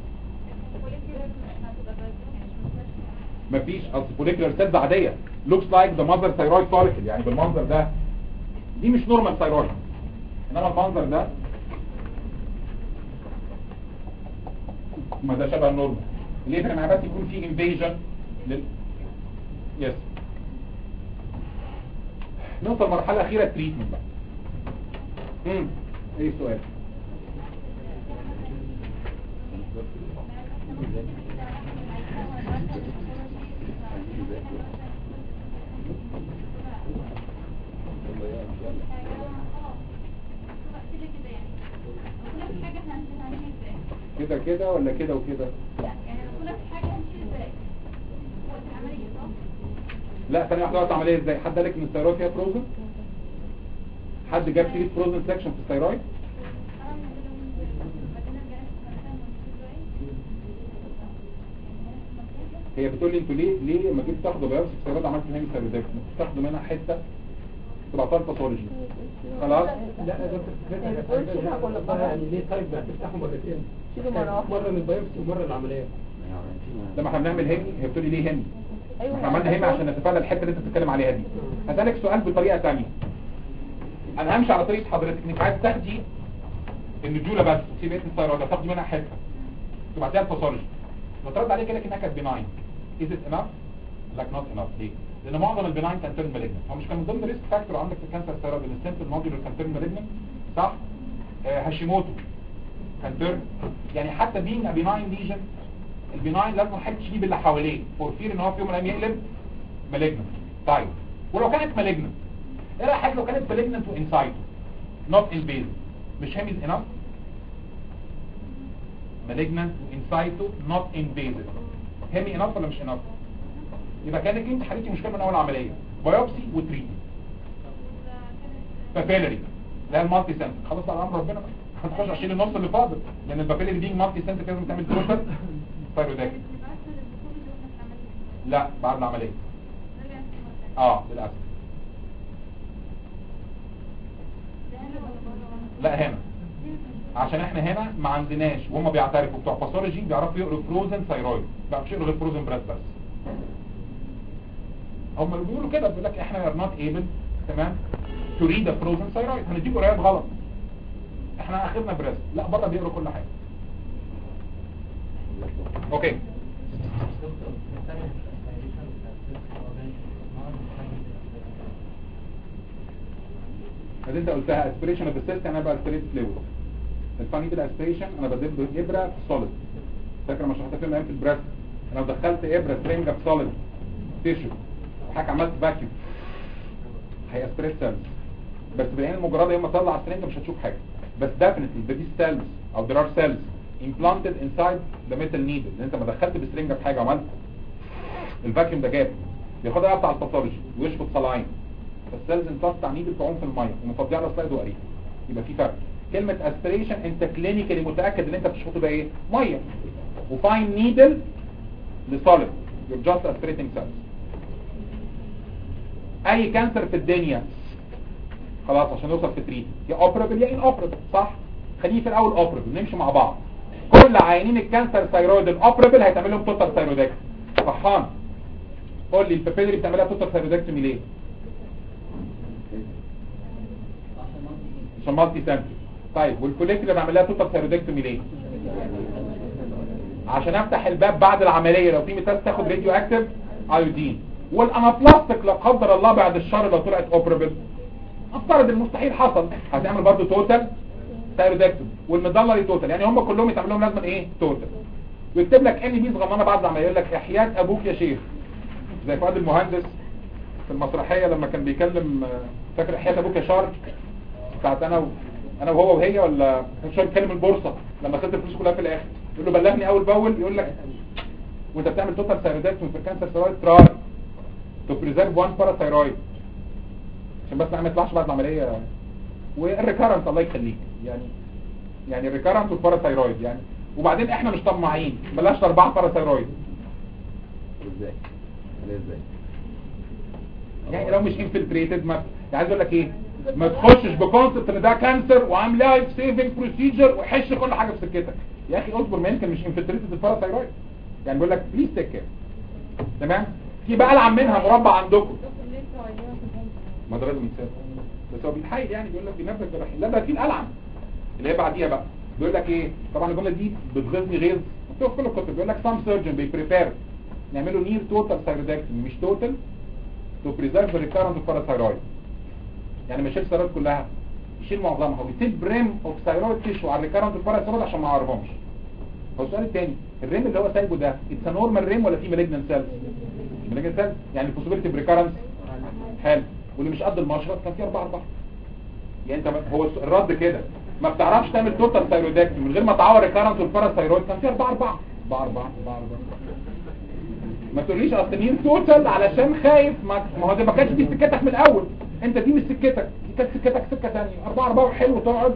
مفيش اصل فوليكولار سيلز عاديه لوكس لايك ذا ماذر ثايرويد فوليكل يعني بالمنظر ده دي مش نورمال ثايرويد انما المنظر ده ما ده شبه النورمال اللي يفرق معاه بس يكون في انفيجن لل يس نوصل لمرحله اخيره تريتمنت بقى امم ايه السؤال كده كده ولا كده وكده لا ثانية واحدة وقت عملية ازاي حد قالك ان الثيرويد فيها فروزن حد جاب سيرة فروزن سكشن في الثيرويد هي بتقول لي انتوا ليه ليه لما جيت تاخدوا بايوبسي في الثيرويد عملت هيمي ثيرويدكت تاخدوا منها حتة تبعتها الباثولوجي خلاص لا يا دكتور فكرتها يعني ليه طيب ما تفتحوا مرتين شيلوا مرة واحدة. مره من البايوبسي ومره العمليه لما احنا بنعمل هيمي هي بتقول لي ليه هيمي احنا عملنا هيمي عشان نتفادى الحته اللي انت بتتكلم عليها دي هسألك سؤال بطريقة تانية انا همشي على طريقة حضرتك انك عايز تاخدي النجولة بس في بقية الثيرويد هتاخدي منها حتة تبعتيها الباثولوجي لو ترد عليك لك انها كانت بناين از ات انف لك نوت انف ليه لان معظم البناين كان تيرن مالجنت هو مش كان من ضمن ريسك فاكتور عندك في الكانسر الثيرويد ان السنتر نودولر كان تيرن مالجنت صح آه هاشيموتو كان تيرن يعني حتى بين بناين ليجن البناين لازم حد يجيب اللي حواليه فور فير ان هو في يوم من الايام يقلب مالجنت طيب ولو كانت مالجنت ايه رايك لو كانت مالجنت وانسايتو نوت انفيزيف مش هيميز انف malignant انسايتو نوت انفيزيف هيمي انف ولا مش انف يبقى كانك انت حليتي مشكله من اول عمليه بايوبسي وتريتمنت بابيلري لا المالتي سنتر خلاص على امر ربنا بقى هتخش عشان النص اللي فاضل لان البابيلري دي مالتي سنتر لازم تعمل توتال ثايرويدكت لا بعد العمليه اه للاسف لا هنا عشان احنا هنا ما عندناش وهم بيعترفوا بتوع باثولوجي بيعرفوا يقروا فروزن ثايرويد ما بيعرفوش يقروا غير فروزن بريست بس هم اللي بيقولوا كده بيقول لك احنا ار نوت ايبل تمام تو ريد فروزن ثايرويد هنديك قرايات غلط احنا اخرنا بريست لا بره بيقروا كل حاجه اوكي اللي انت قلتها اسبريشن اوف السيلز انا بقى اسبريت فلويد الفاني بالاسبريشن انا بدب ابره في سوليد فاكر ما شرحتها فيلم ايام في البريست انا لو دخلت ابره سرنجه في سوليد تيشو وحضرتك عملت فاكيوم هي اسبريت سيلز بس بالعين المجرده يوم ما تطلع السرنجه مش هتشوف حاجه بس definitely ده دي cells او there are cells implanted inside the metal needle لان انت ما دخلت بسرنجه في حاجه عملت الفاكيوم ده جاب بياخدها بقى بتاع الباثولوجي ويشفط صلاعين فالسيلز امبلانت بتاع نيدل تعوم في الميه ومفضيه على سلايد وقريب يبقى في فرق كلمه اسبريشن انت كلينيكالي متاكد ان انت بتشفطه ده ايه ميه وفاين نيدل لسوليد you're just aspirating cells اي كانسر في الدنيا خلاص عشان نوصل في تريت يا اوبرابل يا ان اوبرابل صح خليه في الاول اوبرابل نمشي مع بعض كل عيانين الكانسر ثايرويد الاوبرابل هيتعمل لهم توتال ثايرويدكتومي فرحان قول لي البابيلري بتعملها توتال ثايرويدكتومي ليه عشان مالتي سامبل طيب والفوليكولر بعمل لها توتال ثايرويدكتومي ليه عشان افتح الباب بعد العمليه لو في مثال تاخد راديو اكتيف ايودين والانابلاستيك لا قدر الله بعد الشر لو طلعت اوبرابل افترض المستحيل حصل هتعمل برضو توتال ثايرويدكتومي والمدلري توتال يعني هم كلهم يتعمل لهم لازم ايه توتال ويكتب لك ان بي صغننه بعد العمليه يقول لك احياء ابوك يا شيخ زي فؤاد المهندس في المسرحيه لما كان بيكلم فاكر احياء ابوك يا شارك بتاعت انا و... انا وهو وهي ولا كان شويه بيتكلم البورصه لما خدت الفلوس كلها في الاخر يقول له بلغني اول باول يقول لك وانت بتعمل توتال ثايرويدكتومي في الكانسر ثايرويد تراي تو بريزيرف وان باراثايرويد عشان بس ما يطلعش بعد العمليه والريكارنت الله يخليك يعني يعني الريكارنت والباراثايرويد يعني وبعدين احنا مش طماعين بلاش اربعه باراثايرويد ازاي ازاي يعني لو مش انفلتريتد ما يعني عايز اقول لك ايه ما تخشش بكونسبت ان ده كانسر وعامل لايف سيفنج بروسيجر وحش كل حاجه في سكتك يا اخي اصبر ما يمكن مش انفلتريتد الباراثايرويد يعني بيقول لك بليز تيك كير تمام في بقى العب منها مربع عندكم ما ده لازم يتساب بس هو بيتحايل يعني بيقول لك بينبه جراحين لا ده في الالعن اللي هي بعديها بقى بيقول لك ايه طبعا الجمله دي بتغيظني غيظ مكتوب في كل الكتب بيقول لك سام سيرجن بيبريفير نعمله نير توتال ثايرويدكتومي مش توتال تو بريزيرف ريكارنت باراثايرويد يعني ما يشيلش الثايرويد كلها يشيل معظمها هو بيسيب بريم اوف ثايرويد تيشو على الريكارنت باراثايرويد عشان ما يعرفهمش هو السؤال الثاني الريم اللي هو سايبه ده اتس نورمال ريم ولا في مالجنان سيلز مالجنان سيلز يعني البوسيبيليتي بريكارنس حلو واللي مش قد المشرط كان فيه 4 4 يعني انت هو الرد كده ما بتعرفش تعمل توتال ثايرويدكتومي من غير ما تعور الكارنت والباراثايرويد كان فيه 4 4 4 4 4 ما تقوليش اصل مين توتال علشان خايف ما ما هو ده ما كانش دي سكتك من الاول انت دي مش سكتك دي كانت سكتك سكه ثانيه 4 4 وحلو تقعد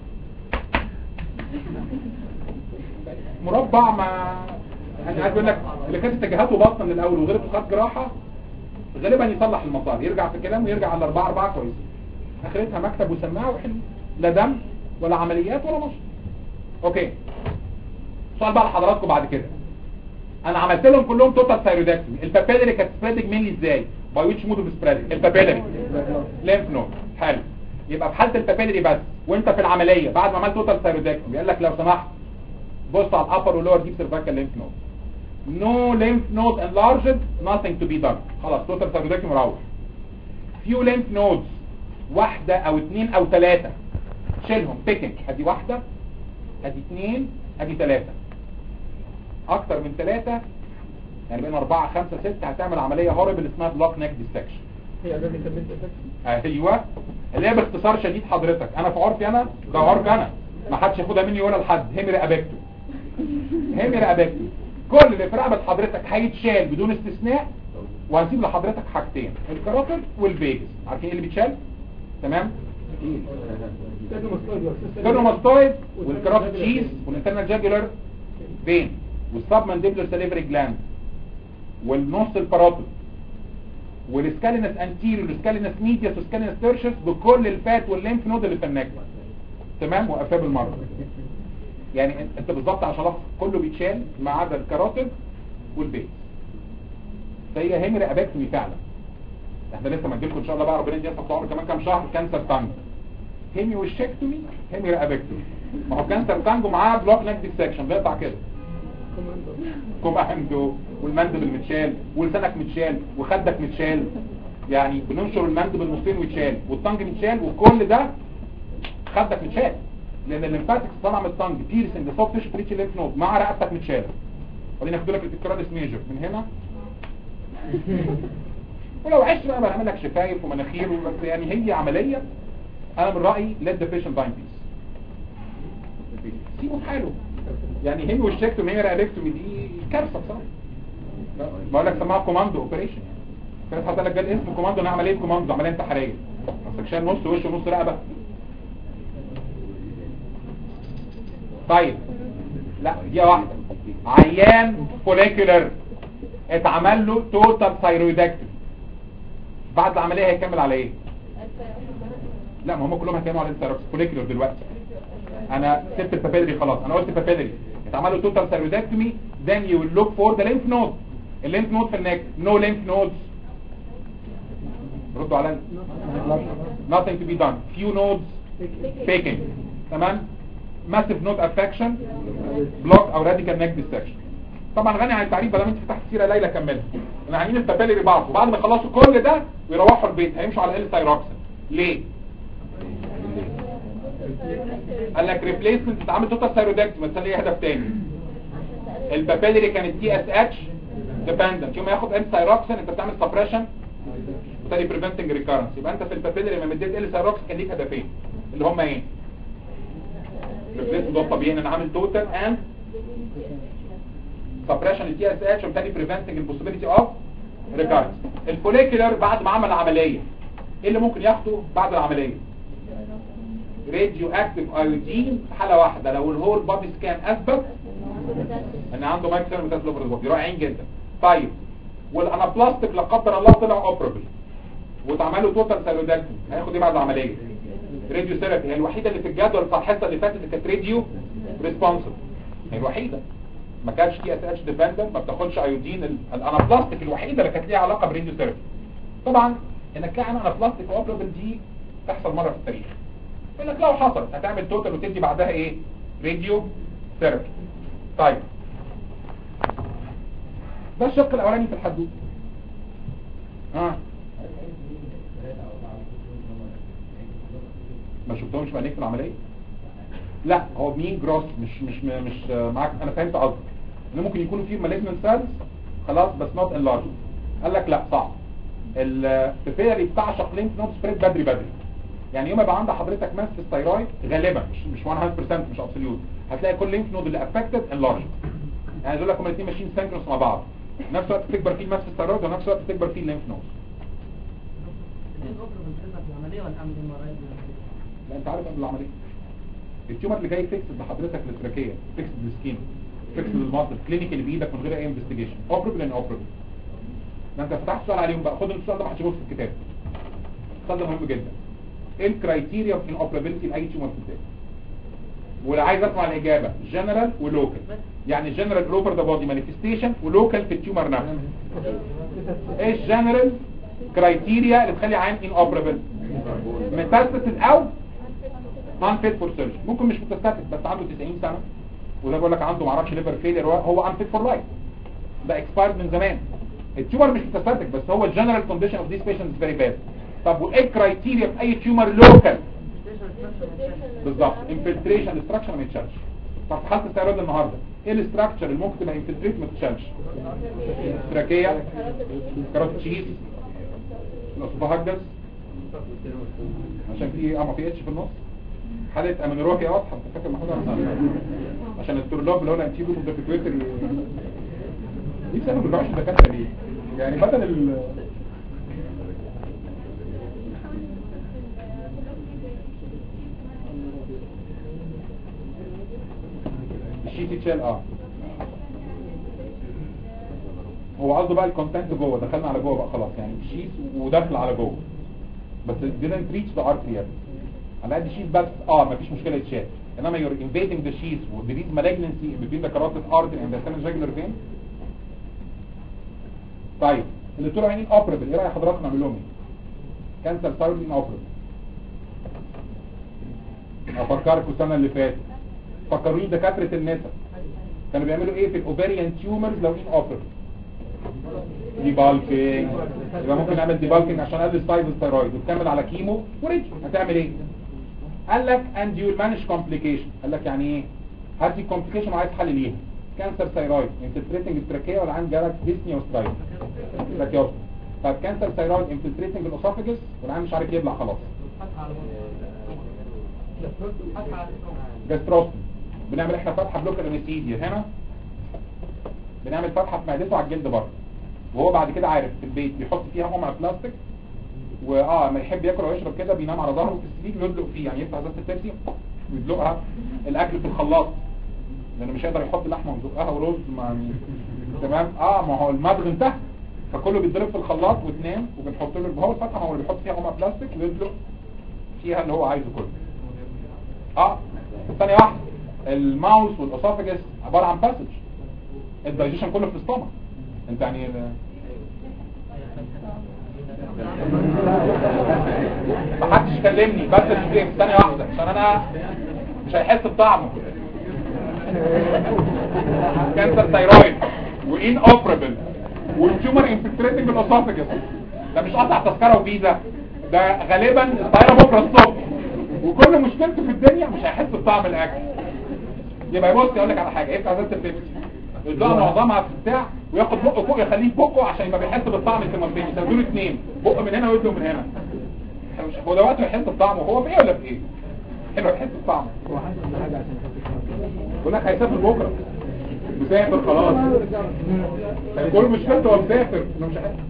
مربع مع يعني عايز اقول لك اللي كانت اتجاهاته بطن من الاول وغير خد جراحه غالبا يصلح المسار يرجع في كلامه ويرجع على 4 4 كويس اخرتها مكتب وسماعه وحلو لا دم ولا عمليات ولا مش اوكي سؤال بقى لحضراتكم بعد كده انا عملت لهم كلهم توتال ثايرويدكتومي البابيلري كانت سبريدنج مينلي ازاي باي ويتش مود اوف سبريدنج البابيلري ليمف نود حلو يبقى في حاله البابيلري بس وانت في العمليه بعد ما عملت توتال ثايرويدكتومي قال لك لو سمحت بص على الابر واللور ديب سيرفايكال ليمف نود no lymph node enlarged nothing to be done خلاص توتال ثايرويدكتومي مروح few lymph nodes واحدة او اتنين او تلاتة شيلهم بيكنج ادي واحدة ادي اتنين ادي تلاتة اكتر من تلاتة يعني بين اربعة خمسة ستة هتعمل عملية هوربل اسمها بلوك نيك ديسكشن هي الراجل كان بنت ايوه اللي هي باختصار شديد حضرتك انا في عرفي انا ده عرفي انا ما حدش ياخدها مني ولا لحد همي رقبته همي رقبته كل اللي في رقبه حضرتك هيتشال بدون استثناء وهنسيب لحضرتك حاجتين الكراتين والفيجس عارفين ايه اللي بيتشال تمام كيرنوماستويد والكرافت تشيز والانترنال جاجولار فين والسب مانديبلر سليفري جلاند والنص الباراتو والسكالينس انتيريور والسكالينس ميدياس والسكالينس تيرشس بكل الفات والليمف نود اللي في النك تمام وقفاه بالمره يعني أنت- انت بالظبط عشان خلاص كله بيتشال ما عدا الكاراتيد والبيت فهي هيمري اباكتومي فعلا احنا لسه ما نجيلكم ان شاء الله بقى ربنا يدينا طول عمر كمان كام شهر كانسر تانج هيمي والشكتومي هيمري اباكتومي ما هو كانسر تانج ومعاه بلوك نيك ديسكشن بيقطع كده كوماندو والمندبل متشال ولسانك متشال وخدك متشال يعني بننشر المندبل نصين ويتشال والطنج متشال وكل ده خدك متشال لان الليمفاتكس طالعه من الطنج بيرسنج سوفت تيشو بريتش الليمف نود مع رقبتك متشاله وبعدين ياخدوا لك البيكتوراليس ميجر من هنا ولو عشت بقى بعمل لك شفايف ومناخير بس يعني هي عمليه انا من رايي let the patient die in peace سيبه في حاله يعني هيمي والشكتومي هي ريالكتومي دي كارثه بصراحه بقول لك سماها كوماندو اوبريشن في ناس حاطه لك جال اسم كوماندو انها عمليه كوماندو عمليه انتحاريه اصلك شايل نص وش ونص رقبه طيب لا دي واحده عيان فوليكولر اتعمل له توتال ثايرويدكتومي بعد العمليه هيكمل على ايه لا ما هم كلهم هيكملوا على الثايروكس فوليكولر دلوقتي انا سبت البابيلري خلاص انا قلت البابيلري اتعمل له توتال ثايرويدكتومي then you will look for the lymph node الليمف نود في النك no lymph nodes ردوا عليا nothing to be done few nodes taken تمام massive node affection block او radical neck dissection طبعا غني عن التعريف بدل ما انت فتحت سيره ليلى كملها انا عاملين البابيلري بعض وبعد ما يخلصوا كل ده ويروحوا البيت هيمشوا على ال ثايروكسين ليه قال لك ريبليسمنت بتعمل توتال ثايرودكتومي بس ليه هدف تاني البابيلري كانت دي اس اتش ديبندنت يوم ياخد ال ثايروكسين انت بتعمل سبريشن وتاني بريفنتنج ريكارنس يبقى انت في البابيلري لما مديت ال ثايروكسين كان ليك هدفين اللي هم ايه ريبليسمنت ده الطبيعي ان انا عامل توتال اند سبريشن التي اس اتش وبالتالي بريفنتنج البوسيبيليتي اوف ريكارنس الفوليكولر بعد ما عمل عمليه ايه اللي ممكن ياخده بعد العمليه راديو اكتيف ايودين في حاله واحده لو الهول بادي سكان اثبت ان عنده مايكرو ميتاستاسيس بودي رائعين جدا طيب والانابلاستيك لا قدر الله طلع اوبرابل واتعمل له توتال ثايرويدكتومي هياخد ايه بعد العمليه راديو ثيرابي هي الوحيده اللي في الجدول بتاع الحصه اللي فاتت اللي كانت راديو ريسبونسيف هي الوحيده ما كانش تي اس اتش ديبندنت ما بتاخدش ايودين ال- الانابلاستيك الوحيده اللي كانت ليها علاقه براديو ثيرابي طبعا انك كان انابلاستيك اوبرابل دي تحصل مره في التاريخ يقول لك لو حصل هتعمل توتال وتدي بعدها ايه راديو ثيرابي طيب ده الشق الاولاني في الحدود اه ما شفتهمش في عينيك في العمليه لا هو مين جروس مش مش مش معاك انا فهمت قصدك ان ممكن يكونوا فيه مالجنت سيلز خلاص بس نوت انلارج قال لك لا صعب البيبيري بتاع شقلين نوت سبريد بدري بدري يعني يوم ما يبقى عند حضرتك ماس في الثايرويد غالبا مش مش 100% مش ابسوليوت هتلاقي كل لينف نود اللي افكتد انلارج يعني دول لك هما الاثنين ماشيين سينكرونس مع بعض في نفس الوقت بتكبر فيه الماس في الثايرويد وفي نفس الوقت بتكبر فيه الليمف نود الاوبرا بنحلها في العمليه ولا اعمل ام ار اي لا انت عارف قبل العمليه التيومر اللي جاي فيكس لحضرتك للتراكيه فيكس للسكين فيكس للمصل كلينيكال بايدك من غير اي انفستيجيشن اوبربل ان اوبربل ما انت فتحت سؤال عليهم بقى خد السؤال ده ما هتشوفه في الكتاب السؤال ده مهم جدا ايه الكرايتيريا اوف انوبرابيلتي لاي تيومر في الدم واللي عايز اسمع الاجابه جنرال ولوكال يعني جنرال اوفر ذا بودي مانيفستيشن ولوكال في التيومر نفسه ايه الجنرال كرايتيريا اللي تخلي عين ان اوبرابل ميتاستاسيس او ان فيت فور سيرجري ممكن مش ميتاستاسيس بس عنده 90 سنه وده بقول لك عنده معرفش ليفر فيلير هو ان فيت فور لايف ده اكسبايرد من زمان التيومر مش ميتاستاسيس بس هو الجنرال كونديشن اوف ذيس بيشنتس فيري باد طب وايه الكرايتيريا في اي تيومر لوكال بالظبط انفلتريشن الاستراكشر ما يتشالش طب في حاله الثيرويد النهارده ايه الاستراكشر اللي ممكن تبقى انفلتريت ما تتشالش تراكيه كاروت تشيز الاسوفاجس عشان في اه ما في اتش في النص حاله امينوروفيا واضحه انت فاكر محمود ولا عشان التورلوب اللي هو الانتيبيوت اوف ذا بيتويتري دي سنه ما بيبقاش الدكاتره ليه يعني بدل ال الشيت يتشال اه هو قصده بقى الكونتنت جوه دخلنا على جوه بقى خلاص يعني الشيت ودخل على جوه بس didn't reach the artery yet على قد الشيز بس اه مفيش مشكله يتشال انما you're invading the sheath with there is malignancy between the carotid artery and the semijugular vein طيب اللي طلعوا عينين اوبربل ايه راي حضراتكم نعمل لهم ايه كانسر ثايرويد ان اوبربل افكركم السنه اللي فاتت فكروني دكاتره النساء كانوا بيعملوا ايه في الاوفريان تيومرز لو ان اوبربل ديبالكينج يبقى ممكن نعمل ديبالكينج عشان اقلل سايز الثايرويد وتكمل على كيمو وريدي هتعمل ايه قال لك and you will manage complication قال لك يعني ايه هات لي complication وعايز حل ليها كانسر ثايرويد انفلتريتنج التراكيه ولا عندي جالك ديسني وسترايد تراكيوس طب كانسر ثايرويد انفلتريتنج الاسوفاجس والعين مش عارف يبلع خلاص جاستروستومي بنعمل احنا فتحه بلوك الانستيزيا هنا بنعمل فتحه في معدته على الجلد بره وهو بعد كده عارف في البيت بيحط فيها قمع بلاستيك واه ما يحب ياكل او يشرب كده بينام على ظهره في السرير ويدلق فيه يعني يفتح ازازه البيبسي ويدلقها الاكل في الخلاط لانه مش هيقدر يحط لحمه ويدقها ورز مع تمام اه ما هو المضغ انتهى فكله بيتضرب في الخلاط وتنام وبنحط له هو الفتحه ما هو اللي بيحط فيها قمع بلاستيك ويدلق فيها اللي هو عايزه كله اه ثانيه واحده الماوس والاسوفاجس عباره عن باسج الدايجيشن كله في السtomach انت يعني ما حدش يكلمني بس الجيم ثانيه واحده عشان انا مش هيحس بطعمه كانسر ثايرويد وان اوبرابل والتيومر انفلتريتنج الاسوفاجس ده مش قطع تذكره وفيزا ده غالبا الطياره بكره الصبح وكل مشكلته في الدنيا مش هيحس بطعم الاكل يبقى بص اقول لك على حاجه افتح ازازه البيبسي يدوها معظمها في البتاع وياخد بقه فوق يخليه في بقه عشان يبقى بيحس بالطعم الكمامبين يسدوا له اثنين بقه من هنا ويدله من هنا مش هو ده وقته يحس بطعمه هو في ايه ولا في ايه حلو يحس بطعمه بقول لك هيسافر بكره مسافر خلاص كل مشكلته هو مسافر انه مش عارف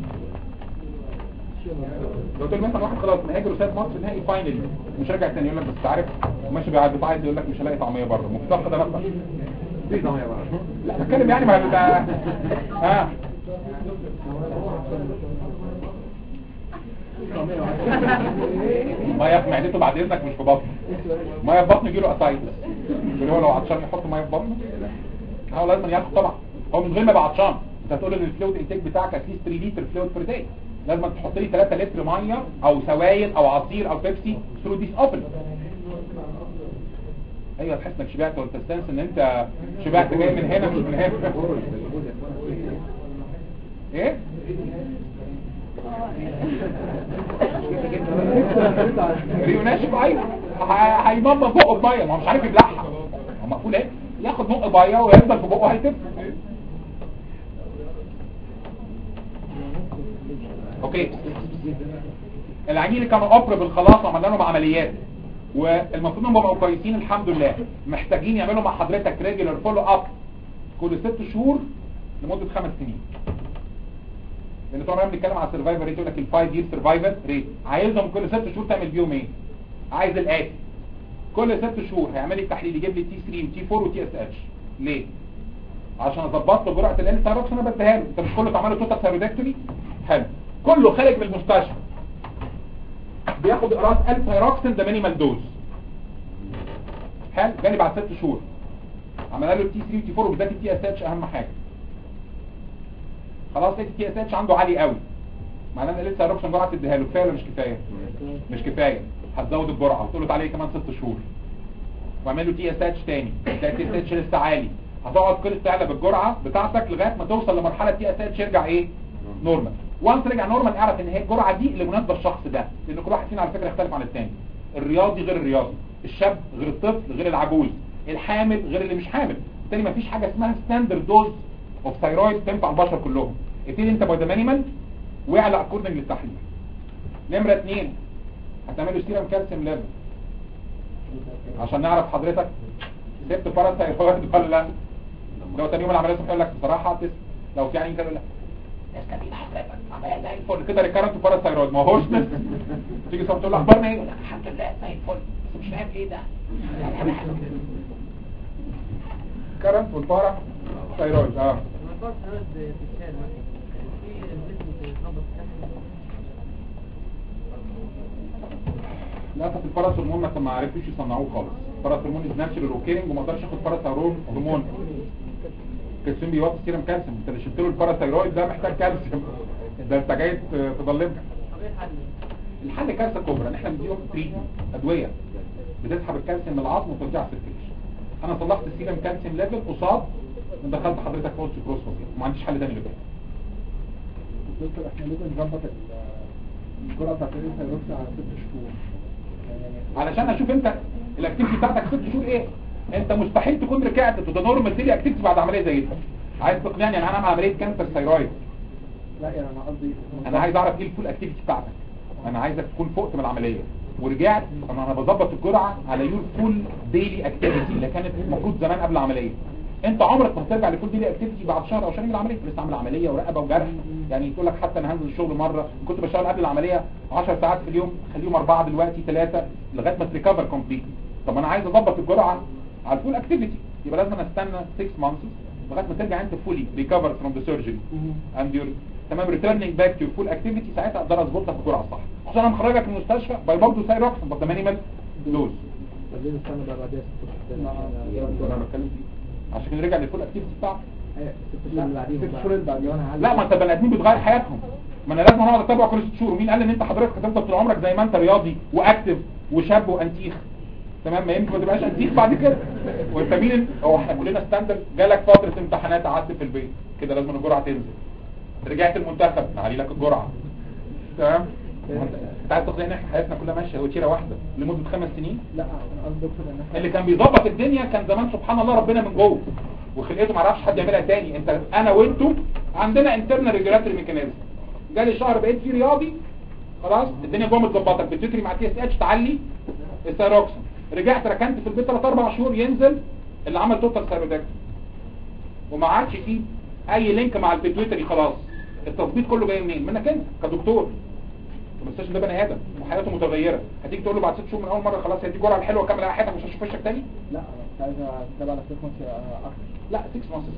لو قلت له مثلا واحد خلاص مهاجر وساب مصر نهائي فاينل مش راجع تاني يقول لك بس عارف ماشي بيعدي بعد يقول لك مش هلاقي طعميه بره مفتقد انا في طعميه بره لا بتكلم يعني ما ده ها ميه في معدته بعد اذنك مش في بطنه ميه في بطنه يجيله اسايتس اللي هو لو عطشان يحط ميه في بطنه هو لازم ياخد طبعا هو من غير ما يبقى عطشان انت هتقول ان الفلويد انتاج بتاعك اتليست 3 لتر فلويد بير داي لازم تحط لي 3 لتر ميه او سوائل او عصير او بيبسي ثرو ديس اوبن ايوه تحس انك شبعت وانت تستنس ان انت شبعت جاي من هنا مش من هنا ايه ريو ناشف ايوه ه- هيمضى بقه بميه ما هو مش عارف يبلعها هو مقفول ايه ياخد بق ميه ويفضل في بقه هيتف اوكي العيانين اللي كانوا اوبربل خلاص وعملنا لهم عمليات والمفروض انهم بقوا كويسين الحمد لله محتاجين يعملوا مع حضرتك ريجولار فولو اب كل ست شهور لمده خمس سنين لان طبعا بنتكلم على السرفايفر ريت يقول لك الفايف يير سرفايفر ريت عايزهم كل ست شهور تعمل بيهم ايه عايز الاتي كل ست شهور هيعمل لي تحليل يجيب لي تي 3 وتي 4 وتي اس اتش ليه عشان اظبط له جرعه ال ثايروكس انا بديها له انت مش كله اتعمل له توتال ثايرودكتومي حلو كله خارج من المستشفى بياخد قراص الثايروكسين ده مينيمال دوز حلو جالي بعد ست شهور عملنا له التي 3 وتي 4 وبالذات التي اس اتش اهم حاجه خلاص لقيت التي اس اتش عنده عالي قوي معناه ان لسه ايروكسين جرعه تديها له كفايه ولا مش كفايه مش كفايه هتزود الجرعه وتقول له تعالى كمان ست شهور واعمل له تي اس اتش تاني تلاقي تي اس اتش لسه عالي هتقعد كل تعلى بالجرعه بتاعتك لغايه ما توصل لمرحله تي اس اتش يرجع ايه نورمال وانس رجع نورمال اعرف ان هي الجرعه دي اللي مناسبه للشخص ده لان كل واحد فينا على فكره يختلف عن الثاني الرياضي غير الرياضي الشاب غير الطفل غير العجوز الحامل غير اللي مش حامل بالتالي مفيش حاجه اسمها ستاندرد دوز اوف ثايرويد تنفع البشر كلهم ابتدي انت باي ذا مينيمال واعلى اكوردنج للتحليل نمره اثنين هتعملوا سيرم كالسيوم ليفل عشان نعرف حضرتك سبت باراثايرويد ولا لا لو تاني يوم العمليه الصبح يقول لك بصراحه تس لو في عين كده يقول لك تستفيد حضرتك عمليه زي الفل كده ريكارنت باراثايرويد ما هوش نس تيجي صبح تقول له اخبارنا ايه يقول لك الحمد لله زي الفل بس مش فاهم ايه ده كارنت والبارا ثايرويد اه لما تقعد سنوات تتشال مثلا في الجسم بيتنبض كده للاسف الفرس هرمون ما ما عرفوش يصنعوه خالص الفرس هرمون از ناتشرال اوكيرنج وما اقدرش اخد فرس هرمون كالسيوم بيوطي سيرم كالسيوم انت اللي شلت له الباراثايرويد ده محتاج كالسيوم ده انت جاي تضلمها طب ايه الحل؟ الحل كارثه كبرى ان احنا بنديهم تريتمنت ادويه بتسحب الكالسيوم من العظم وترجع السيركيليشن انا صلحت السيرم كالسيوم ليفل قصاد ان دخلت حضرتك في اوستيوبروز فظيع وما عنديش حل تاني لكده دكتور احنا لازم نظبط ال- الجرعه بتاعت الثيروكس على ست شهور يعني علشان اشوف انت الاكتيفيتي بتاعتك ست شهور ايه انت مستحيل تكون رجعت تو ذا نورمال ديلي اكتيفيتي بعد عمليه زي دي عايز تقنعني ان انا اعمل عمليه كانسر ثايرويد لا يعني انا قصدي انا عايز اعرف ايه الفول اكتيفيتي بتاعتك انا عايزك تكون فقت من العمليه ورجعت انا انا بظبط الجرعه على يور فول ديلي اكتيفيتي اللي كانت المفروض زمان قبل العمليه انت عمرك ما هترجع لفول ديلي اكتيفيتي بعد شهر او شهرين من العمليه لسه عامل عمليه ورقبه وجرح يعني تقول لك حتى انا هنزل الشغل مره كنت بشتغل قبل العمليه 10 ساعات في اليوم خليهم اربعه دلوقتي ثلاثه لغايه ما تريكفر كومبليتلي طب انا عايز اظبط الجرعه على الفول اكتيفيتي يبقى لازم استنى 6 مانثس لغايه ما ترجع انت فولي ريكفر فروم ذا سيرجري اند يور تمام ريتيرنينج باك تو فول اكتيفيتي ساعتها اقدر اظبط لك الجرعه الصح خصوصا انا مخرجك من المستشفى باي برضه سايروكسن برضه مانيمال دوز لازم نستنى بقى بعدها ست انا بتكلم فيه عشان كده رجع للفول اكتيفيتي بتاعته ست شهور اللي بعديهم لا ما انت بني ادمين بتغير حياتهم ما انا لازم اقعد اتابع كل ست شهور مين قال ان انت حضرتك هتفضل طول عمرك زي ما انت رياضي واكتف وشاب وانتيخ تمام ما يمكن ما تبقاش انتيخ بعد كده وانت مين هو احنا كلنا ستاندرد جالك فتره امتحانات قعدت في البيت كده لازم الجرعه تنزل رجعت المنتخب نعلي لك الجرعه تمام انت عايز تقنعني ان احنا حياتنا كلها ماشيه وتيره واحده لمده خمس سنين لا انا قصدي دكتور ان احنا اللي كان بيظبط الدنيا كان زمان سبحان الله ربنا من جوه وخلقته ما عرفش حد يعملها تاني انت انا وانتم عندنا انترنال ريجولاتوري ميكانيزم جالي شهر بقيت فيه رياضي خلاص الدنيا جوه متظبطه بتتري مع تي اس اتش تعلي الثيروكسين رجعت ركنت في البيت 3 4 شهور ينزل اللي عمل توتال ثيرودكتومي وما عادش فيه اي لينك مع البيتويتري خلاص التظبيط كله جاي منين منك انت كدكتور المستشفى ده بني ادم وحياته متغيره هتيجي تقول له بعد ست شهور من اول مره خلاص هي دي الجرعه الحلوه كمل على حياتك مش هشوف وشك تاني لا انا كنت عايز اتابع على سيكونس اكتر لا 6 مانثs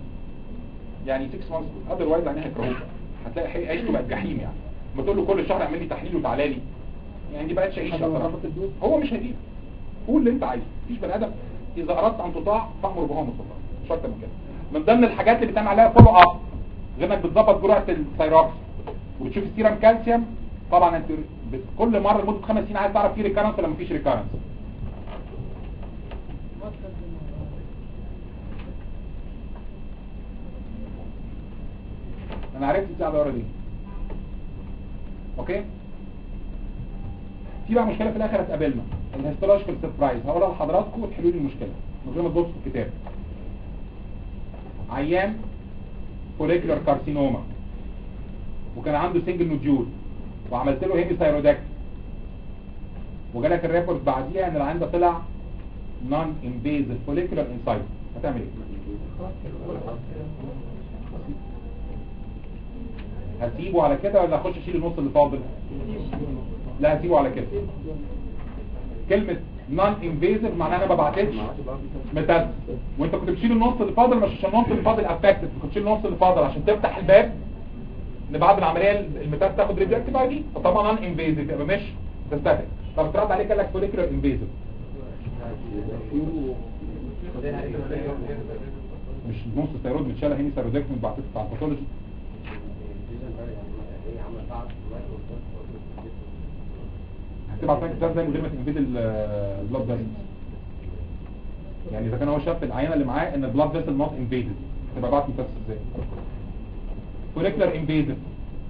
يعني 6 مانثs اذروايز يعني هيكرهوك هتلاقي حي- عيشته بقت جحيم يعني ما تقول له كل شهر اعمل لي تحليل وتعالى لي يعني دي بقتش عيشه حتى لو بصراحة. ظبط الدوز هو مش هيجيب قول اللي انت عايزه مفيش بني ادم اذا اردت ان تطاع فامر بهمس الله مش اكتر من كده من ضمن الحاجات اللي بتعمل عليها فولو اب غير انك بتظبط جرعه الثيروكس وبتشوف السيرم كالسيوم طبعا انت بت- كل مره لمده خمس سنين عايز تعرف في ريكارنس ولا مفيش ريكارنس انا عرفت بتاع الدوره دي اوكي في بقى مشكله في الاخر هتقابلنا الهيستولوجيكال سربرايز هقولها لحضراتكم وتحلوا لي المشكله من غير ما تبصوا في الكتاب عيان فوليكولار كارسينوما وكان عنده سنجل نوديول وعملت له هيمي ثايرودكت وجالك الريبورت بعديها ان العيان ده طلع نون انفيزيف فوليكولار انسايت هتعمل ايه؟ هسيبه على كده ولا اخش اشيل النص اللي فاضل لا هسيبه على كده كلمة نون انفيزيف معناها انا ما ببعتش متاز وانت كنت بتشيل النص اللي فاضل مش عشان النص اللي فاضل افكتد كنت بتشيل النص اللي فاضل عشان تفتح الباب ان بعد العمليه المتاز تاخد ريدكتيف اي دي فطبعا نون انفيزيف يبقى مش تستهلك طب ترد عليك قال لك فوليكولار انفيزيف مش نص الثيرويد متشاله هيني ثيرودكتومي بعد بتاع الباثولوجي هتبعت لك كتاب زي من غير ما تنفيد البلاد فيسل يعني اذا كان هو شاف العينه اللي معاه ان البلاد فيسل نوت انفيدد تبقى بعت متفسر ازاي فوليكولار انفيدد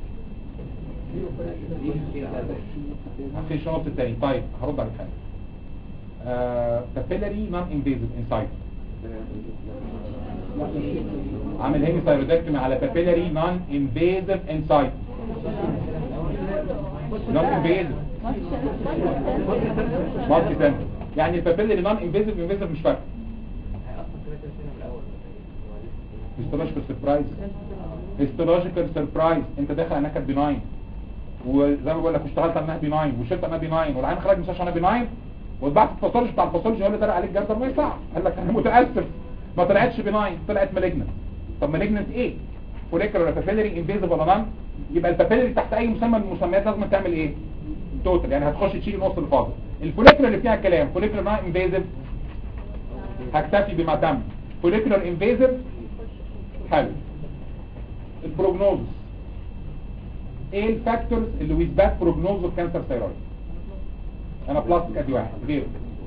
هخش النص التاني طيب هرد على الحاجه كابيلاري نون انفيزيف انسايد عامل هيمي ثايرودكتومي على كابيلاري نون انفيزيف انسايد نون انفيزيف مالتي سنتر يعني البابيلاري نون انفيزيف انفيزيف مش فارق هيستولوجيكال سربرايز هيستولوجيكال سربرايز انت داخل على نكد بناين وزي ما بقول لك اشتغلت على انها بناين وشلت انها بناين والعين خرج من المستشفى انها بناين واتبعت الباثولوجي بتاع الباثولوجي هو اللي طلع عليك جردر ما يصح قال لك انا متاسف ما طلعتش بناين طلعت مالجنت طب مالجنت ايه فوليكولار بابيلاري انفيزيف ولا نان يبقى البابيلاري تحت اي مسمى من المسميات لازم تعمل ايه توتال يعني هتخش تشيل النص اللي فاضل الفوليكولر اللي فيها كلام فوليكولر نوع انفيزيف هكتفي بما تم فوليكولر انفيزيف حلو البروجنوز ايه الفاكتورز اللي ويز باد بروجنوز اوف كانسر ثايرويد انا بلاستيك ادي واحد غيره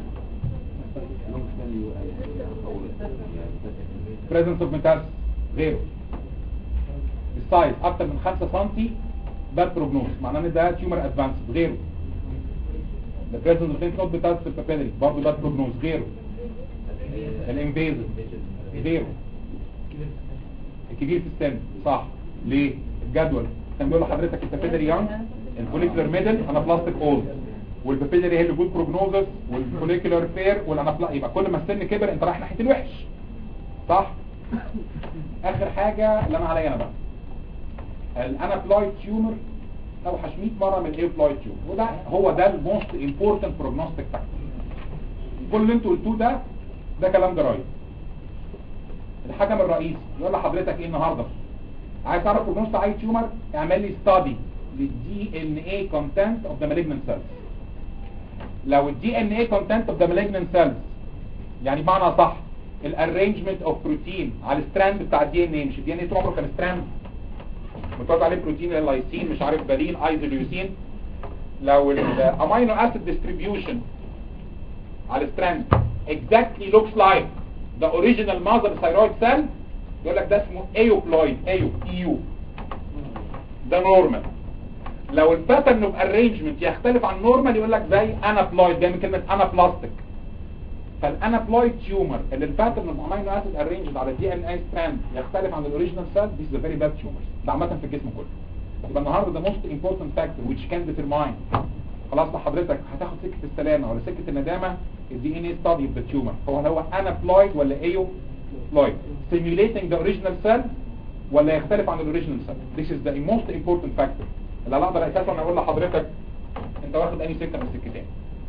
presence of metastasis غيره السايز اكتر من 5 سم باد بروجنوز معناه ان ده تيومر ادفانس غيره the presence of lymph node metastasis في البابيلري برضه باد بروجنوز غيره الانفيزيف غيره الكبير في السن صح ليه الجدول كان بيقول لحضرتك البابيلري يانج الفوليكولر ميدل انا بلاستيك اولد والبابيلري هي اللي جود بروجنوزس والفوليكولر فير والانافلا يبقى كل ما السن كبر انت رايح ناحيه الوحش صح اخر حاجه اللي انا عليا انا بقى الانابلايد تيومر اوحش 100 مره من الايبلايد تيومر وده هو ده الموست امبورتنت بروجنوستيك فاكتور كل اللي انتوا قلتوه ده ده كلام جرايد الحكم الرئيسي يقول لحضرتك ايه النهارده عايز تعرف بروجنوز اي تيومر اعمل لي ستادي للدي ان اي كونتنت اوف ذا مالجنت سيلز لو الدي ان اي كونتنت اوف ذا مالجنت سيلز يعني بمعنى صح الارينجمنت اوف بروتين على الستراند بتاع الدي ان اي مش الدي ان اي طول عمره كان ستراند متوزع عليه بروتين اللايسين مش عارف بالين ايزوليوسين لو الامينو اسيد ديستريبيوشن على الستراند exactly looks like the original mother thyroid cell يقول لك ده اسمه ايوبلويد ايو ايو ده نورمال لو الباترن اوف ارينجمنت يختلف عن نورمال يقول لك زي انابلويد جاي من كلمه انابلاستيك فالانابلويد تيومر اللي الباترن اوف امينو اسيد ارينجد على الدي ان اي ستراند يختلف عن الاوريجينال سيل ذيس از فيري باد تيومرز ده عامه في الجسم كله يبقى النهارده ده موست امبورتنت فاكتور which can determine خلاص حضرتك هتاخد سكه السلامه ولا سكه الندامه الدي ان اي ستادي اوف ذا تيومر هو هو انابلويد ولا ايو بلويد stimulating the original cell ولا يختلف عن الاوريجينال cell this is the most important factor اللي انا اقدر اساسا اقول لحضرتك انت واخد انهي سكه من السكتين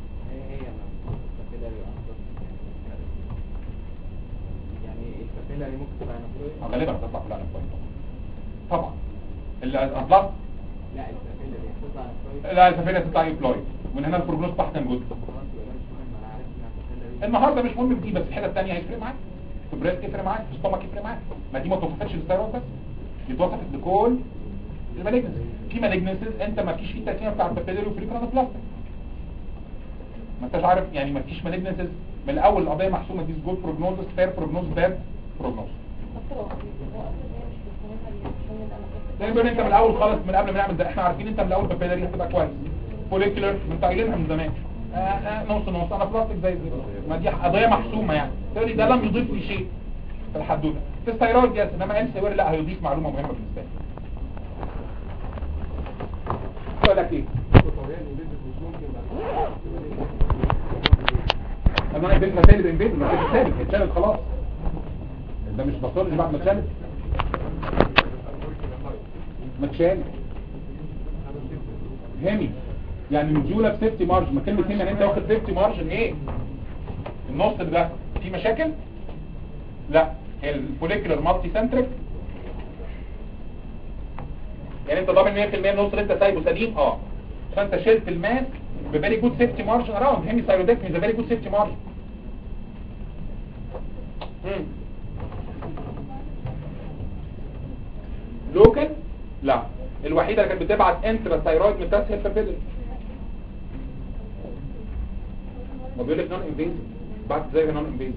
يعني الكابيلاري ممكن تبقى نفسية غالبا هتطلع في الانابلويد طبعا الاطلاق لا الكابيلاري هتطلع نفسية لا السفينه تطلع ايبلويد ومن هنا البروجنوز بتاعها كان جود انا عارف انها كابيلاري النهارده مش مهم في دي بس الحته الثانيه هيفرق معاك في بريست يفرق معاك في ستومك يفرق معاك ما دي ما توصفتش للثيرويد بس دي اتوصفت لكل المالجنس في مالجنسز انت ما فيش فيه التركيبه بتاع البابيلاري وفريكران بلاستيك ما انتش عارف يعني ما فيش مالجنسز من الاول القضيه محسومه دي جود بروجنوزس فير بروجنوز باد بروجنوز زي ما انت من الاول خالص من قبل ما نعمل ده احنا عارفين انت من الاول بابيلاري هتبقى كويس فوليكولر ما انت قايلينها من زمان آه آه نص نص انا بلاستيك زي زي ما دي قضيه محسومه يعني تقول لي ده لم يضيف لي شيء في الحدوته في الثيرويد يس انما ال سوير لا هيضيف معلومه مهمه بالنسبه لي يقول لك ايه طبيعي الانجليزي مش ممكن بعد طب انا البنت هتقلب البيت ما كانت ثابت اتشالت خلاص ده مش بصلش بعد ما اتشالت ما اتشالت هامي يعني نزوله بسيفتي مارجن ما كلمه هنا يعني انت واخد سيفتي مارجن ايه النص ده في مشاكل لا الفوليكولر مالتي سنتريك يعني انت ضامن 100% النص اللي انت سايبه سليم اه فانت شلت الماس بفيري جود سيفتي مارجن اراوند هيمي ثايرويدكتمي از فيري جود سيفتي مارجن لوكال لا الوحيده اللي كانت بتبعت انترا ثايرويد ميتاس هي البابيلري ما بيقول لك نون انفيزيف بعت زي نون انفيزيف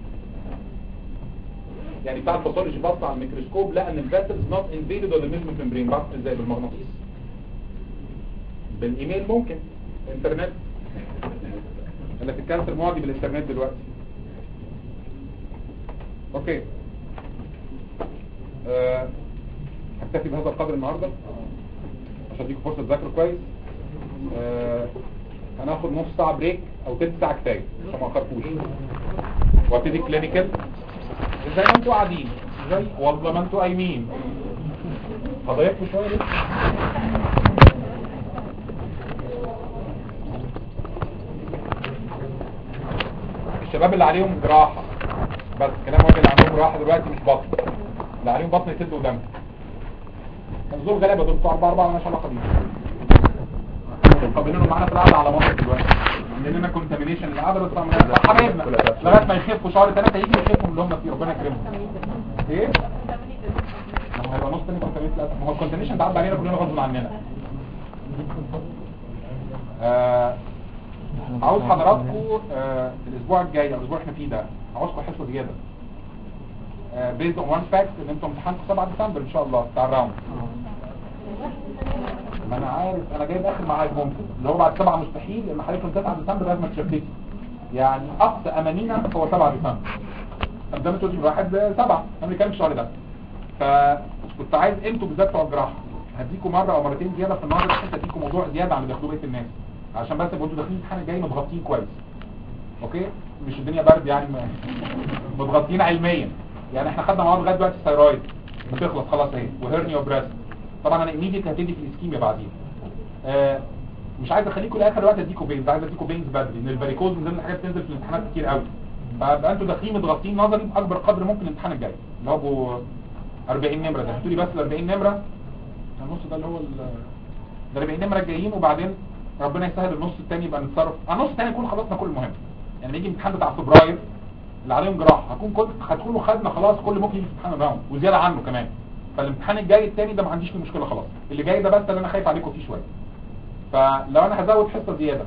يعني بتاع الباثولوجي بص على الميكروسكوب لقى ان الفاسلز نوت انفيدد ولا ميزمو ممبرين بعت ازاي بالمغناطيس بالايميل ممكن انترنت انا في الكانسر معدي بالانترنت دلوقتي اوكي أه هكتفي بهذا القدر النهارده عشان اديكم فرصه تذاكروا كويس أه هناخد نص ساعه بريك او تلت ساعه كفايه عشان ما اخرفوش وابتدي كلينيكال زي ما انتوا قاعدين زي والله ما انتوا قايمين هضايقكم شويه لسه الشباب اللي عليهم جراحة بس كلام واحد اللي عندهم جراحة دلوقتي مش بطن اللي عليهم بطن يسدوا دم الزور غلابة دول بتوع 4 4 مالهاش علاقة بيهم مقابلينهم معانا في القعده على مصر دلوقتي لاننا كونتامينيشن القعده بس طبعا حبايبنا لغايه ما يخفوا شهر ثلاثه يجي يخفوا اللي هم فيه ربنا يكرمهم ايه؟ ما هو هيبقى نص تاني كونتامينيشن للاسف ما هو الكونتامينيشن ده عدى علينا كلنا غصب عننا آه عاوز حضراتكم آه الاسبوع الجاي او الاسبوع اللي احنا فيه ده عاوزكم حصه زياده بيزد اون وان فاكت ان انتم امتحانكم 7 ديسمبر ان شاء الله بتاع الراوند ما انا عارف انا جايب اخر ميعاد ممكن اللي هو بعد 7 مستحيل لان حضرتك 9 ديسمبر لازم تشفتي يعني اقصى امانينا هو 7 ديسمبر قدام تقولي واحد 7 انا بنتكلم في الشهر ده فكنت عايز انتوا بالذات بتوع الجراحه هديكم مره او مرتين زياده في النهارده بحيث اديكم موضوع زياده عن اللي بياخدوه بقيه الناس عشان بس يبقوا انتوا داخلين الامتحان الجاي متغطين كويس اوكي مش الدنيا برد يعني م- متغطين علميا يعني احنا خدنا مواد لغايه دلوقتي الثايرويد بتخلص خلاص اهي وهيرنيا وبريست طبعا انا ايميديت هبتدي في الاسكيميا بعدين آه مش عايز اخليكم لاخر وقت اديكم بينز عايز اديكم بينز بدري لان الفاريكوز من ضمن الحاجات بتنزل في الامتحانات كتير قوي فبقى انتوا داخلين متغطين نظري باكبر قدر ممكن الامتحان الجاي اللي هو ابو 40 نمره ده هاتوا لي بس ال 40 نمره النص ده اللي هو ال ده 40 نمره الجايين وبعدين ربنا يسهل النص الثاني يبقى نتصرف النص الثاني نكون خلصنا كل المهم يعني نيجي الامتحان بتاع فبراير اللي عليهم جراحه هكون كل هتكونوا خدنا خلاص كل ممكن يجي في امتحان الراوند وزياده عنه كمان فالامتحان الجاي الثاني ده ما عنديش فيه مشكله خلاص اللي جاي ده بس اللي انا خايف عليكم فيه شويه فلو انا هزود حصه زياده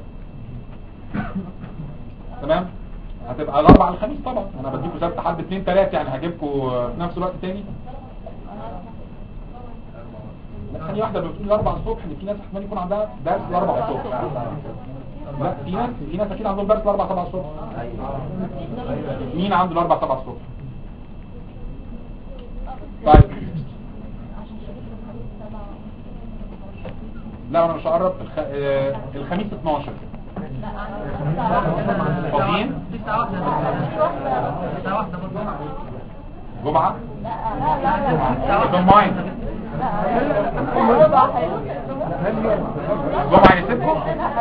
تمام هتبقى الاربع على الخميس طبعا انا بديكم سبت حد اثنين ثلاثه يعني هجيبكم في نفس الوقت تاني لا ثانيه واحده بتقول الاربع الصبح ان في ناس احتمال يكون عندها درس الاربع الصبح لا في ناس في ناس اكيد عندهم درس الاربع سبع الصبح مين عنده الاربع سبع الصبح طيب لا انا مش هقرب الخ... آه، الخميس 12 فاضيين تسعة واحدة تسعة واحدة برضه جمعه don't mind جمعه يسيبكم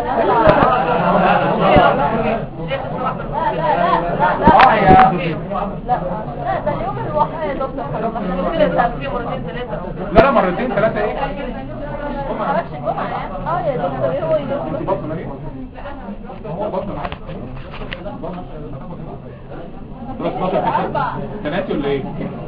اه يا ده اليوم الواحد يا دكتور خلاص احنا كده تسافرين مرتين ثلاثة لا لا مرتين ثلاثه ايه معرفش الجمعة يعني اه يا دكتور ايه هو يجي بطن ايه هو بطن معاك بس 12 في 6 ولا ايه